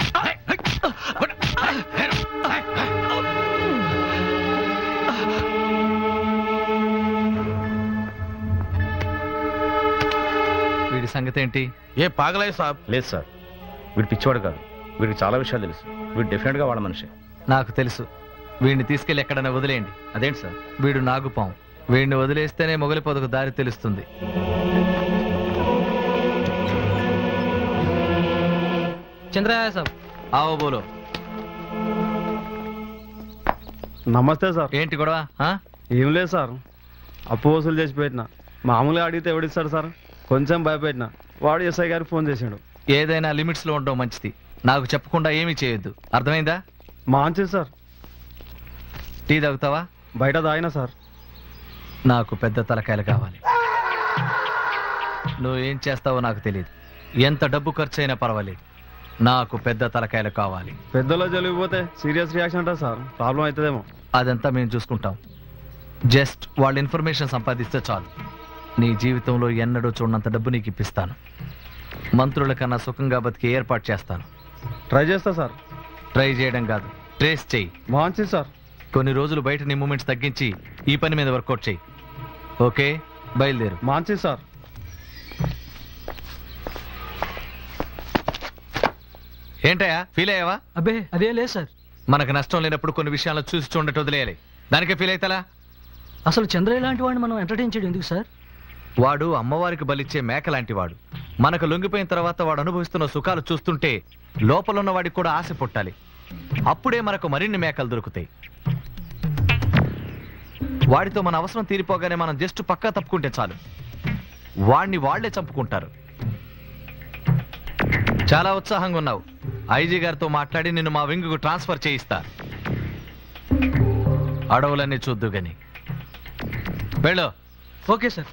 S7: వీడి సంగతి ఏంటి
S14: ఏ పాగలే సాబ్ లేదు సార్ వీడు పిచ్చివాడు కాదు వీడికి చాలా విషయాలు తెలుసు వీడు డెఫినెట్గా వాళ్ళ మనిషి
S7: నాకు తెలుసు వీడిని తీసుకెళ్ళి ఎక్కడైనా వదిలేయండి
S14: అదేంటి సార్
S7: వీడు నాగుపాం వీడిని వదిలేస్తేనే మొగలి పొదకు దారి తెలుస్తుంది
S13: చంద్రయ్య సాబ్
S7: ఆవో బోలో
S20: నమస్తే సార్
S7: ఏంటి గొడవ
S20: ఏం లేదు సార్ అప్పు వసూలు చేసి పెట్టిన మామూలుగా అడిగితే ఎవడిస్తాడు సార్ కొంచెం భయపెట్టిన వాడు ఎస్ఐ గారికి ఫోన్ చేశాడు
S7: ఏదైనా లిమిట్స్ లో ఉండడం మంచిది నాకు చెప్పకుండా ఏమీ చేయొద్దు అర్థమైందా
S20: మంచిది సార్
S7: టీ తాగుతావా
S20: బయట తాగినా సార్
S7: నాకు పెద్ద తలకాయలు కావాలి నువ్వు ఏం చేస్తావో నాకు తెలియదు ఎంత డబ్బు ఖర్చు అయినా పర్వాలేదు నాకు పెద్ద తలకాయలు కావాలి
S20: పెద్దలో జరిగిపోతే సీరియస్ రియాక్షన్ అంటారు సార్ ప్రాబ్లం అవుతుందేమో
S7: అదంతా మేము చూసుకుంటాం జస్ట్ వాళ్ళ ఇన్ఫర్మేషన్ సంపాదిస్తే చాలు నీ జీవితంలో ఎన్నడూ చూడనంత డబ్బు నీకు ఇప్పిస్తాను మంత్రుల కన్నా సుఖంగా బతికి ఏర్పాటు చేస్తాను
S20: ట్రై చేస్తా సార్
S7: ట్రై చేయడం కాదు ట్రేస్ చెయ్యి
S20: మంచిది సార్
S7: కొన్ని రోజులు బయట నీ మూమెంట్స్ తగ్గించి ఈ పని మీద వర్కౌట్ చెయ్యి ఓకే బయలుదేరు
S20: మంచిది సార్
S7: ఏంటయ్యా ఫీల్ అయ్యావా
S13: అబ్బే అదే లేదు సార్
S7: మనకు నష్టం లేనప్పుడు కొన్ని విషయాలు చూసి చూడటం వదిలేయాలి దానికే ఫీల్ అవుతాలా
S13: అసలు చంద్రయ్య లాంటి వాడిని మనం ఎంటర్టైన్ చేయడం ఎందుకు సార్
S7: వాడు అమ్మవారికి బలిచ్చే మేక లాంటి వాడు మనకు లొంగిపోయిన తర్వాత వాడు అనుభవిస్తున్న సుఖాలు చూస్తుంటే లోపల ఉన్న వాడికి కూడా ఆశ పుట్టాలి అప్పుడే మనకు మరిన్ని మేకలు దొరుకుతాయి వాడితో మన అవసరం తీరిపోగానే మనం జస్ట్ పక్కా తప్పుకుంటే చాలు వాడిని వాళ్లే చంపుకుంటారు చాలా ఉత్సాహంగా ఉన్నావు ఐజీ గారితో మాట్లాడి నిన్ను మా వింగుకు ట్రాన్స్ఫర్ చేయిస్తా అడవులన్నీ చూద్దు గాని వెళ్ళు
S13: ఓకే సార్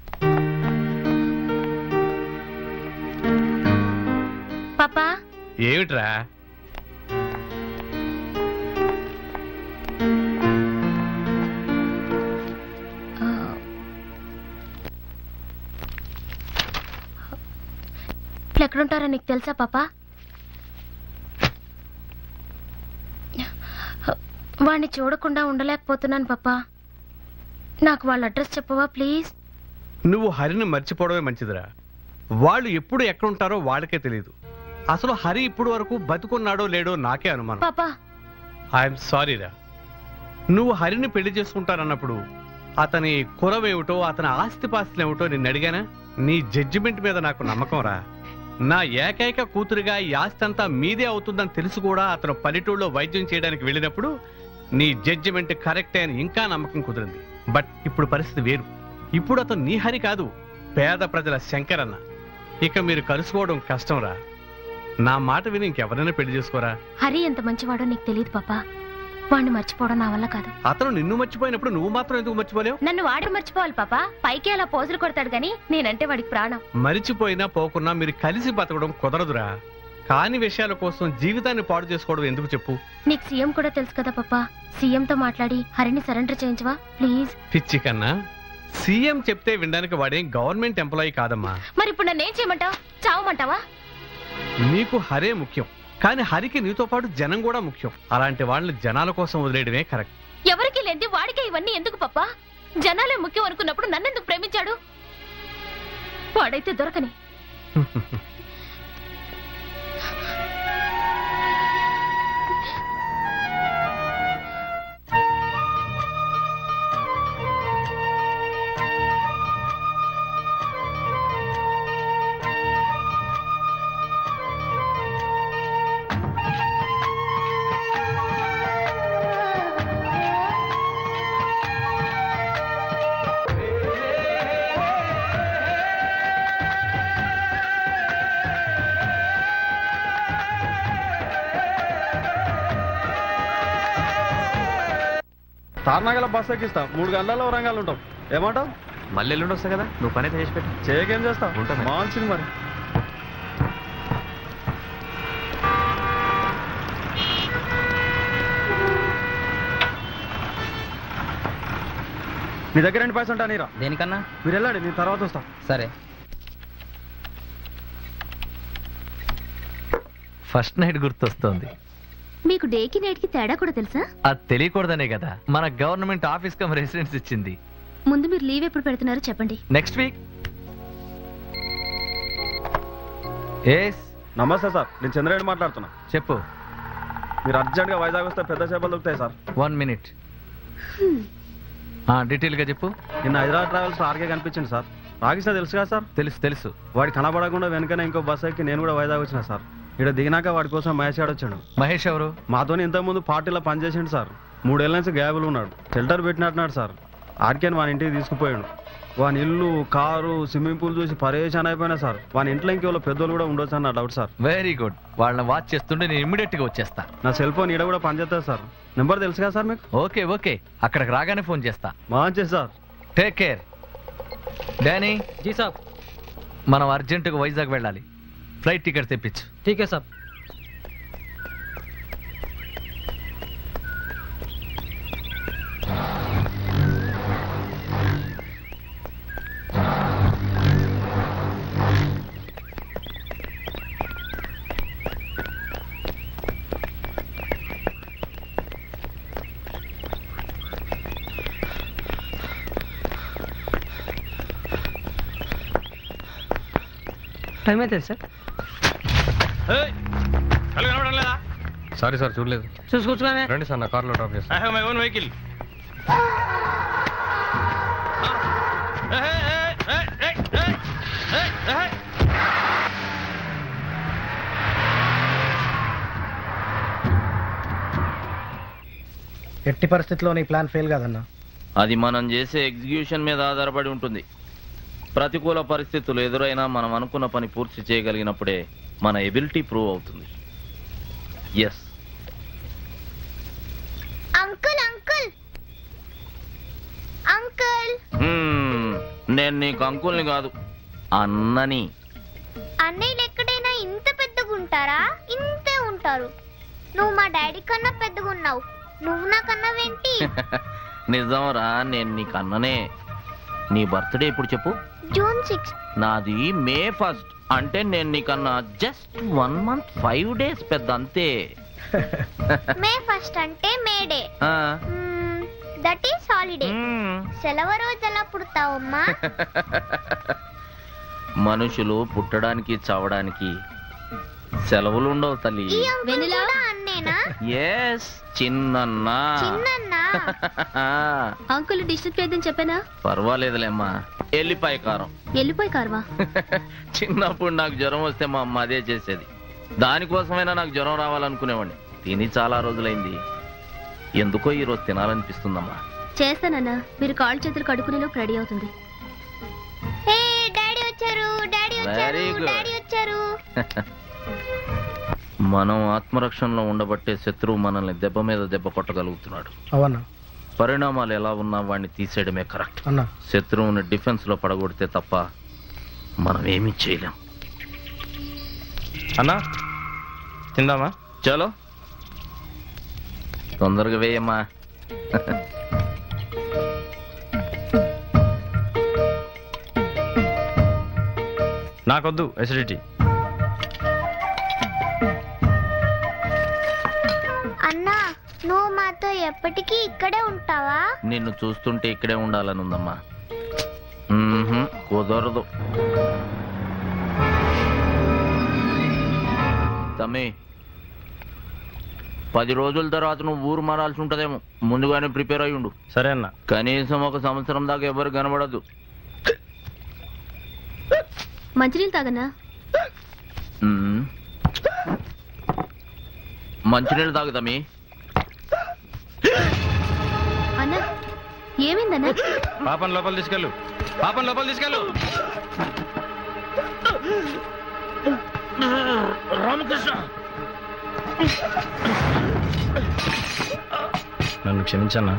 S21: పాపా
S14: ఏమిట్రా
S21: ఇట్లా ఎక్కడుంటారో నీకు తెలుసా పాపా వాడిని చూడకుండా ఉండలేకపోతున్నాను పాపా నాకు వాళ్ళ అడ్రస్ చెప్పవా ప్లీజ్
S12: నువ్వు హరిని మర్చిపోవడమే మంచిదిరా వాళ్ళు ఎప్పుడు ఎక్కడుంటారో వాళ్ళకే తెలియదు అసలు హరి ఇప్పుడు వరకు బతుకున్నాడో లేడో నాకే అనుమానం
S21: పాపా
S12: ఐఎమ్ సారీరా నువ్వు హరిని పెళ్లి చేసుకుంటానన్నప్పుడు అతని కురవేమిటో అతని ఆస్తిపాస్తులు ఏమిటో నిన్ను అడిగానా నీ జడ్జిమెంట్ మీద నాకు నమ్మకం రా నా ఏకైక కూతురిగా ఈ ఆస్తి అంతా మీదే అవుతుందని తెలుసు కూడా అతను పల్లెటూళ్ళలో వైద్యం చేయడానికి వెళ్ళినప్పుడు నీ జడ్జిమెంట్ కరెక్టే అని ఇంకా నమ్మకం కుదిరింది బట్ ఇప్పుడు పరిస్థితి వేరు ఇప్పుడు అతను నీ హరి కాదు పేద ప్రజల శంకరన్న ఇక మీరు కలుసుకోవడం కష్టంరా నా మాట విని ఇంకెవరైనా పెళ్లి చేసుకోరా
S21: హరి ఎంత మంచివాడో నీకు తెలియదు పాపా వాడిని మర్చిపోవడం నా వల్ల కాదు
S12: అతను నిన్ను మర్చిపోయినప్పుడు నువ్వు మాత్రం ఎందుకు మర్చిపోలేవు
S21: నన్ను వాడు మర్చిపోవాలి పాపా పైకి అలా పోజులు కొడతాడు గాని నేనంటే వాడికి ప్రాణం
S12: మరిచిపోయినా పోకున్నా మీరు కలిసి బతకడం కుదరదురా కాని విషయాల కోసం జీవితాన్ని పాడు చేసుకోవడం ఎందుకు చెప్పు
S21: నీకు సీఎం కూడా తెలుసు కదా పాపా సీఎం తో మాట్లాడి హరిని సరెండర్ చేయించవా ప్లీజ్
S12: పిచ్చి కన్నా సీఎం చెప్తే వినడానికి వాడేం గవర్నమెంట్ ఎంప్లాయీ కాదమ్మా
S21: మరి ఇప్పుడు నన్ను ఏం చేయమంటావు చావమంటావా
S12: నీకు హరే ముఖ్యం కానీ హరికి నీతో పాటు జనం కూడా ముఖ్యం అలాంటి వాళ్ళని జనాల కోసం వదిలేయడమే కరెక్ట్
S21: ఎవరికి లేంది వాడికే ఇవన్నీ ఎందుకు పప్పా జనాలే ముఖ్యం అనుకున్నప్పుడు నన్నెందుకు ప్రేమించాడు వాడైతే దొరకని
S4: Hey
S20: సార్నగల బస్ ఎక్కిస్తా మూడు గంటలలో వరంగల్ ఉంటాం ఏమంటావు
S6: మళ్ళీ ఎల్లుండి వస్తా కదా నువ్వు పని అయితే చేసి పెట్టు
S20: చేయకేం చేస్తావు
S6: ఉంటాను.
S20: మంచిది మరి నీ దగ్గర రెండు పైసలు ఉంటా నీరా
S7: దేనికన్నా
S20: మీరు వెళ్ళండి నేను తర్వాత వస్తా
S7: సరే ఫస్ట్ నైట్ గుర్తొస్తోంది
S21: మీకు డేకి నైట్కి తేడా కూడా తెలుసా
S7: అది తెలియకూడదనే కదా మన గవర్నమెంట్ ఆఫీస్ కమ్ రెసిడెన్స్ ఇచ్చింది
S21: ముందు మీరు లీవ్ ఎప్పుడు పెడుతున్నారో చెప్పండి
S7: నెక్స్ట్ వీక్ ఎస్
S20: నమస్తే సార్ నేను చంద్రయ్య మాట్లాడుతున్నా
S7: చెప్పు
S20: మీరు అర్జెంట్గా వైజాగ్ వస్తే పెద్ద చేపలు దొరుకుతాయి సార్
S7: వన్ మినిట్ డీటెయిల్గా చెప్పు
S20: నిన్న హైదరాబాద్ ట్రావెల్స్ ఆర్కే కనిపించింది సార్ రాగిస్తే తెలుసు కదా సార్
S7: తెలుసు తెలుసు
S20: వాడి కనబడకుండా వెనకనే ఇంకో బస్ ఎక్కి నేను కూడా వైజాగ్ వచ్చిన సార్ ఇక్కడ దిగినాక వాడి కోసం మహేష్ గారు వచ్చాడు
S7: మహేష్ ఎవరు
S20: మాతో ఇంతకుముందు పార్టీలో పనిచేసిండు సార్ మూడేళ్ల నుంచి గ్యాబులు ఉన్నాడు షెల్టర్ పెట్టినట్టున్నాడు సార్ ఆర్కేని వాని ఇంటికి తీసుకుపోయాడు వాని ఇల్లు కారు స్విమ్మింగ్ పూల్ చూసి పరేషాన్ అయిపోయినా సార్ వాని ఇంట్లో ఇంకెవరో పెద్దోళ్ళు కూడా ఉండొచ్చు అన్న డౌట్ సార్
S7: వెరీ గుడ్ వాళ్ళని వాచ్ చేస్తుంటే నేను ఇమ్మీడియట్ గా వచ్చేస్తా
S20: నా సెల్ ఫోన్ ఈడ కూడా పనిచేస్తుంది సార్ నెంబర్ తెలుసు కదా సార్ మీకు
S7: ఓకే ఓకే అక్కడికి రాగానే ఫోన్ చేస్తా
S20: మంచిది sir
S7: take care Danny
S13: ji సాబ్
S7: మనం అర్జెంటుగా వైజాగ్ వెళ్ళాలి ఫ్లైట్ టికెట్ తెప్పించు
S13: ఠీకే సాబ్ టైం అయితే సార్
S4: సారీ సార్ చూడలేదు
S13: చూసుకొచ్చుగానే
S4: రండి సార్ నా కార్లో డ్రాప్ చేస్తాను
S6: I have my own vehicle
S16: ఎట్టి పరిస్థితిలో నీ ప్లాన్ ఫెయిల్ కాదన్నా
S5: అది మనం చేసే ఎగ్జిక్యూషన్ మీద ఆధారపడి ఉంటుంది ప్రతికూల పరిస్థితులు ఎదురైనా మనం అనుకున్న పని పూర్తి చేయగలిగినప్పుడే మన ఎబిలిటీ ప్రూవ్ అవుతుంది ఎస్
S18: అంకుల్ అంకుల్ అంకుల్
S5: నేను నీకు అంకుల్ని కాదు అన్నని
S18: అన్నయ్యలు ఎక్కడైనా ఇంత పెద్దగా ఉంటారా ఇంతే ఉంటారు నువ్వు మా డాడీ కన్నా పెద్దగా ఉన్నావు నువ్వు నాకన్నావేంటి
S5: నిజంరా నేను నీకు అన్ననే నీ బర్త్డే ఇప్పుడు చెప్పు
S18: జూన్ సిక్స్
S5: నాది మే ఫస్ట్ అంటే నేను నీకన్నా just one month five days పెద్ద అంతే
S18: మే ఫస్ట్ అంటే మే డే
S5: ఆ,
S18: దట్ ఈస్ హాలిడే సెలవు రోజు ఎలా పుడతావమ్మా
S5: మనుషులు పుట్టడానికి చావడానికి సెలవులు ఉండవు తల్లి
S18: ఈ అంకుల్ కూడా అన్నేనా
S5: ఎస్ చిన్నన్నా
S18: చిన్నన్నా
S21: అంకుల్ డిస్టర్బ్ చేయదని చెప్పానా
S5: పర్వాలేదులేమ్మా ఎల్లిపాయ కారం
S21: వెళ్ళిపోయి కార్వా
S5: చిన్నప్పుడు నాకు జ్వరం వస్తే మా అమ్మ అదే చేసేది దానికోసమైనా నాకు జ్వరం రావాలనుకునేవాడిని తిని చాలా రోజులైంది ఎందుకో ఈరోజు తినాలనిపిస్తుందమ్మా
S21: చేస్తానన్నా మీరు కాళ్ళు చేతులు కడుక్కునేలోపు రెడీ అవుతుంది
S18: హే డాడీ వచ్చారు డాడీ వచ్చారు
S5: Very good.
S18: డాడీ వచ్చారు
S5: మనం ఆత్మరక్షణలో ఉండబట్టే శత్రువు మనల్ని దెబ్బ మీద దెబ్బ కొట్టగలుగుతున్నాడు
S16: అవన్నా
S5: పరిణామాలు ఎలా ఉన్నా వాడిని తీసేయడమే కరెక్ట్
S16: అన్నా
S5: శత్రువుని డిఫెన్స్ లో పడగొడితే తప్ప మనం ఏమీ చేయలేం
S6: అన్నా తిందామా
S5: చలో తొందరగా వేయమ్మా
S6: నాకొద్దు ఎసిడిటీ
S18: అన్నా నువ్వు మాతో ఎప్పటికీ ఇక్కడే ఉంటావా
S5: నిన్ను చూస్తుంటే ఇక్కడే ఉండాలని ఉందమ్మా మ్మ్హ్మ్, కుదరదు తమ్మి పది రోజుల తర్వాత నువ్వు ఊరు మారాల్సి ఉంటదేమో ముందుగానే ప్రిపేర్ అయి ఉండు
S6: సరే అన్న
S5: కనీసం ఒక సంవత్సరం దాకా ఎవరు కనబడదు
S21: మంచినీళ్ళు తాగన్నా
S5: మ్మ్. మంచినీళ్ళు తాగుతామి
S21: అన్నా ఏమైందన్నా
S6: పాపం లోపల తీసుకెళ్ళు పాపం లోపల తీసుకెళ్ళు
S5: రామకృష్ణ
S23: నన్ను క్షమించన్నా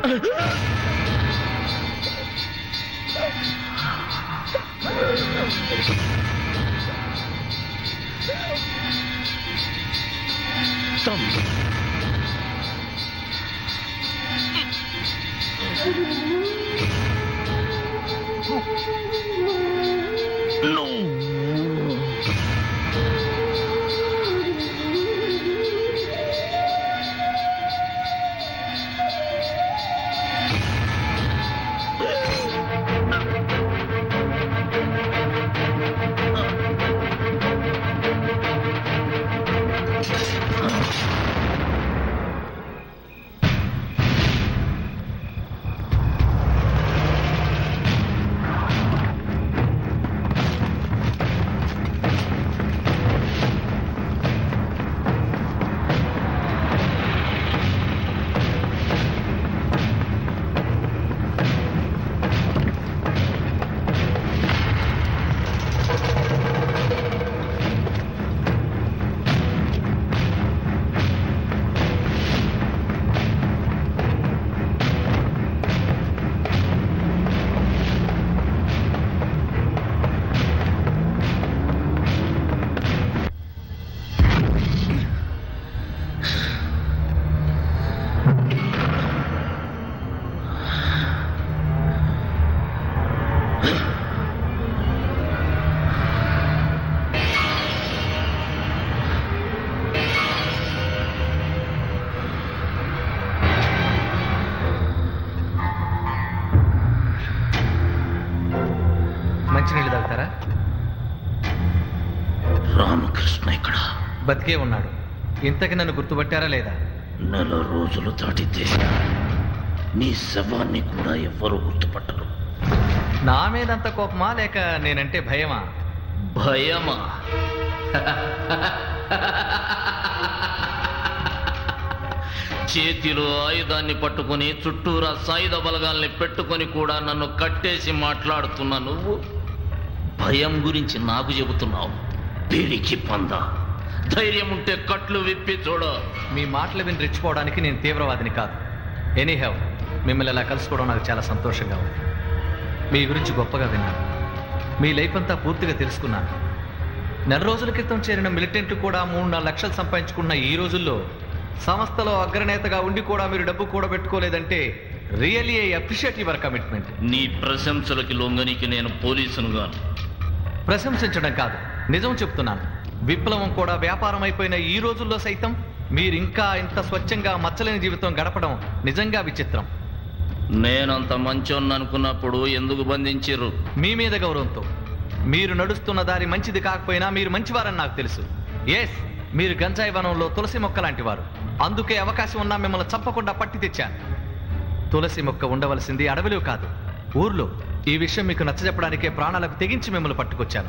S7: మంచినీళ్ళు తాగుతారా
S5: రామకృష్ణ ఇక్కడ
S7: బతికే ఉన్నాడు ఇంతకి నన్ను గుర్తుపట్టారా లేదా
S5: నెల రోజులు దాటితే నీ శవాన్ని కూడా ఎవ్వరూ గుర్తుపట్టరు
S7: నా మీదంత కోపమా లేక నేనంటే భయమా
S5: భయమా చేతిలో ఆయుధాన్ని పట్టుకుని చుట్టూరా సాయుధ బలగాల్ని పెట్టుకొని కూడా నన్ను కట్టేసి మాట్లాడుతున్న నువ్వు భయం గురించి నాకు చెబుతున్నావు పిరికి పంద ధైర్యం ఉంటే కట్లు విప్పి చూడ
S7: మీ మాటలు విని రెచ్చిపోవడానికి నేను తీవ్రవాదిని కాదు ఎనీ హ్యావ్ మిమ్మల్ని ఇలా కలుసుకోవడం నాకు చాలా సంతోషంగా ఉంది మీ గురించి గొప్పగా విన్నాను మీ లైఫ్ అంతా పూర్తిగా తెలుసుకున్నాను నెల రోజుల క్రితం చేరిన మిలిటెంట్లు కూడా మూడు నాలుగు లక్షలు సంపాదించుకున్న ఈ రోజుల్లో సంస్థలో అగ్రనేతగా ఉండి కూడా మీరు డబ్బు కూడా పెట్టుకోలేదంటే really I appreciate your commitment
S5: నీ ప్రశంసలకి లొంగనికి నేను పోలీసునుగాను
S7: ప్రశంసించడం కాదు నిజం చెప్తున్నాను విప్లవం కూడా వ్యాపారం అయిపోయిన ఈ రోజుల్లో సైతం మీరు ఇంకా ఇంత స్వచ్ఛంగా మచ్చలేని జీవితం గడపడం నిజంగా విచిత్రం
S5: నేనంత మంచోన్ని అనుకున్నప్పుడు ఎందుకు బంధించిర్రు
S7: మీ మీద గౌరవంతో మీరు నడుస్తున్న దారి మంచిది కాకపోయినా మీరు మంచివారని నాకు తెలుసు ఎస్ మీరు గంజాయి వనంలో తులసి మొక్క లాంటి వారు అందుకే అవకాశం ఉన్నా మిమ్మల్ని చంపకుండా పట్టి తెచ్చాను తులసి మొక్క ఉండవలసింది అడవిలో కాదు ఊర్లో ఈ విషయం మీకు నచ్చజెప్పడానికే ప్రాణాలకు తెగించి మిమ్మల్ని పట్టుకొచ్చాను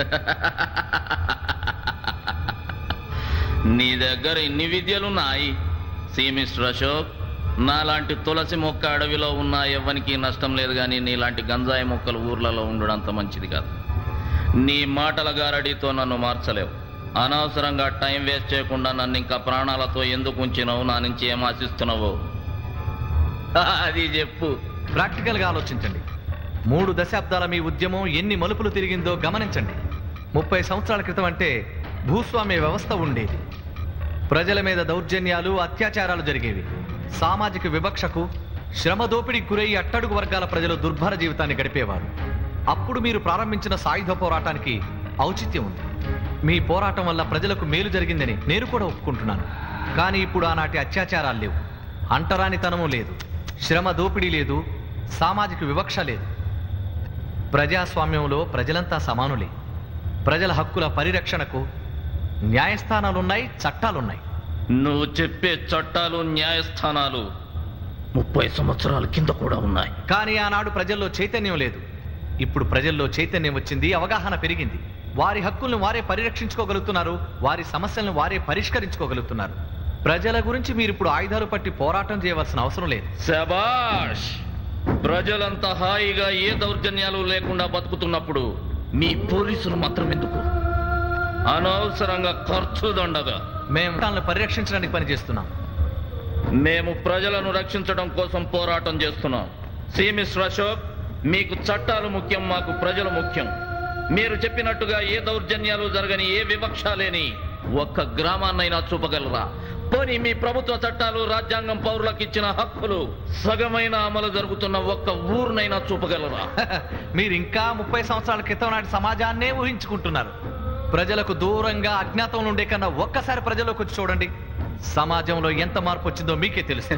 S5: నీ దగ్గర ఇన్ని విద్యలున్నాయి సి మిస్టర్ అశోక్ నాలాంటి తులసి మొక్క అడవిలో ఉన్న ఎవ్వనికి నష్టం లేదు కానీ నీలాంటి గంజాయి మొక్కలు ఊర్లలో ఉండడం అంత మంచిది కాదు నీ మాటల గారడితో నన్ను మార్చలేవు అనవసరంగా టైం వేస్ట్ చేయకుండా నన్ను ఇంకా ప్రాణాలతో ఎందుకు ఉంచినావు నా నుంచి ఏం ఆశిస్తున్నావు అది చెప్పు
S7: ప్రాక్టికల్గా ఆలోచించండి మూడు దశాబ్దాల మీ ఉద్యమం ఎన్ని మలుపులు తిరిగిందో గమనించండి ముప్పై సంవత్సరాల క్రితం అంటే భూస్వామ్య వ్యవస్థ ఉండేది ప్రజల మీద దౌర్జన్యాలు అత్యాచారాలు జరిగేవి సామాజిక వివక్షకు శ్రమ దోపిడీకి గురై అట్టడుగు వర్గాల ప్రజలు దుర్భర జీవితాన్ని గడిపేవారు అప్పుడు మీరు ప్రారంభించిన సాయుధ పోరాటానికి ఔచిత్యం ఉంది మీ పోరాటం వల్ల ప్రజలకు మేలు జరిగిందని నేను కూడా ఒప్పుకుంటున్నాను కానీ ఇప్పుడు ఆనాటి అత్యాచారాలు లేవు అంటరానితనము లేదు శ్రమ దోపిడీ లేదు సామాజిక వివక్ష లేదు ప్రజాస్వామ్యంలో ప్రజలంతా సమానులే ప్రజల హక్కుల పరిరక్షణకు న్యాయస్థానాలున్నాయి చట్టాలున్నాయి
S5: నువ్వు చెప్పే చట్టాలు న్యాయస్థానాలు ముప్పై సంవత్సరాల కింద కూడా ఉన్నాయి
S7: కానీ ఆనాడు ప్రజల్లో చైతన్యం లేదు ఇప్పుడు ప్రజల్లో చైతన్యం వచ్చింది అవగాహన పెరిగింది వారి హక్కుల్ని వారే పరిరక్షించుకోగలుగుతున్నారు వారి సమస్యలను వారే పరిష్కరించుకోగలుగుతున్నారు ప్రజల గురించి మీరు ఇప్పుడు ఆయుధాలు పట్టి పోరాటం చేయవలసిన అవసరం లేదు
S5: శబాష్ ప్రజలంతా హాయిగా ఏ దౌర్జన్యాలు లేకుండా బతుకుతున్నప్పుడు మీ పోలీసులు మాత్రం ఎందుకు అనవసరంగా ఖర్చు దండగా
S7: మేము వాళ్ళని పరిరక్షించడానికి పనిచేస్తున్నాం
S5: మేము ప్రజలను రక్షించడం కోసం పోరాటం చేస్తున్నాం సి మిస్టర్ అశోక్ మీకు చట్టాలు ముఖ్యం మాకు ప్రజలు ముఖ్యం మీరు చెప్పినట్టుగా ఏ దౌర్జన్యాలు జరగని ఏ వివక్ష లేని ఒక్క గ్రామాన్నైనా చూపగలరా పోనీ మీ ప్రభుత్వ చట్టాలు రాజ్యాంగం పౌరులకు ఇచ్చిన హక్కులు సగమైన అమలు జరుగుతున్న ఒక్క ఊరినైనా చూపగలరా
S7: మీరు ఇంకా ముప్పై సంవత్సరాల క్రితం నాటి సమాజాన్నే ఊహించుకుంటున్నారు ప్రజలకు దూరంగా అజ్ఞాతంలో ఉండే కన్నా ఒక్కసారి ప్రజల్లోకి వచ్చి చూడండి సమాజంలో ఎంత మార్పు వచ్చిందో మీకే తెలుసు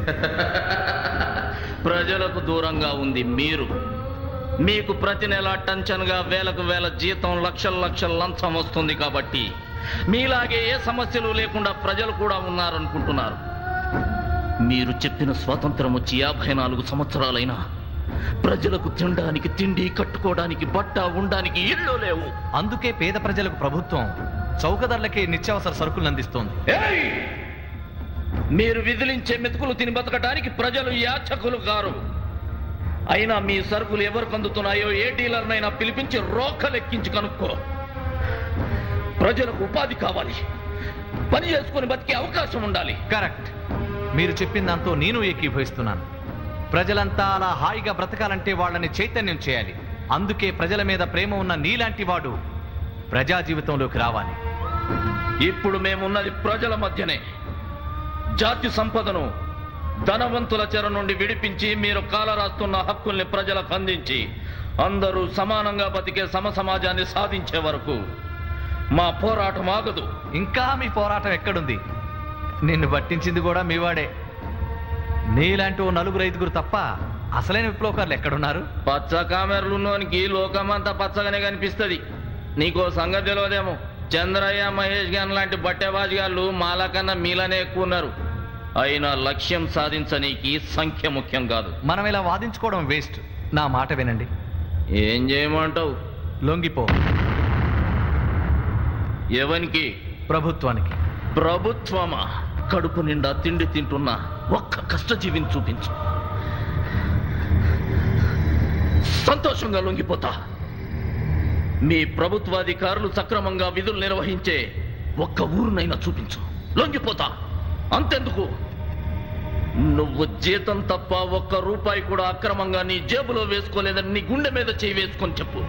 S5: ప్రజలకు దూరంగా ఉంది మీరు మీకు ప్రతి నెల టెన్షన్గా వేలకు వేల జీతం లక్షల లక్షల లంచం వస్తుంది కాబట్టి మీలాగే ఏ సమస్యలు లేకుండా ప్రజలు కూడా ఉన్నారనుకుంటున్నారు మీరు చెప్పిన స్వాతంత్రం వచ్చి యాభై నాలుగు సంవత్సరాలైనా ప్రజలకు తినడానికి తిండి కట్టుకోవడానికి బట్ట ఉండడానికి ఇళ్ళు లేవు
S7: అందుకే పేద ప్రజలకు ప్రభుత్వం చౌకధరలకే నిత్యావసర సరుకులు అందిస్తోంది
S5: ఏయ్! మీరు విదిలించే మెతుకులు తిని బతకడానికి ప్రజలు యాచకులు కారు అయినా మీ సరుకులు ఎవరికి అందుతున్నాయో ఏ డీలర్నైనా పిలిపించి రోకలెక్కించి కనుక్కో ప్రజలకు ఉపాధి కావాలి పని చేసుకుని బతికే అవకాశం ఉండాలి
S7: కరెక్ట్ మీరు చెప్పిన దాంతో నేను ఏకీభవిస్తున్నాను ప్రజలంతా అలా హాయిగా బ్రతకాలంటే వాళ్ళని చైతన్యం చేయాలి అందుకే ప్రజల మీద ప్రేమ ఉన్న నీలాంటి వాడు ప్రజా జీవితంలోకి రావాలి
S5: ఇప్పుడు మేమున్నది ప్రజల మధ్యనే జాతి సంపదను ధనవంతుల చెర నుండి విడిపించి మీరు కాలరాస్తున్న హక్కుల్ని ప్రజలకు అందించి అందరూ సమానంగా బతికే సమ సమాజాన్ని సాధించే వరకు మా పోరాటం ఆగదు
S7: ఇంకా మీ పోరాటం ఎక్కడుంది నిన్ను పట్టించింది కూడా మీవాడే నీలాంటి ఓ నలుగురు ఐదుగురు తప్ప అసలైన విప్లవకారులు ఎక్కడున్నారు
S5: పచ్చ కామెరలున్నోనికి లోకమంతా పచ్చగానే కనిపిస్తది నీకో సంగతి తెలియదేమో చంద్రయ్య మహేష్ గాన్ లాంటి బట్టెబాజిగాళ్ళు మాలకన్నా మీలనే ఎక్కువ ఉన్నారు అయినా లక్ష్యం సాధించనీకి సంఖ్య ముఖ్యం కాదు
S7: మనం ఇలా వాదించుకోవడం వేస్ట్ నా మాట వినండి
S5: ఏం చేయమంటావు
S7: లొంగిపో
S5: ఎవనికి
S7: ప్రభుత్వానికి
S5: ప్రభుత్వమా కడుపు నిండా తిండి తింటున్న ఒక్క కష్టజీవిని చూపించు సంతోషంగా లొంగిపోతా మీ ప్రభుత్వాధికారులు సక్రమంగా విధులు నిర్వహించే ఒక్క ఊరునైనా చూపించు లొంగిపోతా అంతెందుకు నువ్వు జీతం తప్ప ఒక్క రూపాయి కూడా అక్రమంగా నీ జేబులో వేసుకోలేదని నీ గుండె మీద చేయి వేసుకొని చెప్పు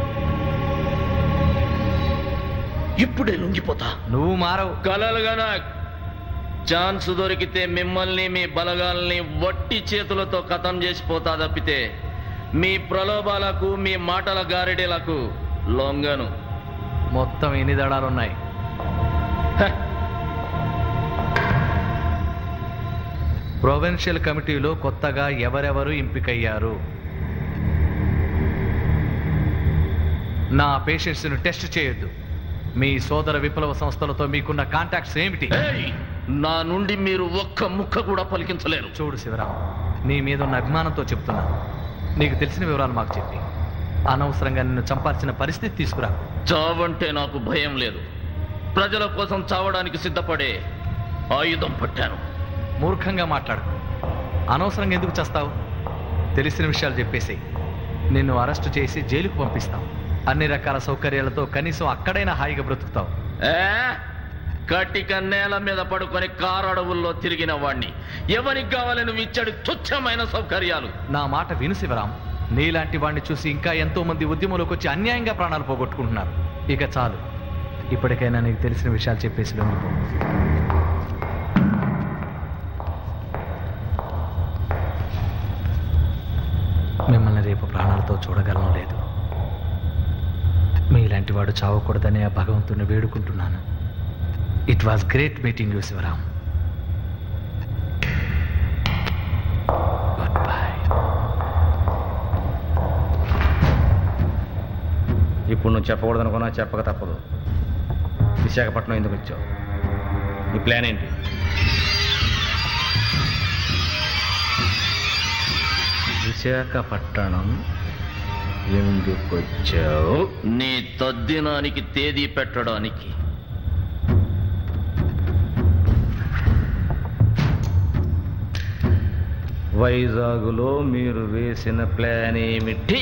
S5: ఇప్పుడే లొంగిపోతా
S7: నువ్వు మారవు
S5: కలలుగానా ఛాన్స్ దొరికితే మిమ్మల్ని మీ బలగాల్ని వట్టి చేతులతో కథం చేసిపోతా తప్పితే మీ ప్రలోభాలకు మీ మాటల గారిడీలకు లొంగను
S7: మొత్తం ఎన్ని దడాలున్నాయి ప్రొవిన్షియల్ కమిటీలో కొత్తగా ఎవరెవరు ఎంపికయ్యారు నా పేషెంట్స్ను టెస్ట్ చేయొద్దు మీ సోదర విప్లవ సంస్థలతో మీకున్న కాంటాక్ట్స్ ఏమిటి
S5: నా నుండి మీరు ఒక్క ముక్క కూడా పలికించలేరు
S7: చూడు శివరాం నీ మీద ఉన్న అభిమానంతో చెప్తున్నాను నీకు తెలిసిన వివరాలు మాకు చెప్పి అనవసరంగా నిన్ను చంపాల్సిన పరిస్థితి తీసుకురా
S5: చావంటే నాకు భయం లేదు ప్రజల కోసం చావడానికి సిద్ధపడే ఆయుధం పట్టాను
S7: మూర్ఖంగా మాట్లాడు అనవసరంగా ఎందుకు చేస్తావు తెలిసిన విషయాలు చెప్పేసి నిన్ను అరెస్టు చేసి జైలుకు పంపిస్తాం అన్ని రకాల సౌకర్యాలతో కనీసం అక్కడైనా హాయిగా బ్రతుకుతావు
S5: ఏ కటిక నేల మీద పడుకొని కారడవుల్లో తిరిగిన వాణ్ణి ఎవరికి కావాలని ఇచ్చాడు తుచ్చమైన సౌకర్యాలు
S7: నా మాట విను శివరాం నీలాంటి వాడిని చూసి ఇంకా ఎంతో మంది ఉద్యమంలోకి వచ్చి అన్యాయంగా ప్రాణాలు పోగొట్టుకుంటున్నారు ఇక చాలు ఇప్పటికైనా నీకు తెలిసిన విషయాలు చెప్పేసి లొంగిపో మిమ్మల్ని రేపు ప్రాణాలతో చూడగలను లేదు మీలాంటి వాడు చావకూడదని ఆ భగవంతుని వేడుకుంటున్నాను it was great meeting you Shivaram
S11: ఇప్పుడు నువ్వు చెప్పకూడదనుకున్నా చెప్పక తప్పదు విశాఖపట్నం ఎందుకు వచ్చావు నీ ప్లాన్ ఏంటి విశాఖపట్నం ఎందుకు వచ్చావు
S5: నీ తద్దినానికి తేదీ పెట్టడానికి
S11: వైజాగ్లో మీరు వేసిన ప్లాన్ ఏమిటి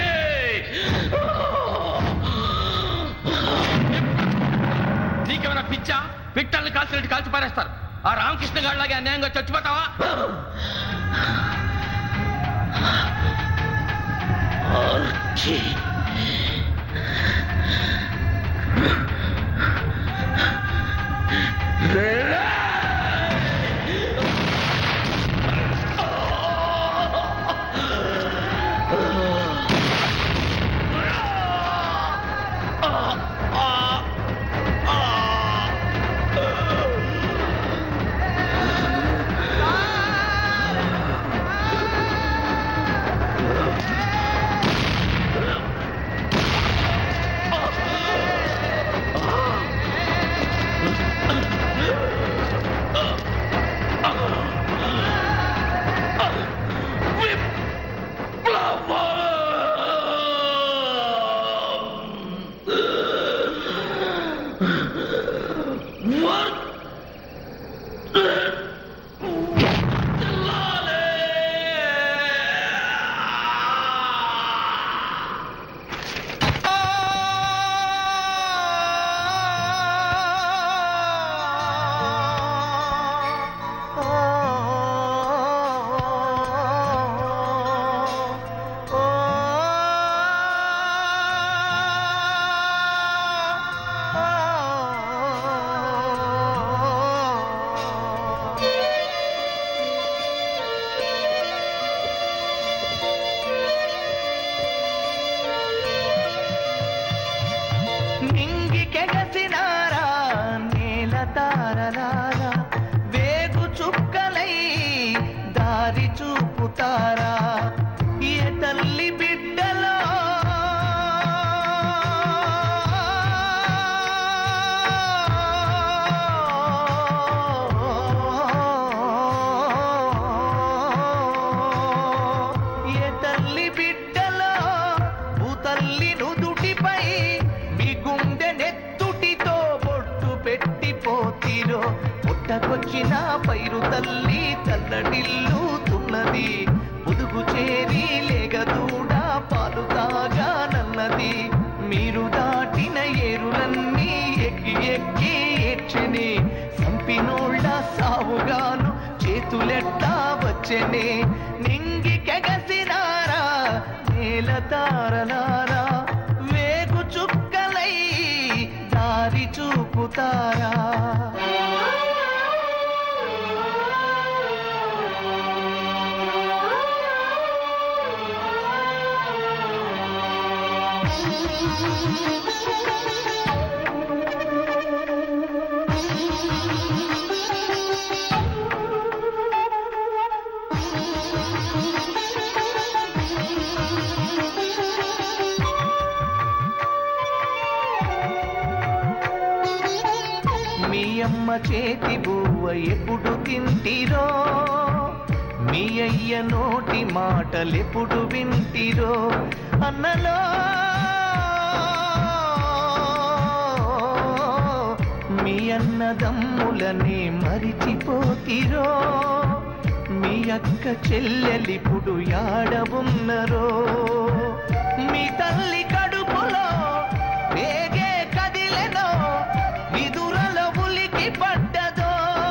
S5: నీకేమైనా
S8: పిల్లల్ని కాల్చినట్టు కాల్చి పారేస్తారు ఆ రామకృష్ణ గాడిలాగే అన్యాయంగా చచ్చిపోతావా
S15: నింగికెగసినారా నేల తారలారా వేగు చుక్కలై దారి చూపుతారా ఏ తల్లి బిడ్డలో ఏ తల్లి బిడ్డలో భూతల్లి నుదుటిపై మీ గుండె నెత్తుటితో బొట్టు పెట్టిపోతిరో పుట్టకొచ్చిన పైరు తల్లి తల్లడిల్లుతున్నది ముదుగు చేరి లేగదూడ పాలు తాగానన్నది మీరు దాటిన ఏరులన్నీ ఎక్కి ఎక్కి ఏడ్చెనే సంపినోళ్ళ సావుగాను చేతులెట్టా వచ్చెనే నింగి కెగసినారా నేల తారలారా వేగు చుక్కలై దారి చూపుతారా మీ అమ్మ చేతి బువ్వ ఎప్పుడు తింటిరో మీ అయ్య నోటి మాటలెప్పుడు వింటిరో అన్నలో మీ అన్నదమ్ములని మరిచిపోతిరో మీ అక్క చెల్లెలిప్పుడు యాడవున్నరో మీ తల్లి కడుపులో వేగే కదిలెనో విదురల ఉలికి పడ్డదో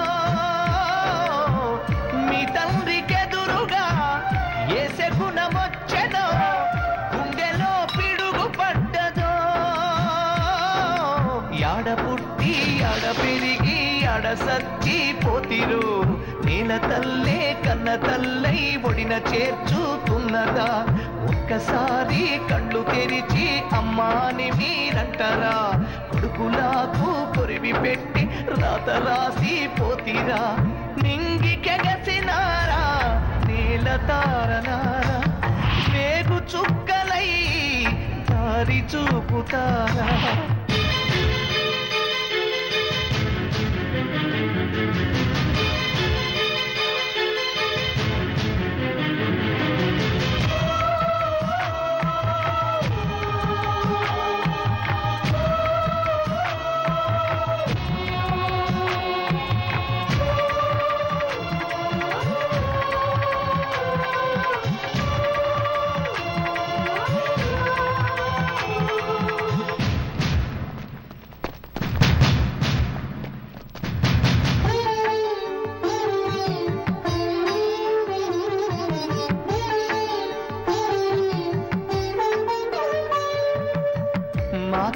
S15: మీ తండ్రికెదురుగా ఏసె గుణమొచ్చెనో గుండెలో పిడుగు పడ్డదో యాడ పుట్టి యాడ పెరిగి యాడ సచ్చి పోతిరు నేల తల్లే కన్న తల్లై ఒడిన చేర్చుతున్నదా ఒక్కసారి కళ్ళు తెరిచి అమ్మాని మీరంటారా కొడుకులాకు కొరివి పెట్టి రాత రాసి పోతిరా నింగి కెగసినారా నేల తారనారా వేగు చుక్కలై దారి చూపుతారా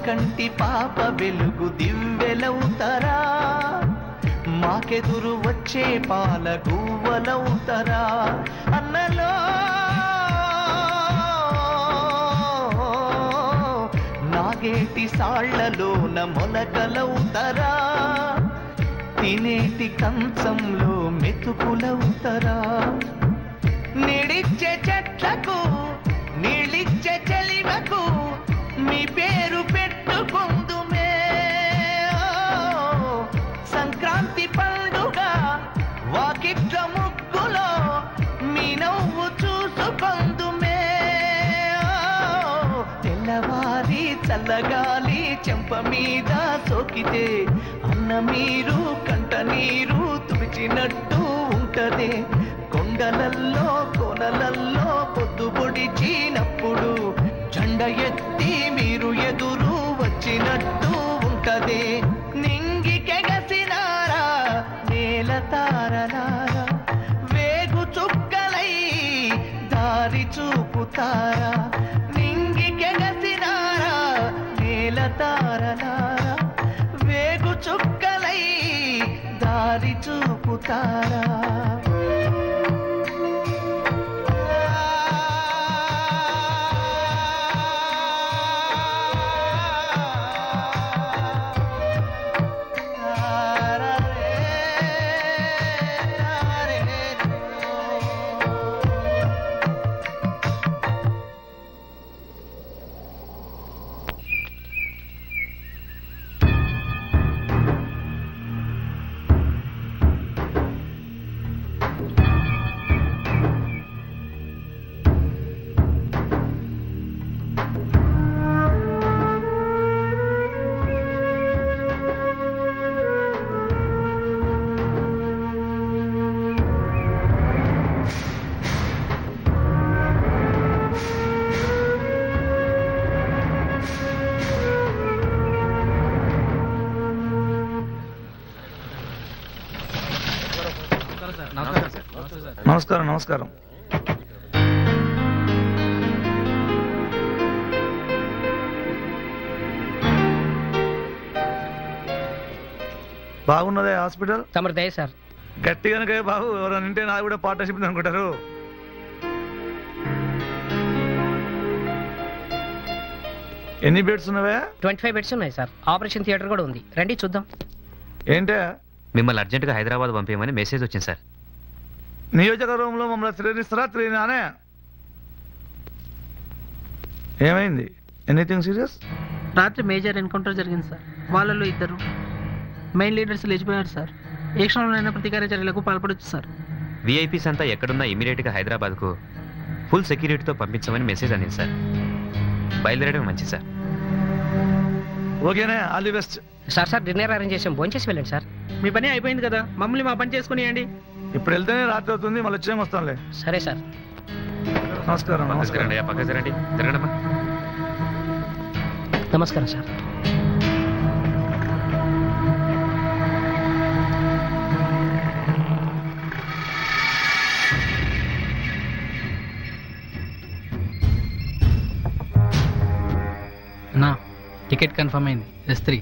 S15: కంటి పాప వెలుగు దివ్వెలవుతారా మాకెదురు వచ్చే పాల గువ్వలవుతారా అన్నలో నాగేటి సాళ్లలోన మొలకలవుతారా తినేటి కంచంలో మెతుకులవుతారా నిడిచ్చే చెట్లకు నీళ్ళిచ్చే చెలిమకు మీ పేరు పెట్టుకుందుమే ఓ, సంక్రాంతి పండుగ వాకిట్ల ముగ్గులో మీ నవ్వు చూసుకుందుమే ఓ, తెల్లవారి చల్లగాలి చెంప మీద సోకితే అన్న మీరు కంట నీరు తుడిచినట్టు ఉంటదే కొండలల్లో కొనలల్లో పొద్దు పొడిచినప్పుడు జెండ ఎత్తి మీరు ఎదురు వచ్చినట్టు ఉంటదే నింగికెగసినారా నేల తారలారా వేగు చుక్కలై దారి చూపుతారా నింగికెగసినారా నేల తారలారా వేగు చుక్కలై దారి చూపుతారా
S2: నమస్కారం నమస్కారం బాగున్నదే హాస్పిటల్
S19: తమరు దయ సార్
S2: గట్టిగానే బాబు ఎవరైనా ఉంటే నాకు కూడా పార్ట్నర్షిప్ అనుకుంటారు ఎన్ని బెడ్స్ ఉన్నవే
S19: ట్వంటీ ఫైవ్ బెడ్స్ ఉన్నాయి సార్ ఆపరేషన్ థియేటర్ కూడా ఉంది రండి చూద్దాం
S2: ఏంటే
S22: మిమ్మల్ని అర్జెంటుగా హైదరాబాద్ పంపించమని మెసేజ్ వచ్చింది సార్
S2: నియోజకవర్గంలో మమ్మల్ని త్రేనిస్తారా త్రేనానే ఏమైంది ఎనీథింగ్ సీరియస్
S10: రాత్రి మేజర్ ఎన్కౌంటర్ జరిగింది సార్ వాళ్ళలో ఇద్దరు మెయిన్ లీడర్స్ లేచిపోయారు సార్ ఏ క్షణంలోనైనా ప్రతీకార చర్యలకు పాల్పడొచ్చు సార్
S22: విఐపీస్ అంతా ఎక్కడున్నా ఇమీడియట్గా హైదరాబాద్కు ఫుల్ సెక్యూరిటీతో పంపించమని మెసేజ్ అందింది సార్ బయలుదేరడం మంచిది సార్
S2: ఓకేనే all the best
S19: sir sir dinner arrange చేసాం భోంచేసి వెళ్ళండి సార్
S10: మీ పని అయిపోయింది కదా మమ్మల్ని మా పని చేసుకునియండి
S2: ఇప్పుడు వెళ్తేనే రాత్రి అవుతుంది మళ్ళీ వచ్చేం వస్తాంలే
S19: సరే సార్
S2: నమస్కారం
S22: నమస్కారం అయ్యా పక్కకి జరండి జరగడమ్మా
S19: నమస్కారం సార్
S3: నా టికెట్ కన్ఫర్మ్ అయింది ఎస్ త్రీ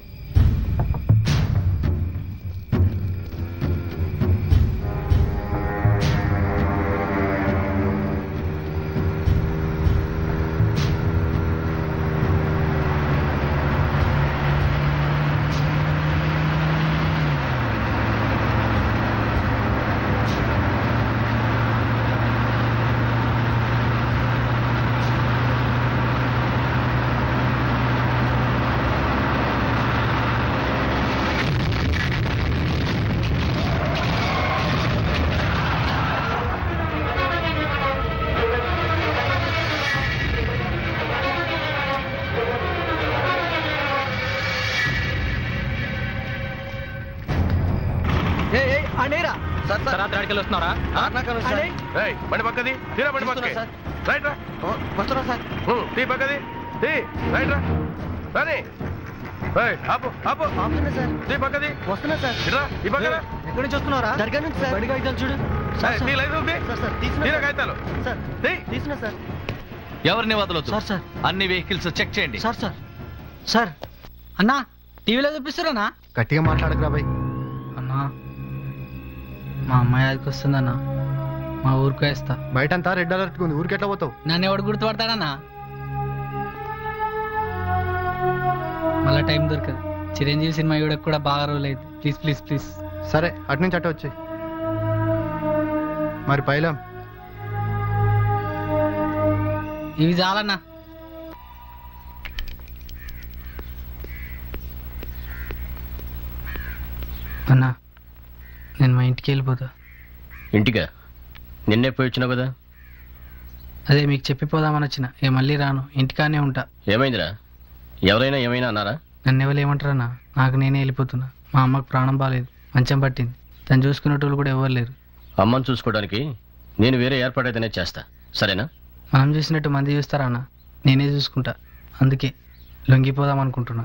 S10: అనేరా
S17: రాత్రి అడికెళ్ళి వస్తున్నారా
S2: ఏయ్, బండి పక్కది తీరా బండి పక్కకి రైట్ రా
S10: వస్తున్నా సార్
S2: ఉమ్, తీ పక్కది తీ రైట్ రా రాని ఏయ్, ఆపు ఆపు
S10: సార్
S2: తీ పక్కది
S10: వస్తున్నా సార్
S2: ఇట్రా ఈ పక్కన
S10: ఎక్కడి నుంచి వస్తున్నారా దర్గా నుంచి సార్ బడి కాగితాలు చూడు
S2: ఏయ్, నీ లైసెన్స్ ఉంది
S10: సార్ సార్ తీసుకున్నా
S2: తీరా
S10: సార్.
S2: కాగితాలు
S10: సార్
S2: తీ
S10: తీసుకున్నా సార్
S7: ఎవరిని వదలొద్దు
S10: సార్ సార్
S7: అన్ని వెహికల్స్ చెక్ చేయండి
S10: సార్ సార్ సార్ అన్నా టీవీలో చూపిస్తారన్నా
S1: గట్టిగా మాట్లాడకురా బాయ్
S10: అన్నా మా అమ్మాయి అదికి వస్తుందన్నా మా ఊరికి వేస్తా
S1: బయటంతా రెడ్ అలర్ట్ ఉంది ఊరికి ఎట్లా పోతావు
S10: నన్ను ఎవడు గుర్తుపడతాడన్నా మళ్ళా టైం దొరకదు చిరంజీవి సినిమా చూడక కూడా బాగా రోజులైంది ప్లీజ్ ప్లీజ్ ప్లీజ్
S1: సరే అటు నుంచి అటు వచ్చాయి మరి పైలం
S10: ఇవి చాలన్నా అన్నా నేను మా ఇంటికి వెళ్ళిపోతా
S23: ఇంటిగా నిన్నే పోయి వచ్చినావు కదా
S10: అదే మీకు చెప్పిపోదామని వచ్చిన ఏ మళ్ళీ రాను ఇంటికానే ఉంటా
S23: ఏమైందిరా ఎవరైనా ఏమైనా అన్నారా
S10: నన్ను ఎవరు ఏమంటారన్నా నాకు నేనే వెళ్ళిపోతున్నా మా అమ్మకు ప్రాణం బాగాలేదు మంచం పట్టింది తను చూసుకునేటోళ్ళు కూడా ఎవరు లేరు
S23: అమ్మని చూసుకోవడానికి నేను వేరే ఏర్పాటైతేనే చేస్తా సరేనా
S10: మనం చూసినట్టు మంది చూస్తారా అన్న నేనే చూసుకుంటా అందుకే లొంగిపోదాం అనుకుంటున్నా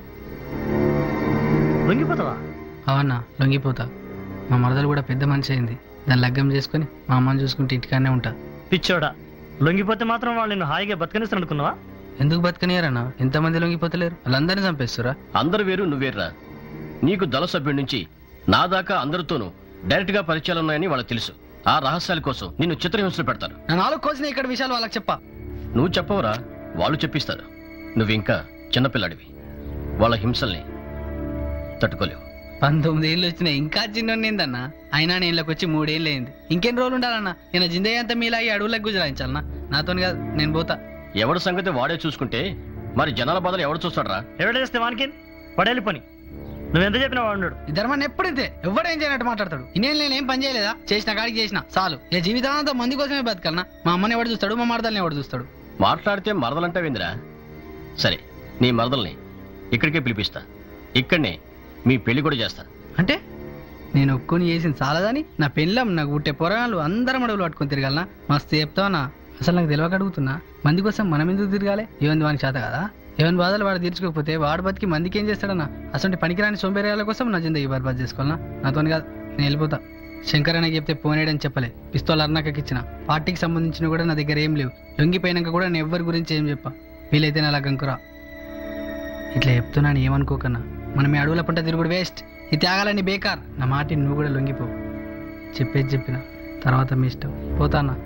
S13: లొంగిపోతావా
S10: అవన్నా లొంగిపోతా మా మరదలు కూడా పెద్ద మనిషి అయింది దాన్ని లగ్గం చేసుకొని మా అమ్మని చూసుకుంటే ఇంటికానే ఉంటా
S13: పిచ్చోడా లొంగిపోతే మాత్రం వాళ్ళు నిన్ను హాయిగా బతకనిస్తాను అనుకున్నావా
S10: ఎందుకు బతకనియారన్నా ఎంతమంది లొంగిపోతలేరు వాళ్ళందరినీ చంపేస్తురా
S23: అందరు వేరు నువ్వేర్రా నీకు దళ సభ్యుడి నుంచి నా దాకా అందరితోనూ డైరెక్ట్ గా పరిచయాలు ఉన్నాయని వాళ్ళకి తెలుసు ఆ రహస్యాల కోసం నిన్ను చిత్రహింసలు పెడతారు
S10: నా నాలుగు కోసిన ఇక్కడ విషయాలు వాళ్ళకి చెప్పా
S23: నువ్వు చెప్పవరా వాళ్ళు చెప్పిస్తారు నువ్వు ఇంకా చిన్నపిల్లాడివి వాళ్ళ హింసల్ని తట్టుకోలేవు
S10: పంతొమ్మిది ఏళ్ళు వచ్చినాయి ఇంకా చిన్నోందన్నా అయినా నేను ఇళ్ళకి వచ్చి మూడేళ్ళు అయింది ఇంకెన్ని రోజులు ఉండాలన్నా నేను జిందయ్య అంతా మీలా ఈ అడవులకు గుజరాయించాలన్నా నాతో కాదు నేను పోతా
S23: ఎవడి సంగతి వాడే చూసుకుంటే మరి జనాల బాధలు ఎవడు చూస్తాడరా
S13: ఎవడ చేస్తే వానికి పడేలి పని నువ్వెంత చెప్పినా వాడు
S10: ధర్మాన్ని ఎప్పుడు ఇంతే ఎవడేం చేయనట్టు మాట్లాడతాడు ఇన్నేళ్ళు నేను ఏం పని చేయలేదా చేసిన కాడికి చేసిన చాలు ఇక జీవితాంతం మంది కోసమే బతకలనా మా అమ్మని ఎవడు చూస్తాడు మా మరదల్ని ఎవడు చూస్తాడు
S23: మాట్లాడితే మరదలంటావేందిరా సరే నీ మరదల్ని ఇక్కడికే పిలిపిస్తా ఇక్కడనే మీ పెళ్లి కూడా చేస్తా
S10: అంటే నేను ఒక్కొని చేసింది చాలదని నా పెళ్ళం నాకు పుట్టే పొరగాళ్ళు అందరం అడవులు పట్టుకొని తిరగాలనా మస్తు చెప్తావనా అసలు నాకు తెలియక అడుగుతున్నా మంది కోసం మనం ఎందుకు తిరగాలి ఏమంది వానికి చేత కదా ఏమైనా బాధలు వాడు తీర్చుకోకపోతే వాడు బతికి మందికి ఏం చేస్తాడన్నా అసలు పనికిరాని సోంబేరియాల కోసం నా జిందగీ బర్బాద్ చేసుకోవాలనా నాతో కాదు నేను వెళ్ళిపోతా శంకర్ అన్నకి చెప్తే పోనేడని చెప్పలే పిస్తోల్ అర్నాకకి ఇచ్చిన పార్టీకి సంబంధించిన కూడా నా దగ్గర ఏం లేవు లొంగిపోయినాక కూడా నేను ఎవరి గురించి ఏం చెప్పా వీలైతే నా గంకురా ఇట్లా చెప్తున్నాను ఏమనుకోకన్నా మనం ఈ అడవుల పంట తిరుగుడు వేస్ట్ ఈ త్యాగాలన్నీ బేకార్ నా మాట నువ్వు కూడా లొంగిపో చెప్పేది చెప్పిన తర్వాత మీ ఇష్టం పోతానా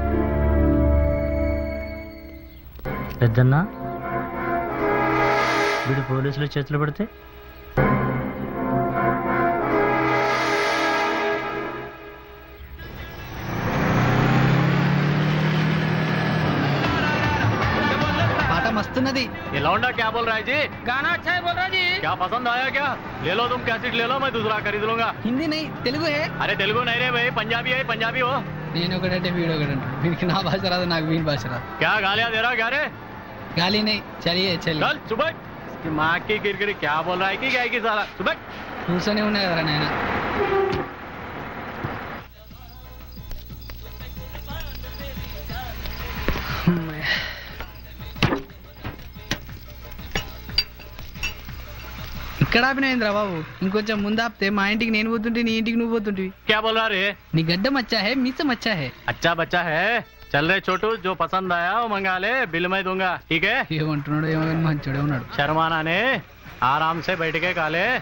S13: పెద్దన్నా వీడు పోలీసులు చేతులు పెడితే
S10: పాట మస్తున్నది
S7: ये लौंडा क्या बोल रहा है जी
S10: गाना अच्छा है बोल रहा जी
S7: क्या पसंद आया क्या ले लो तुम कैसेट ले लो मैं दूसरा खरीद लूंगा
S10: హిందీ నై తెలుగు హే
S7: अरे तेलुगु नहीं रे भाई पंजाबी है पंजाबी हो
S10: నేను ఒకటంటే వీడు ఒకటంటే వీడికి నా భాష రాదు నాకు వీడి భాష రాదు
S7: क्या गालियां दे रहा क्या रे
S10: గాలి నై చలియే చలి
S7: चल सुबह इसकी माँ की किरकिरी क्या बोल रहा है कि क्या की साला सुबह
S10: కూర్చొని ఉన్నాయి కదా నాయన ఇక్కడ ఆపినైందిరా బాబు ఇంకొంచెం ముందు ఆపితే మా ఇంటికి నేను పోతుంటే నీ ఇంటికి నువ్వు పోతుంటివి
S7: क्या बोल रहा रे
S10: నీ గడ్డ మచ్చా హే మీస మచ్చా హే
S7: अच्छा बच्चा है चल रहे छोटू जो पसंद आया वो मंगा ले बिल मैं दूंगा ठीक है
S10: ఏమంటున్నాడు ఏమో కానీ మంచోడే ఉన్నాడు
S7: शर्माना ने आराम से बैठ के खा ले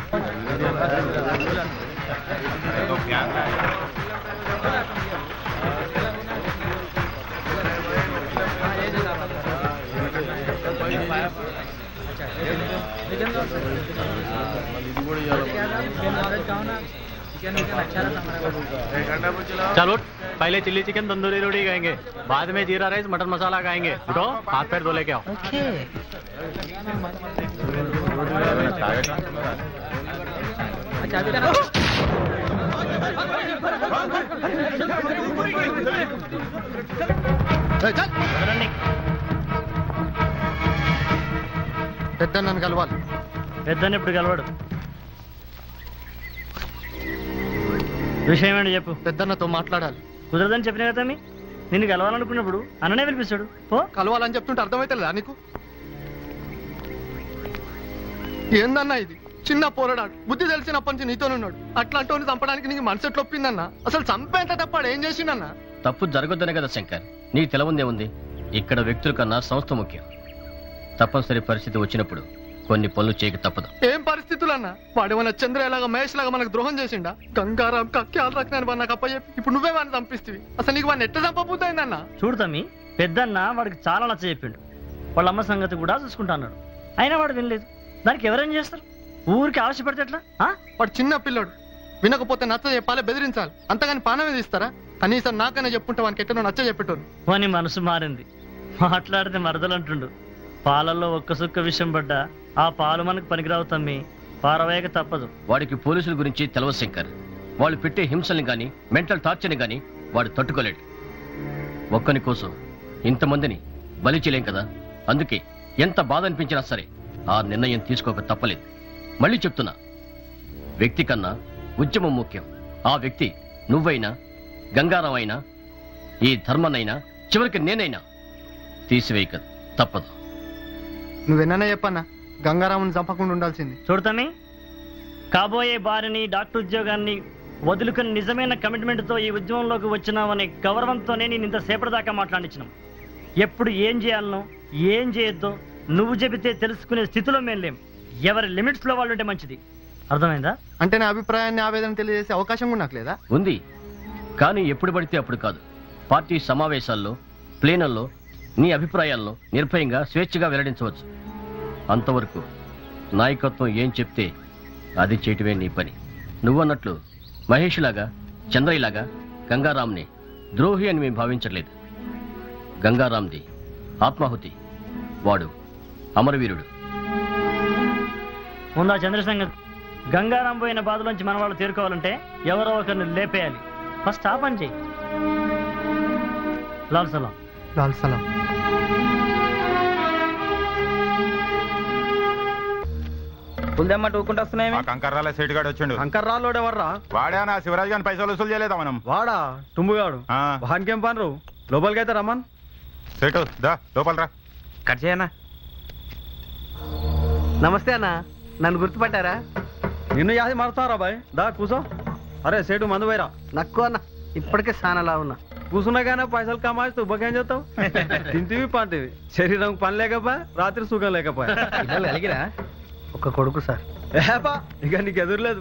S7: चलो पहले चिल्ली चिकन तंदूरी रोटी खाएंगे बाद में जीरा राइस मटन मसाला खाएंगे उठो हाथ पैर धो लेके आओ
S1: పెద్ద నన్ను కలవాలి
S13: పెద్దని ఇప్పుడు కలవాడు విషయం ఏంటి చెప్పు
S1: పెద్దన్నతో మాట్లాడాలి
S13: కుదరదని చెప్పిన కదా మీ నిన్ను కలవాలనుకున్నప్పుడు అన్ననే పిలిపిస్తాడు ఓ
S1: కలవాలని చెప్తుంటే అర్థమైతలేదా నీకు ఏందన్నా ఇది చిన్న పోరాడాడు బుద్ధి తెలిసినప్పటి నుంచి నీతోనున్నాడు అట్లాంటి చంపడానికి నీకు మనసు ఎట్లా ఒప్పిందన్నా అసలు చంపేంత తప్పాడు ఏం చేసిండన్నా
S23: తప్పు జరగొద్దనే కదా శంకర్ నీ తెలవుందే ఉంది ఇక్కడ వ్యక్తుల కన్నా సంస్థ ముఖ్యం తప్పనిసరి పరిస్థితి వచ్చినప్పుడు కొన్ని పనులు చేయక తప్పదు
S1: ఏం పరిస్థితులు అన్న వాడేమన్నా చంద్ర ఎలాగా మహేష్ లాగా మనకు ద్రోహం చేసిండా గంగారాం కక్యాలు రక్నాన్ని వాడు నాకు అప్పచెప్పి ఇప్పుడు నువ్వే వాడిని చంపిstiవి అసలు నీకు వాడిని ఎట్ట చంపబోతుందన్న
S13: చూడు తమ్మి పెద్దన్న వాడికి చాలా నచ్చ చెప్పిండు వాళ్ళ అమ్మ సంగతి కూడా చూసుకుంటా అన్నాడు అయినా వాడు వినలేదు దానికి ఎవరేం చేస్తారు ఊరికి ఆశపడితే ఎట్లా ఆ?
S1: వాడు చిన్న పిల్లోడు వినకపోతే నచ్చ చెప్పాలి బెదిరించాలి అంతగాని పానం తీస్తారా కనీసం నాకనే చెప్పుంటే వానికి ఎట్టనో నచ్చ చెప్పేటోను
S13: వాని మనసు మారింది మాట్లాడితే మరదలు అంటుండు పాలల్లో ఒక్క సుక్క విషయం పడ్డా ఆ పాలు మనకు పనికిరావు తమ్మి పారవేయక తప్పదు
S23: వాడికి పోలీసుల గురించి తెలవ శంకర్ వాళ్ళు పెట్టే హింసల్ని గాని మెంటల్ టార్చర్ని గాని వాడు తట్టుకోలేడు ఒక్కని కోసం ఇంతమందిని బలి చేయలేం కదా అందుకే ఎంత బాధ అనిపించినా సరే ఆ నిర్ణయం తీసుకోక తప్పలేదు మళ్ళీ చెప్తున్నా వ్యక్తి కన్నా ఉద్యమం ముఖ్యం ఆ వ్యక్తి నువ్వైనా గంగారాం అయినా ఈ ధర్మనైనా చివరికి నేనైనా తీసివేయక తప్పదు
S1: నువ్వెన్నా చెప్పన్నా గంగారాముని చంపకుండా ఉండాల్సింది
S13: చూడతామి కాబోయే భార్యని డాక్టర్ ఉద్యోగాన్ని వదులుకొని నిజమైన కమిట్మెంట్తో ఈ ఉద్యమంలోకి వచ్చినామనే గౌరవంతోనే నేను ఇంతసేపటి దాకా మాట్లాడించినాం ఎప్పుడు ఏం చేయాలనో ఏం చేయొద్దో నువ్వు చెబితే తెలుసుకునే స్థితిలో మేము లేం ఎవరి లిమిట్స్లో వాళ్ళు ఉంటే మంచిది అర్థమైందా
S1: అంటే నా అభిప్రాయాన్ని ఆవేదన తెలియజేసే అవకాశం కూడా నాకు లేదా
S23: ఉంది కానీ ఎప్పుడు పడితే అప్పుడు కాదు పార్టీ సమావేశాల్లో ప్లేనల్లో నీ అభిప్రాయాలను నిర్భయంగా స్వేచ్ఛగా వెల్లడించవచ్చు అంతవరకు నాయకత్వం ఏం చెప్తే అది చేయటమే నీ పని నువ్వన్నట్లు మహేష్ లాగా చంద్రయ్యలాగా గంగారాంని ద్రోహి అని మేము భావించట్లేదు గంగారాంది ఆత్మాహుతి వాడు అమరవీరుడు
S13: ముందా చంద్రశంగర్ గంగారాం పోయిన బాధలోంచి మన వాళ్ళు తేరుకోవాలంటే ఎవరో ఒకరిని లేపేయాలి ఫస్ట్ ఆ పని చేయి లాల్ సలాం
S1: లాల్ సలాం
S9: పుల్దమ్మ టూకుంటూ వస్తున్నాయి
S12: కంకర్రాల సెట్ గాడు వచ్చిండు
S20: కంకర్రాలోడు ఎవర్రా
S12: వాడే నా శివరాజ్ గాని పైసలు వసూలు చేయలేదా మనం
S20: వాడా టుంబుగాడు వానికేం పనరు లోపలికి అయితే రమ్మన్
S12: సెటు దా లోపల రా
S9: కట్ చేయనా
S20: నమస్తే అన్న నన్ను గుర్తుపట్టారా నిన్ను యాది మరుతారా బాయ్ దా కూసో అరే సేటు మందు పోయిరా నక్కు అన్న ఇప్పటికే సానలా ఉన్నా కూసున్నాగానే పైసలు కమాయిస్తూ బకేం చేస్తావు తింటివి పంటివి శరీరం పని లేకపోయా రాత్రి సుఖం లేకపోయా
S16: అలిగిరా ఒక కొడుకు సార్
S20: ఏపా ఇక నీకు ఎదురులేదు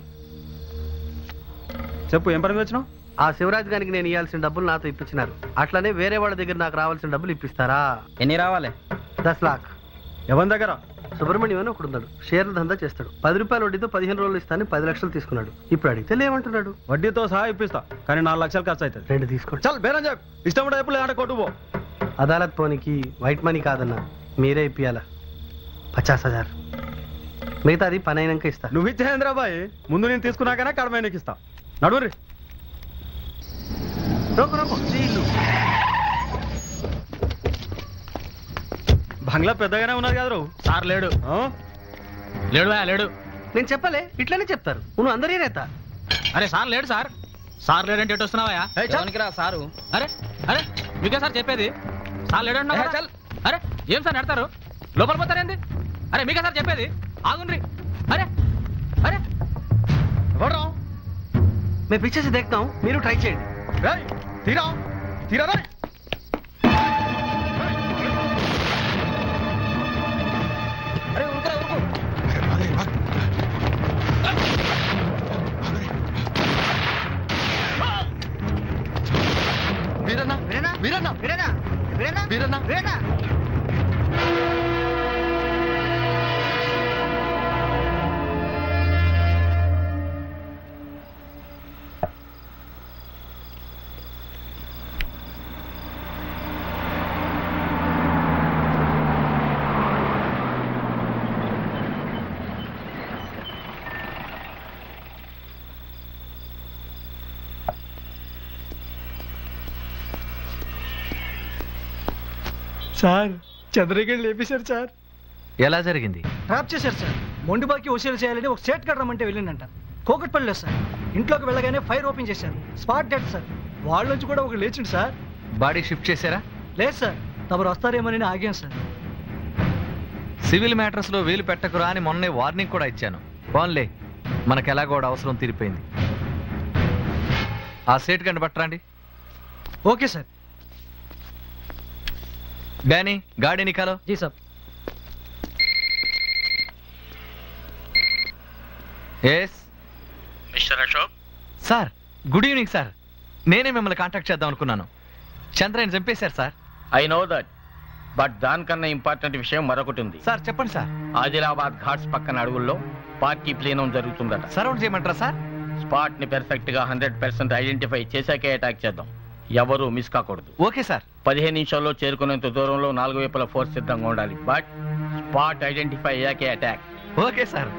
S20: చెప్పు ఏం పని వచ్చినావు
S16: ఆ శివరాజ్ గారికి నేను ఇవ్వాల్సిన డబ్బులు నాతో ఇప్పించినారు అట్లనే వేరే వాళ్ళ దగ్గర నాకు రావాల్సిన డబ్బులు ఇప్పిస్తారా
S9: ఎన్ని రావాలి
S16: దస్ లాక్
S20: ఎవరి దగ్గర
S16: సుబ్రహ్మణ్యం అని ఒకడు ఉన్నాడు షేర్ల దందా చేస్తాడు పది రూపాయల వడ్డీతో పదిహేను రోజులు ఇస్తాను పది లక్షలు తీసుకున్నాడు ఇప్పుడు అడిగితే లేమంటున్నాడు
S20: వడ్డీతో సహా ఇప్పిస్తా కానీ నాలుగు లక్షలు ఖర్చు అవుతుంది
S16: రెండు తీసుకోండి
S20: చల్ బేరం చెప్పు ఇష్టం ఉంటే ఎప్పుడు లేదంటే కొట్టు పో
S16: అదాలత్ పోనీకి వైట్ మనీ కాదన్నా మీరే ఇప్పియాలా పచాస్ హజార్ మిగతాది పని అయినాక ఇస్తా
S20: నువ్వు ఇచ్చేంద్రా బాయ్ ముందు నేను తీసుకున్నాకనే కడమే నీకు ఇస్తా నడువురి
S16: రోకు రోకు ఇల్లు
S20: బంగ్లా పెద్దగానే ఉన్నది కదా రావు
S17: సార్ లేడు లేడు బా, లేడు
S16: నేను చెప్పలే ఇట్లనే చెప్తారు నువ్వు అందరి నేత
S17: అరే సార్ లేడు సార్ సార్ లేడంటే ఎటు వస్తున్నావా
S9: రా సారు
S17: అరే అరే మీకే సార్ చెప్పేది సార్ లేడు అంటున్నావు కదా? అరే ఏం సార్ నడతారు లోపల పోతారేంది అరే మీకే సార్ చెప్పేది ఆగుండ్రి అరే అరే
S16: మేము పిక్చర్స్ देखता हूं మీరు ట్రై చేయండి
S20: తీరా తీరా రే
S1: వీరన్న వీరన్న వీరన్న వీరన్న వీరన్న వీరన్న వీరన్న
S14: సార్ చంద్రగిరి లేపేశారు సార్
S7: ఎలా జరిగింది
S14: ట్రాప్ చేశారు సార్ మొండి బాకి వసూలు చేయాలని ఒక సేట్ కట్ రమ్మంటే వెళ్ళిందంట కోకట్పల్లిలో సార్ ఇంట్లోకి వెళ్ళగానే ఫైర్ ఓపెన్ చేశారు స్పాట్ డెడ్ సార్ వాళ్ళ నుంచి కూడా ఒక లేచిండు సార్
S7: బాడీ షిఫ్ట్ చేశారా
S14: లేదు సార్ తమరు వస్తారేమోనని ఆగాం సార్
S7: సివిల్ మ్యాటర్స్ లో వేలు పెట్టకురా అని మొన్నే వార్నింగ్ కూడా ఇచ్చాను పోన్లే మనకు ఎలాగో అవసరం తీరిపోయింది ఆ సేట్ కండి పట్టరండి
S14: ఓకే సార్
S7: డానీ గాడి నికాలో
S14: జీ sir
S7: yes
S8: mister Ashok
S7: sir good evening sir నేనే మిమ్మల్ని కాంటాక్ట్ చేద్దాం అనుకున్నాను చంద్రయ్య చంపేశారు sir
S8: I know that but దానికన్నా ఇంపార్టెంట్ విషయం మరొకటి ఉంది
S7: సార్ చెప్పండి సార్
S8: ఆదిలాబాద్ ఘాట్స్ పక్కన అడుగుల్లో పార్టీ ప్లీనం జరుగుతుందట
S7: సరౌండ్ చేయమంటారా సార్
S8: స్పాట్ ని పెర్ఫెక్ట్ గా హండ్రెడ్ పర్సెంట్ ఐడెంటిఫై చేశాకే అటాక్ చేద్దాం ఎవరు మిస్ కాకూడదు
S7: ఓకే సార్
S8: పదిహేను నిమిషాల్లో చేరుకునేంత దూరంలో నాలుగు వైపుల ఫోర్స్ సిద్ధంగా ఉండాలి బట్ స్పాట్ ఐడెంటిఫై అయ్యాకే అటాక్
S7: ఓకే సార్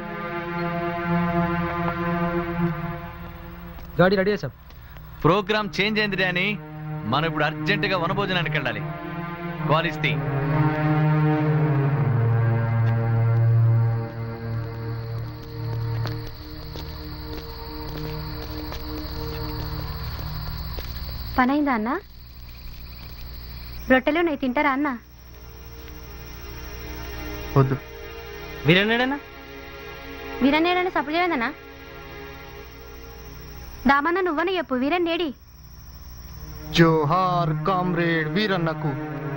S14: గాడి రెడీ సార్
S7: ప్రోగ్రామ్ చేంజ్ అయింది అని మనం ఇప్పుడు అర్జెంటుగా వనభోజనానికి వెళ్ళాలి క్వాలిస్తి
S4: పనైందా అన్న రొట్టెలు నెయ్యి తింటారా అన్న
S16: వద్దు
S9: వీరన్నాడన్నా
S4: వీరన్నేడని సపోర్ట్ చేయలేదన్నా దామన్న నువ్వని చెప్పు వీరన్ నేడి
S1: జోహార్ కామ్రేడ్ వీరన్నకు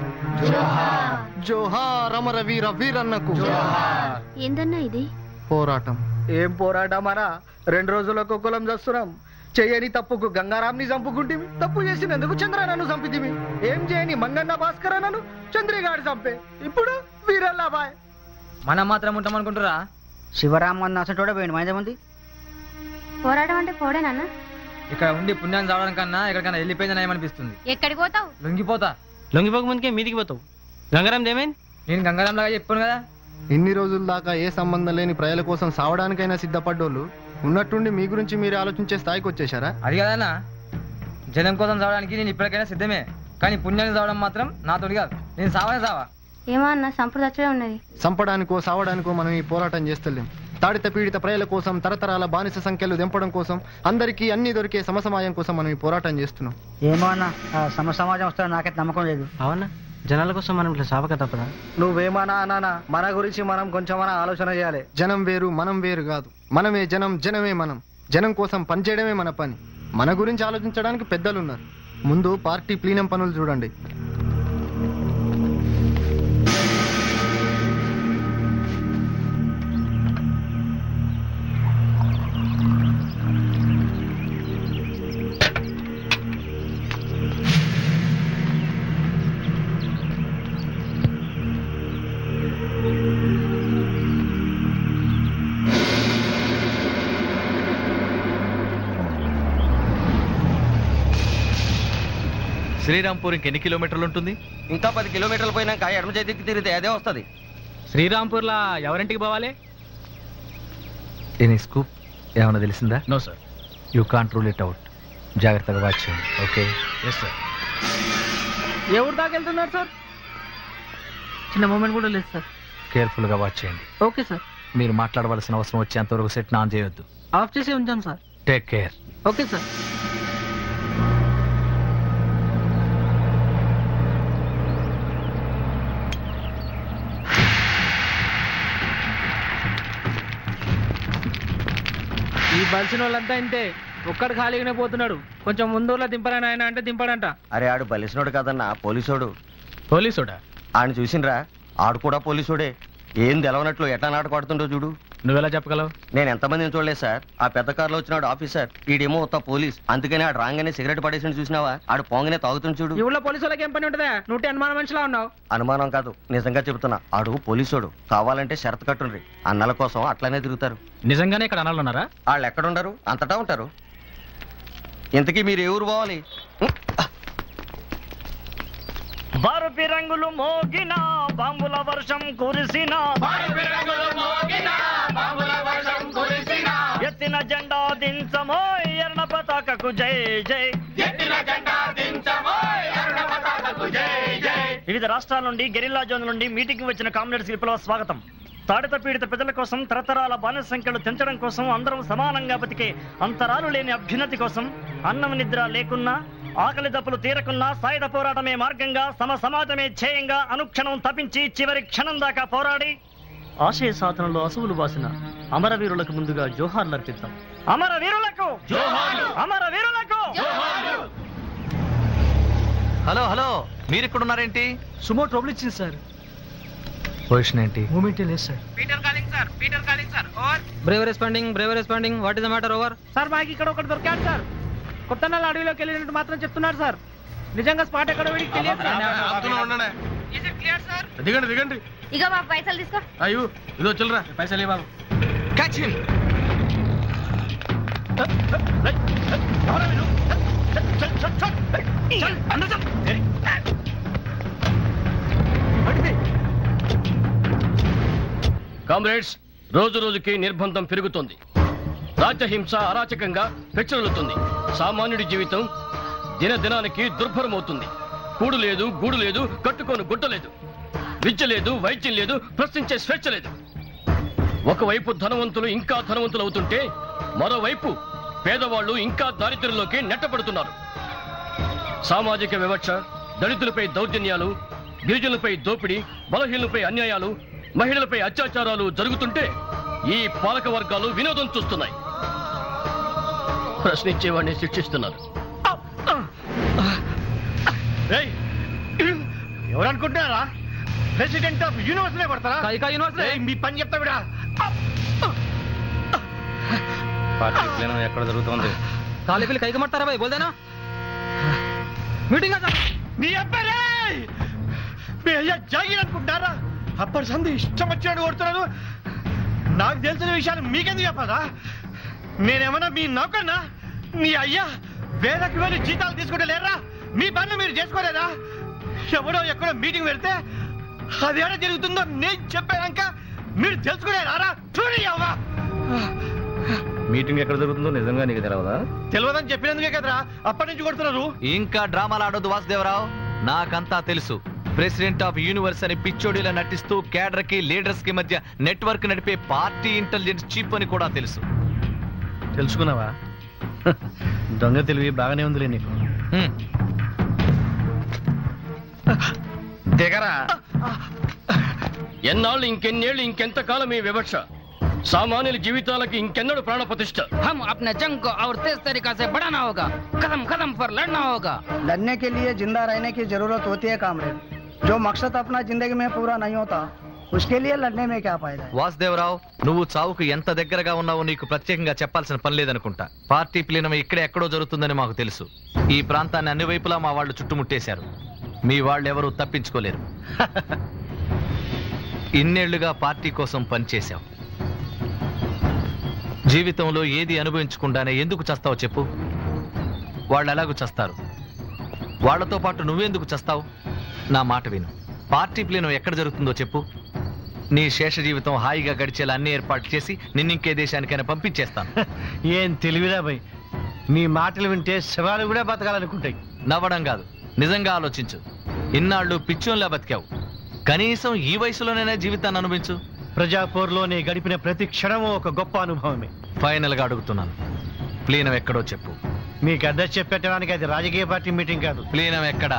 S1: జోహార్ అమర వీర వీరన్నకు
S4: ఏందన్నా ఇది
S1: పోరాటం
S14: ఏం పోరాటమారా రెండు రోజులకు కులం చేస్తున్నాం చెయ్యని తప్పుకు గంగారాంని చంపుకుంటేమి తప్పు చేసినందుకు చంద్రనన్ను చంపితిమి ఏం చేయని మంగన్న భాస్కరన్నను చంద్రిగాడు చంపే ఇప్పుడు వీరల్లాబాయ్
S9: మనం మాత్రం ఉంటాం అనుకుంటారా
S18: శివరామన్న అసలు పోయింది మైందమంది
S4: పోరాటం అంటే పోడేనన్నా
S9: ఇక్కడ ఉండి పుణ్యాన్ని చావడం కన్నా ఎక్కడికైనా వెళ్ళిపోయిందని ఏమనిపిస్తుంది
S4: ఎక్కడికి పోతావు
S9: లొంగిపోతా
S17: లొంగిపోక ముందుకే మీదికి పోతావు గంగారాం ఏమైంది
S9: నేను గంగారాం లాగా చెప్పాను కదా
S1: ఇన్ని రోజుల దాకా ఏ సంబంధం లేని ప్రజల కోసం సావడానికైనా సిద్ధపడ్డోళ్ళు ఉన్నట్టుండి మీ గురించి మీరు ఆలోచించే స్థాయికి వచ్చేసారా
S9: అది కదన్నా జనం కోసం చావడానికి నేను ఇప్పటికైనా సిద్ధమే కానీ పుణ్యాన్ని చావడం మాత్రం నాతోటి కాదు నేను సావనే సావా
S4: ఏమో అన్న సంప్రదచ్చే ఉన్నది
S1: చంపడానికో సావడానికో మనం ఈ పోరాటం చేస్తలేం తాడిత పీడిత ప్రజల కోసం తరతరాల బానిస సంఖ్యలు దింపడం కోసం అందరికీ అన్ని దొరికే సమసమాయం కోసం మనం ఈ పోరాటం చేస్తున్నాం
S18: ఏమో అన్న ఆ సమ సమాజం వస్తారని నాకైతే నమ్మకం లేదు
S16: అవునా జనాల కోసం మనం ఇట్లా సావక తప్పదా
S14: నువ్వేమన్నా అన్నానా మన గురించి మనం కొంచెమన్నా ఆలోచన చేయాలి
S1: జనం వేరు మనం వేరు కాదు మనమే జనం జనమే మనం జనం కోసం పనిచేయడమే మన పని మన గురించి ఆలోచించడానికి పెద్దలున్నారు ముందు పార్టీ ప్లీనం పనులు చూడండి
S7: శ్రీరాంపూర్ ఇంకెన్ని కిలోమీటర్లు ఉంటుంది
S9: ఇంకా పది కిలోమీటర్లు పోయినాక ఎడమ చేతికి తిరిగితే అదే వస్తుంది శ్రీరాంపూర్లా ఎవరింటికి పోవాలి
S7: ఎనీ స్కూప్ ఏమైనా తెలిసిందా
S9: no sir
S7: you can't rule it out జాగ్రత్తగా వాచ్ చేయండి ఓకే
S9: ఎస్ సార్
S14: ఏ ఊరు దాకా వెళ్తున్నారు సార్
S16: చిన్న మూమెంట్ కూడా లేదు సార్
S7: కేర్ఫుల్గా వాచ్ చేయండి
S16: ఓకే సార్
S7: మీరు మాట్లాడవలసిన అవసరం వచ్చేంతవరకు సెట్ ఆన్ చేయొద్దు
S16: ఆఫ్ చేసి ఉంచాం sir
S7: take care
S16: okay sir
S17: ఈ బలిసిన వాళ్ళంతా ఇంతే ఒక్కడు ఖాళీగానే పోతున్నాడు కొంచెం ముందూరులో దింపరాని ఆయన అంటే దింపడంట
S9: అరే ఆడు బలిసినోడు కదన్నా పోలీసోడు
S17: పోలీసుడా
S9: ఆయన చూసిండ్రా ఆడు కూడా పోలీసుడే ఏం తెలవనట్లు ఎట్లా నాటకాడుతుండో చూడు
S17: నువ్వెలా చెప్పగలవు
S9: నేను ఎంతమందిని చూడలేదు సార్ ఆ పెద్ద కారులో వచ్చినాడు ఆఫీసర్ ఈడేమో ఉత్త పోలీస్ అందుకని ఆడు రాగానే సిగరెట్ పడేసి చూసినావా ఆడు పోంగనే తాగుతుంది చూడు
S17: ఈ ఊళ్ళో పోలీసు వాళ్ళకి ఏం పని ఉంటుందా నువ్వు అనుమాన మనిషిలా ఉన్నావు
S9: అనుమానం కాదు నిజంగా చెబుతున్నా ఆడు పోలీసోడు కావాలంటే షరతు కట్టుండ్రి అన్నల కోసం అట్లానే తిరుగుతారు
S17: నిజంగానే ఇక్కడ అనాలు ఉన్నారా
S9: వాళ్ళు ఎక్కడుండరు అంతటా ఉంటారు ఇంతకీ మీరు ఏ ఊరు పోవాలి
S13: బారుపి రంగులు మోగిన బాంబుల వర్షం కురిసిన ఎత్తిన జెండా దించమోయ్ ఎర్ణ పతాకకు జై జై వివిధ రాష్ట్రాల నుండి గెరిల్లా జోన్ నుండి మీటింగ్ వచ్చిన కామ్రేడ్స్ విప్లవ స్వాగతం తాడిత పీడిత ప్రజల కోసం తరతరాల బానిస సంఖ్యలు తెంచడం కోసం అందరం సమానంగా బతికే అంతరాలు లేని అభ్యున్నతి కోసం అన్నం నిద్ర లేకున్నా ఆకలి దప్పులు తీరకున్నా సాయుధ పోరాటమే మార్గంగా సమ సమాజమే ధ్యేయంగా అనుక్షణం తపించి చివరి క్షణం దాకా పోరాడి ఆశయ సాధనలో అసువులు బాసిన అమరవీరులకు ముందుగా జోహార్లు అర్పిద్దాం అమర వీరులకు అమర వీరులకు
S7: హలో హలో మీరు ఇక్కడ ఉన్నారేంటి
S14: సుమో ట్రబుల్ ఇచ్చింది సార్
S7: పొజిషన్ ఏంటి
S16: మూమెంట్ లేదు sir
S17: Peter calling sir Peter calling sir over
S6: brave responding brave responding what is the matter over
S17: sir మాకు ఇక్కడ ఒకటి దొరికాడు సార్ కొత్తనాల అడవిలోకి వెళ్ళినట్టు మాత్రం చెప్తున్నారు సార్ నిజంగా స్పాట్ ఎక్కడ వీడికి తెలియదు sir Is it clear, sir?
S2: దిగండి దిగండి
S4: ఇక బాబు పైసలు తీసుకో
S2: అయ్యో ఇదో చిల్లరా
S17: పైసలు బాబు
S7: క్యాచ్ హిమ్
S23: కామ్రేడ్స్ రోజు రోజుకి నిర్బంధం పెరుగుతోంది రాజ్యహింస అరాచకంగా పెచ్చరులుతుంది సామాన్యుడి జీవితం దినదినానికి దుర్భరమవుతుంది కూడు లేదు గూడు లేదు కట్టుకోను గుడ్డ లేదు విద్య లేదు వైద్యం లేదు ప్రశ్నించే స్వేచ్ఛ లేదు ఒకవైపు ధనవంతులు ఇంకా ధనవంతులు అవుతుంటే మరోవైపు పేదవాళ్ళు ఇంకా దారిద్ర్యంలోకి నెట్టబడుతున్నారు సామాజిక వివక్ష దళితులపై దౌర్జన్యాలు గిరిజనులపై దోపిడీ బలహీనులపై అన్యాయాలు మహిళలపై అత్యాచారాలు జరుగుతుంటే ఈ పాలక వర్గాలు వినోదం చూస్తున్నాయి ప్రశ్నించేవాడిని శిక్షిస్తున్నారు
S14: ఎవరు అనుకుంటున్నారా ప్రెసిడెంట్ ఆఫ్ యూనివర్సిటీ పడతారా
S6: కైకా యూనివర్సిటీ?
S14: ఏయ్, మీ పని చెప్తా విడా
S22: పార్టీ ప్లేనం ఎక్కడ జరుగుతుంది
S6: కాలి పిల్లి కైకి మట్టారా భయ్ బోల్దేనా మీటింగ్
S14: నీ అబ్బాయి మీ అయ్యా జాగిర్ అనుకుంటారా అప్పటి సంది ఇష్టం వచ్చినట్టు కొడుతున్నాను నాకు తెలిసిన విషయాలు మీకెందుకు చెప్పదా నేనేమన్నా మీ నౌకన్నా మీ అయ్యా వేలకు వెళ్ళి జీతాలు తీసుకుంటే లేరా మీ పనులు మీరు చేసుకోలేదా ఎవడో ఎక్కడో మీటింగ్ పెడితే అది ఏడ జరుగుతుందో నేను చెప్పాక మీరు తెలుసుకునే రారా చూడండి అవ్వా
S22: మీటింగ్ ఎక్కడ జరుగుతుందో నిజంగా నీకు తెలవదా
S14: తెలియదని చెప్పినందుకే కదరా అప్పటి నుంచి కొడుతున్నారు
S7: ఇంకా డ్రామాలు ఆడొద్దు వాసుదేవరావు నాకంతా తెలుసు ప్రెసిడెంట్ ఆఫ్ యూనివర్స్ అని పిచ్చోడిలా నటిస్తూ క్యాడర్ కి లీడర్స్ కి మధ్య నెట్వర్క్ నడిపే పార్టీ ఇంటెలిజెన్స్ చీప్ అని కూడా తెలుసు
S16: తెలుసుకున్నావా దొంగ తెలివి బాగానే ఉందిలే నీకు
S23: దిగరా ఎన్నాళ్ళు ఇంకెన్నేళ్ళు ఇంకెంతకాలం ఈ వివక్ష సామాన్యుల జీవితాలకి ఇంకెన్నడు ప్రాణ ప్రతిష్ట
S3: हम अपने जंग को और तेज तरीका से बढ़ाना होगा कदम कदम पर लड़ना होगा
S18: लड़ने के लिए जिंदा रहने की जरूरत होती है कामरेड जो मकसद अपना जिंदगी में पूरा नहीं होता उसके लिए लड़ने में क्या फायदा है
S7: వాసుదేవరావు నువ్వు చావుకు ఎంత దగ్గరగా ఉన్నావో నీకు ప్రత్యేకంగా చెప్పాల్సిన పని లేదనుకుంటా పార్టీ ప్లీనం ఇక్కడే ఎక్కడో జరుగుతుందని మాకు తెలుసు ఈ ప్రాంతాన్ని అన్ని వైపులా మా వాళ్ళు చుట్టుముట్టేశారు మీ వాళ్ళెవరూ తప్పించుకోలేరు ఇన్నేళ్లుగా పార్టీ కోసం పనిచేశావు జీవితంలో ఏది అనుభవించకుండానే ఎందుకు చస్తావు చెప్పు వాళ్ళు ఎలాగూ చస్తారు వాళ్ళతో పాటు నువ్వెందుకు చస్తావు నా మాట విను పార్టీ ప్లీనం ఎక్కడ జరుగుతుందో చెప్పు నీ శేష జీవితం హాయిగా గడిచేలా అన్ని ఏర్పాట్లు చేసి నిన్నింకే దేశానికైనా పంపించేస్తాను
S16: ఏం తెలివిరా భయ్ నీ మాటలు వింటే శవాలు కూడా బతకాలనుకుంటాయి
S7: నవ్వడం కాదు నిజంగా ఆలోచించు ఇన్నాళ్ళు పిచ్చోన్లా బతికావు కనీసం ఈ వయసులోనైనా జీవితాన్ని అనుభవించు
S16: ప్రజాపోర్లోనే గడిపిన ప్రతి క్షణము ఒక గొప్ప అనుభవమే
S7: ఫైనల్ గా అడుగుతున్నాను ప్లీనం ఎక్కడో చెప్పు
S16: మీకు అడ్రస్ చెప్పెట్టడానికి అది రాజకీయ పార్టీ మీటింగ్ కాదు
S7: ప్లీనం ఎక్కడా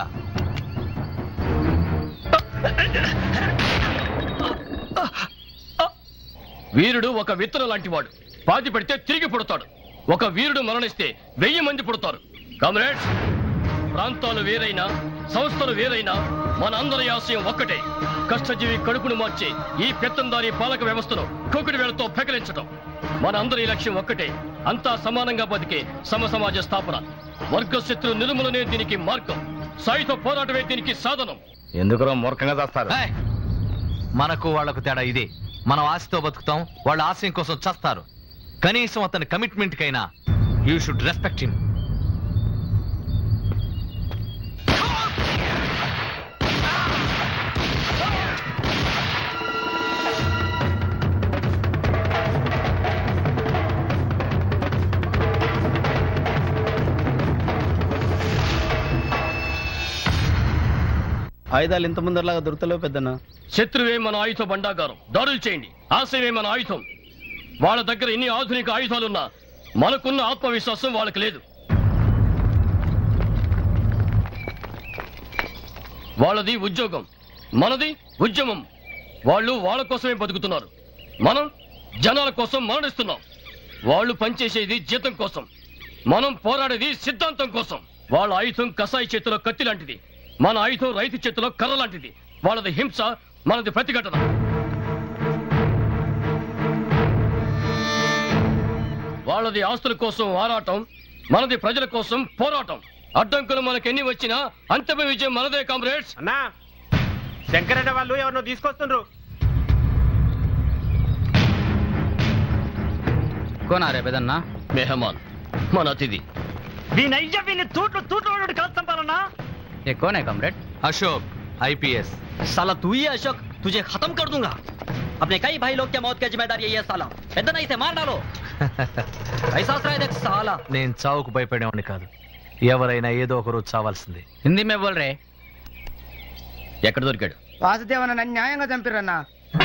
S23: వీరుడు ఒక విత్తనం లాంటివాడు పాతి పెడితే తిరిగి పుడతాడు ఒక వీరుడు మరణిస్తే వెయ్యి మంది పుడతారు కామ్రేడ్స్ ప్రాంతాలు వేరైనా సంస్థలు వేరైనా మన అందరి ఆశయం ఒక్కటే కష్టజీవి కడుపును మార్చే ఈ పెత్తందారి పాలక వ్యవస్థను కోకిడి వేళతో పెకలించడం మన అందరి లక్ష్యం ఒక్కటే అంతా సమానంగా బతికే సమ సమాజ స్థాపన వర్గశత్రు నిర్మూలనే దీనికి మార్గం సాయుధ పోరాటమే దీనికి సాధనం
S22: ఎందుకురా మూర్ఖంగా చేస్తారు
S7: మనకు వాళ్లకు తేడా ఇదే మనం ఆశతో బతుకుతాం వాళ్ళ ఆశయం కోసం చస్తారు కనీసం అతని కమిట్మెంట్ కైనా యూ షుడ్ రెస్పెక్ట్ హిమ్
S16: ఆయుధాలు ఇంత ముందరలాగా దొరుకుతలేవు పెద్దన్నా
S23: శత్రువే మన ఆయుధ బండాగారం దాడులు చేయండి ఆశయమే మన ఆయుధం వాళ్ళ దగ్గర ఎన్ని ఆధునిక ఆయుధాలున్నా మనకున్న ఆత్మవిశ్వాసం వాళ్ళకి లేదు వాళ్ళది ఉద్యోగం మనది ఉద్యమం వాళ్ళు వాళ్ళ కోసమే బతుకుతున్నారు మనం జనాల కోసం మరణిస్తున్నాం వాళ్ళు పనిచేసేది జీతం కోసం మనం పోరాడేది సిద్ధాంతం కోసం వాళ్ళ ఆయుధం కసాయి చేతిలో కత్తి లాంటిది మన ఆయుధం రైతు చేతిలో కర్ర లాంటిది వాళ్ళది హింస మనది ప్రతిఘటన వాళ్ళది ఆస్తుల కోసం ఆరాటం మనది ప్రజల కోసం పోరాటం అడ్డంకులు మనకెన్ని వచ్చినా అంతిమ విజయం మనదే కామ్రేడ్స్
S5: అన్నా శంకరన్న వాళ్ళు ఎవరినో తీసుకొస్తుండ్రు
S17: కోనా రే పెదన్నా
S23: మెహమాన్ మన అతిథి
S13: వీని అయ్య వీని తూట్లు తూట్లు కాదు చంపాలన్నా
S17: ये कौन है कमरेड
S7: अशोक आईपीएस
S17: साला तू ही है अशोक तुझे खत्म कर दूंगा अपने कई भाई लोग के मौत की जिम्मेदारी यही है साला इतना इसे मार डालो ऐसा असरा है देख साला
S7: నేను చావుకు భయపడేవాడిని కాదు ఎవరైనా ఏదో ఒక రోజు చావాల్సిందే
S17: हिंदी में बोल रहे
S23: ఎక్కడ దొరికాడు
S18: వాసుదేవన్ అన్యాయంగా చంపిరన్నా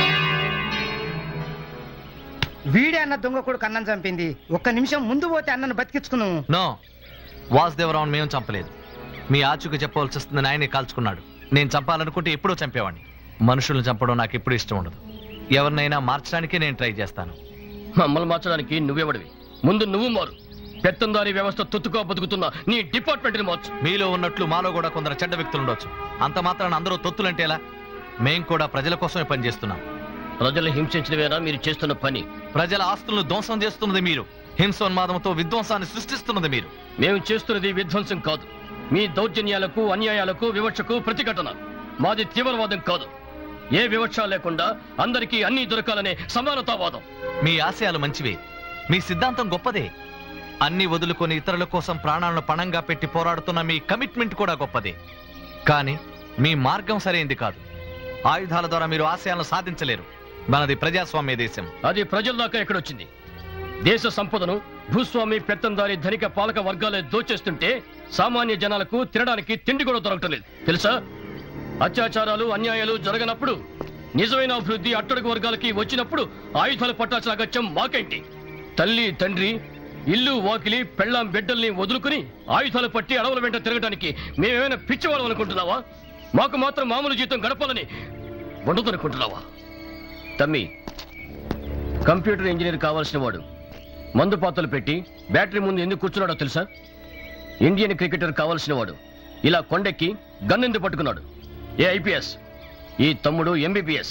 S18: వీడే అన్న దొంగ కొడుకు అన్నం చంపింది ఒక్క నిమిషం ముందు పోతే అన్నను బతికించుకున్నాము
S7: నో వాసుదేవరావును మేము చంపలేదు మీ ఆచుకు చెప్పవలసి వస్తుందని ఆయనే కాల్చుకున్నాడు నేను చంపాలనుకుంటే ఎప్పుడూ చంపేవాడిని మనుషులను చంపడం నాకు ఎప్పుడూ ఇష్టం ఉండదు ఎవరినైనా మార్చడానికే నేను ట్రై చేస్తాను
S23: మమ్మల్ని మార్చడానికి నువ్వెవడివి ముందు నువ్వు మారు పెత్తందారి వ్యవస్థ తొత్తుకో బతుకుతున్న నీ డిపార్ట్మెంట్ని మార్చు
S7: మీలో ఉన్నట్లు మాలో కూడా కొందరు చెడ్డ వ్యక్తులు ఉండొచ్చు అంత మాత్రాన అందరూ తొత్తులంటే ఎలా మేం కూడా ప్రజల కోసమే పనిచేస్తున్నాం
S23: ప్రజలు హింసించడమేనా మీరు చేస్తున్న పని
S7: ప్రజల ఆస్తులను ధ్వంసం చేస్తున్నది మీరు హింసోన్మాదంతో విధ్వంసాన్ని సృష్టిస్తున్నది మీరు
S23: మేము చేస్తున్నది విధ్వంసం కాదు మీ దౌర్జన్యాలకు అన్యాయాలకు వివక్షకు ప్రతిఘటన మాది తీవ్రవాదం కాదు ఏ వివక్ష లేకుండా అందరికీ అన్ని దొరకాలనే సమానతావాదం
S7: మీ ఆశయాలు మంచివే మీ సిద్ధాంతం గొప్పదే అన్ని వదులుకొని ఇతరుల కోసం ప్రాణాలను పణంగా పెట్టి పోరాడుతున్న మీ కమిట్మెంట్ కూడా గొప్పదే కానీ మీ మార్గం సరైంది కాదు ఆయుధాల ద్వారా మీరు ఆశయాలను సాధించలేరు మనది ప్రజాస్వామ్య దేశం
S23: అది ప్రజల దాకా ఎక్కడొచ్చింది దేశ సంపదను భూస్వామి పెత్తందారి ధనిక పాలక వర్గాలే దోచేస్తుంటే సామాన్య జనాలకు తినడానికి తిండి కూడా దొరకటం లేదు తెలుసా అత్యాచారాలు అన్యాయాలు జరగనప్పుడు నిజమైన అభివృద్ధి అట్టడుగు వర్గాలకి వచ్చినప్పుడు ఆయుధాలు పట్టాల్సిన అగత్యం మాకేంటి తల్లి తండ్రి ఇల్లు వాకిలి పెళ్ళాం బిడ్డల్ని వదులుకుని ఆయుధాలు పట్టి అడవుల వెంట తిరగడానికి మేమేమైనా పిచ్చివాళ్ళం అనుకుంటున్నావా మాకు మాత్రం మామూలు జీతం గడపాలని ఉండదనుకుంటున్నావా తమ్మి కంప్యూటర్ ఇంజనీర్ కావాల్సిన వాడు మందు పాత్రలు పెట్టి బ్యాటరీ ముందు ఎందుకు కూర్చున్నాడో తెలుసా ఇండియన్ క్రికెటర్ కావాల్సిన వాడు ఇలా కొండెక్కి గన్నెందు పట్టుకున్నాడు ఏ ఐపీఎస్ ఈ తమ్ముడు ఎంబీబీఎస్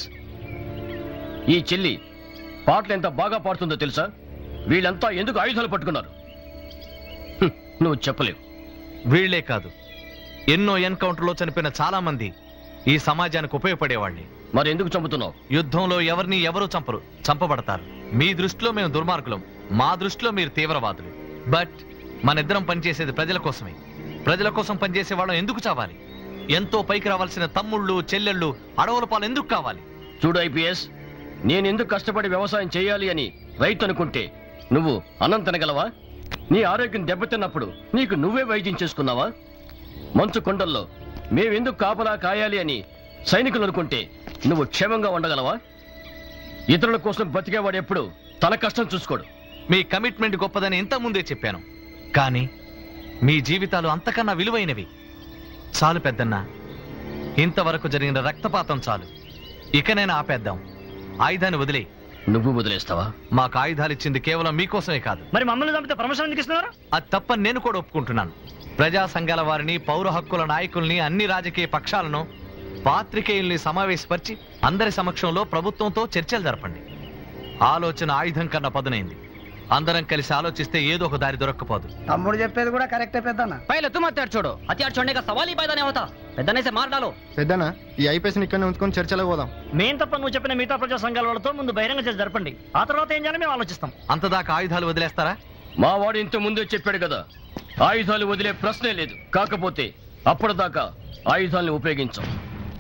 S23: ఈ చెల్లి పాటలు ఎంత బాగా పాడుతుందో తెలుసా వీళ్ళంతా ఎందుకు ఆయుధాలు పట్టుకున్నారు హ్మ్, నువ్వు చెప్పలేవు
S7: వీళ్లే కాదు ఎన్నో ఎన్కౌంటర్లో చనిపోయిన చాలా మంది ఈ సమాజానికి ఉపయోగపడేవాళ్ళే
S23: మరి ఎందుకు చంపుతున్నావు
S7: యుద్ధంలో ఎవరిని ఎవరు చంపరు చంపబడతారు మీ దృష్టిలో మేము దుర్మార్గులం మా దృష్టిలో మీరు తీవ్రవాదులు బట్ మన ఇద్దరం పనిచేసేది ప్రజల కోసమే ప్రజల కోసం పనిచేసే వాళ్ళం ఎందుకు చావాలి ఎంతో పైకి రావాల్సిన తమ్ముళ్ళు చెల్లెళ్ళు అడవుల పాలు ఎందుకు కావాలి
S23: చూడు ఐపీఎస్ నేను ఎందుకు కష్టపడి వ్యవసాయం చేయాలి అని రైతు అనుకుంటే నువ్వు అన్నం తినగలవా నీ ఆరోగ్యం దెబ్బతిన్నప్పుడు నీకు నువ్వే వైద్యం చేసుకున్నావా మంచు కొండల్లో మేమెందుకు కాపలా కాయాలి అని సైనికులు అనుకుంటే నువ్వు క్షేమంగా ఉండగలవా ఇతరుల కోసం బతికేవాడు ఎప్పుడు తన కష్టం చూసుకోడు
S7: మీ కమిట్మెంట్ గొప్పదని ఇంత ముందే చెప్పాను కానీ మీ జీవితాలు అంతకన్నా విలువైనవి చాలు పెద్దన్నా ఇంతవరకు జరిగిన రక్తపాతం చాలు ఇకనైనా ఆపేద్దాం ఆయుధాన్ని వదిలే
S23: నువ్వు వదిలేస్తావా
S7: మాకు ఆయుధాలు ఇచ్చింది కేవలం మీకోసమే కాదు
S13: మరి మమ్మల్ని చంపితే ప్రమోషన్ ఎందుకు ఇస్తున్నారు
S7: అది తప్పని నేను కూడా ఒప్పుకుంటున్నాను ప్రజా సంఘాల వారిని పౌర హక్కుల నాయకుల్ని అన్ని రాజకీయ పక్షాలను పాత్రికేయుల్ని సమావేశపరిచి అందరి సమక్షంలో ప్రభుత్వంతో చర్చలు జరపండి ఆలోచన ఆయుధం కన్నా పదునైంది అందరం కలిసి ఆలోచిస్తే ఏదో ఒక దారి దొరక్కపోదు
S18: తమ్ముడు చెప్పేది కూడా కరెక్టే పెద్దన్న
S17: पहले तुम हथियार छोड़ो हथियार छोड़ने का सवाल ही पैदा नहीं होता పెద్దనే से मार डालो
S1: పెద్దనా ఈ ఐపీఎస్ని ఇక్కడనే ఉంచుకొని చర్చలకు పోదాం
S13: మేం తప్ప నువ్వు చెప్పిన మిగతా ప్రజా సంఘాల వాళ్ళతో ముందు బహిరంగ చర్చ జరపండి ఆ తర్వాత ఏం చేయాలో మేము ఆలోచిస్తాం
S7: అంతదాకా ఆయుధాలు వదిలేస్తారా
S23: మా వాడు ఇంత ముందే చెప్పాడు కదా ఆయుధాలు వదిలే ప్రశ్నే లేదు కాకపోతే అప్పటిదాకా ఆయుధాలను ఉపయోగించం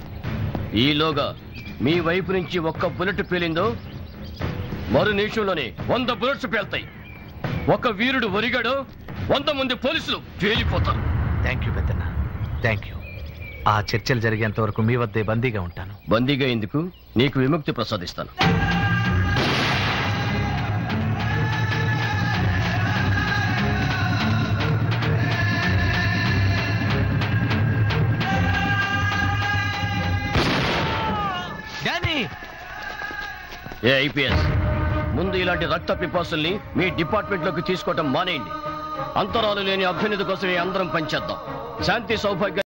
S23: ఈలోగా మీ వైపు నుంచి ఒక్క బుల్లెట్ పేలిందో మరు నిమిషంలోనే వంద బుల్లెట్స్ పేల్తాయి ఒక వీరుడు ఒరిగాడో వంద మంది పోలీసులు పేలిపోతారు
S7: థ్యాంక్ యూ పెద్దన్న థ్యాంక్ యూ ఆ చర్చలు జరిగేంత వరకు మీ వద్దే బందీగా ఉంటాను
S23: బందీగా ఎందుకు నీకు విముక్తి ప్రసాదిస్తాను ఏ ఐపీఎస్ ముందు ఇలాంటి రక్త పిపాసుల్ని మీ డిపార్ట్మెంట్ లోకి తీసుకోవటం మానేయండి అంతరాలు లేని అభ్యున్నతి కోసమే అందరం పనిచేద్దాం శాంతి సౌభాగ్య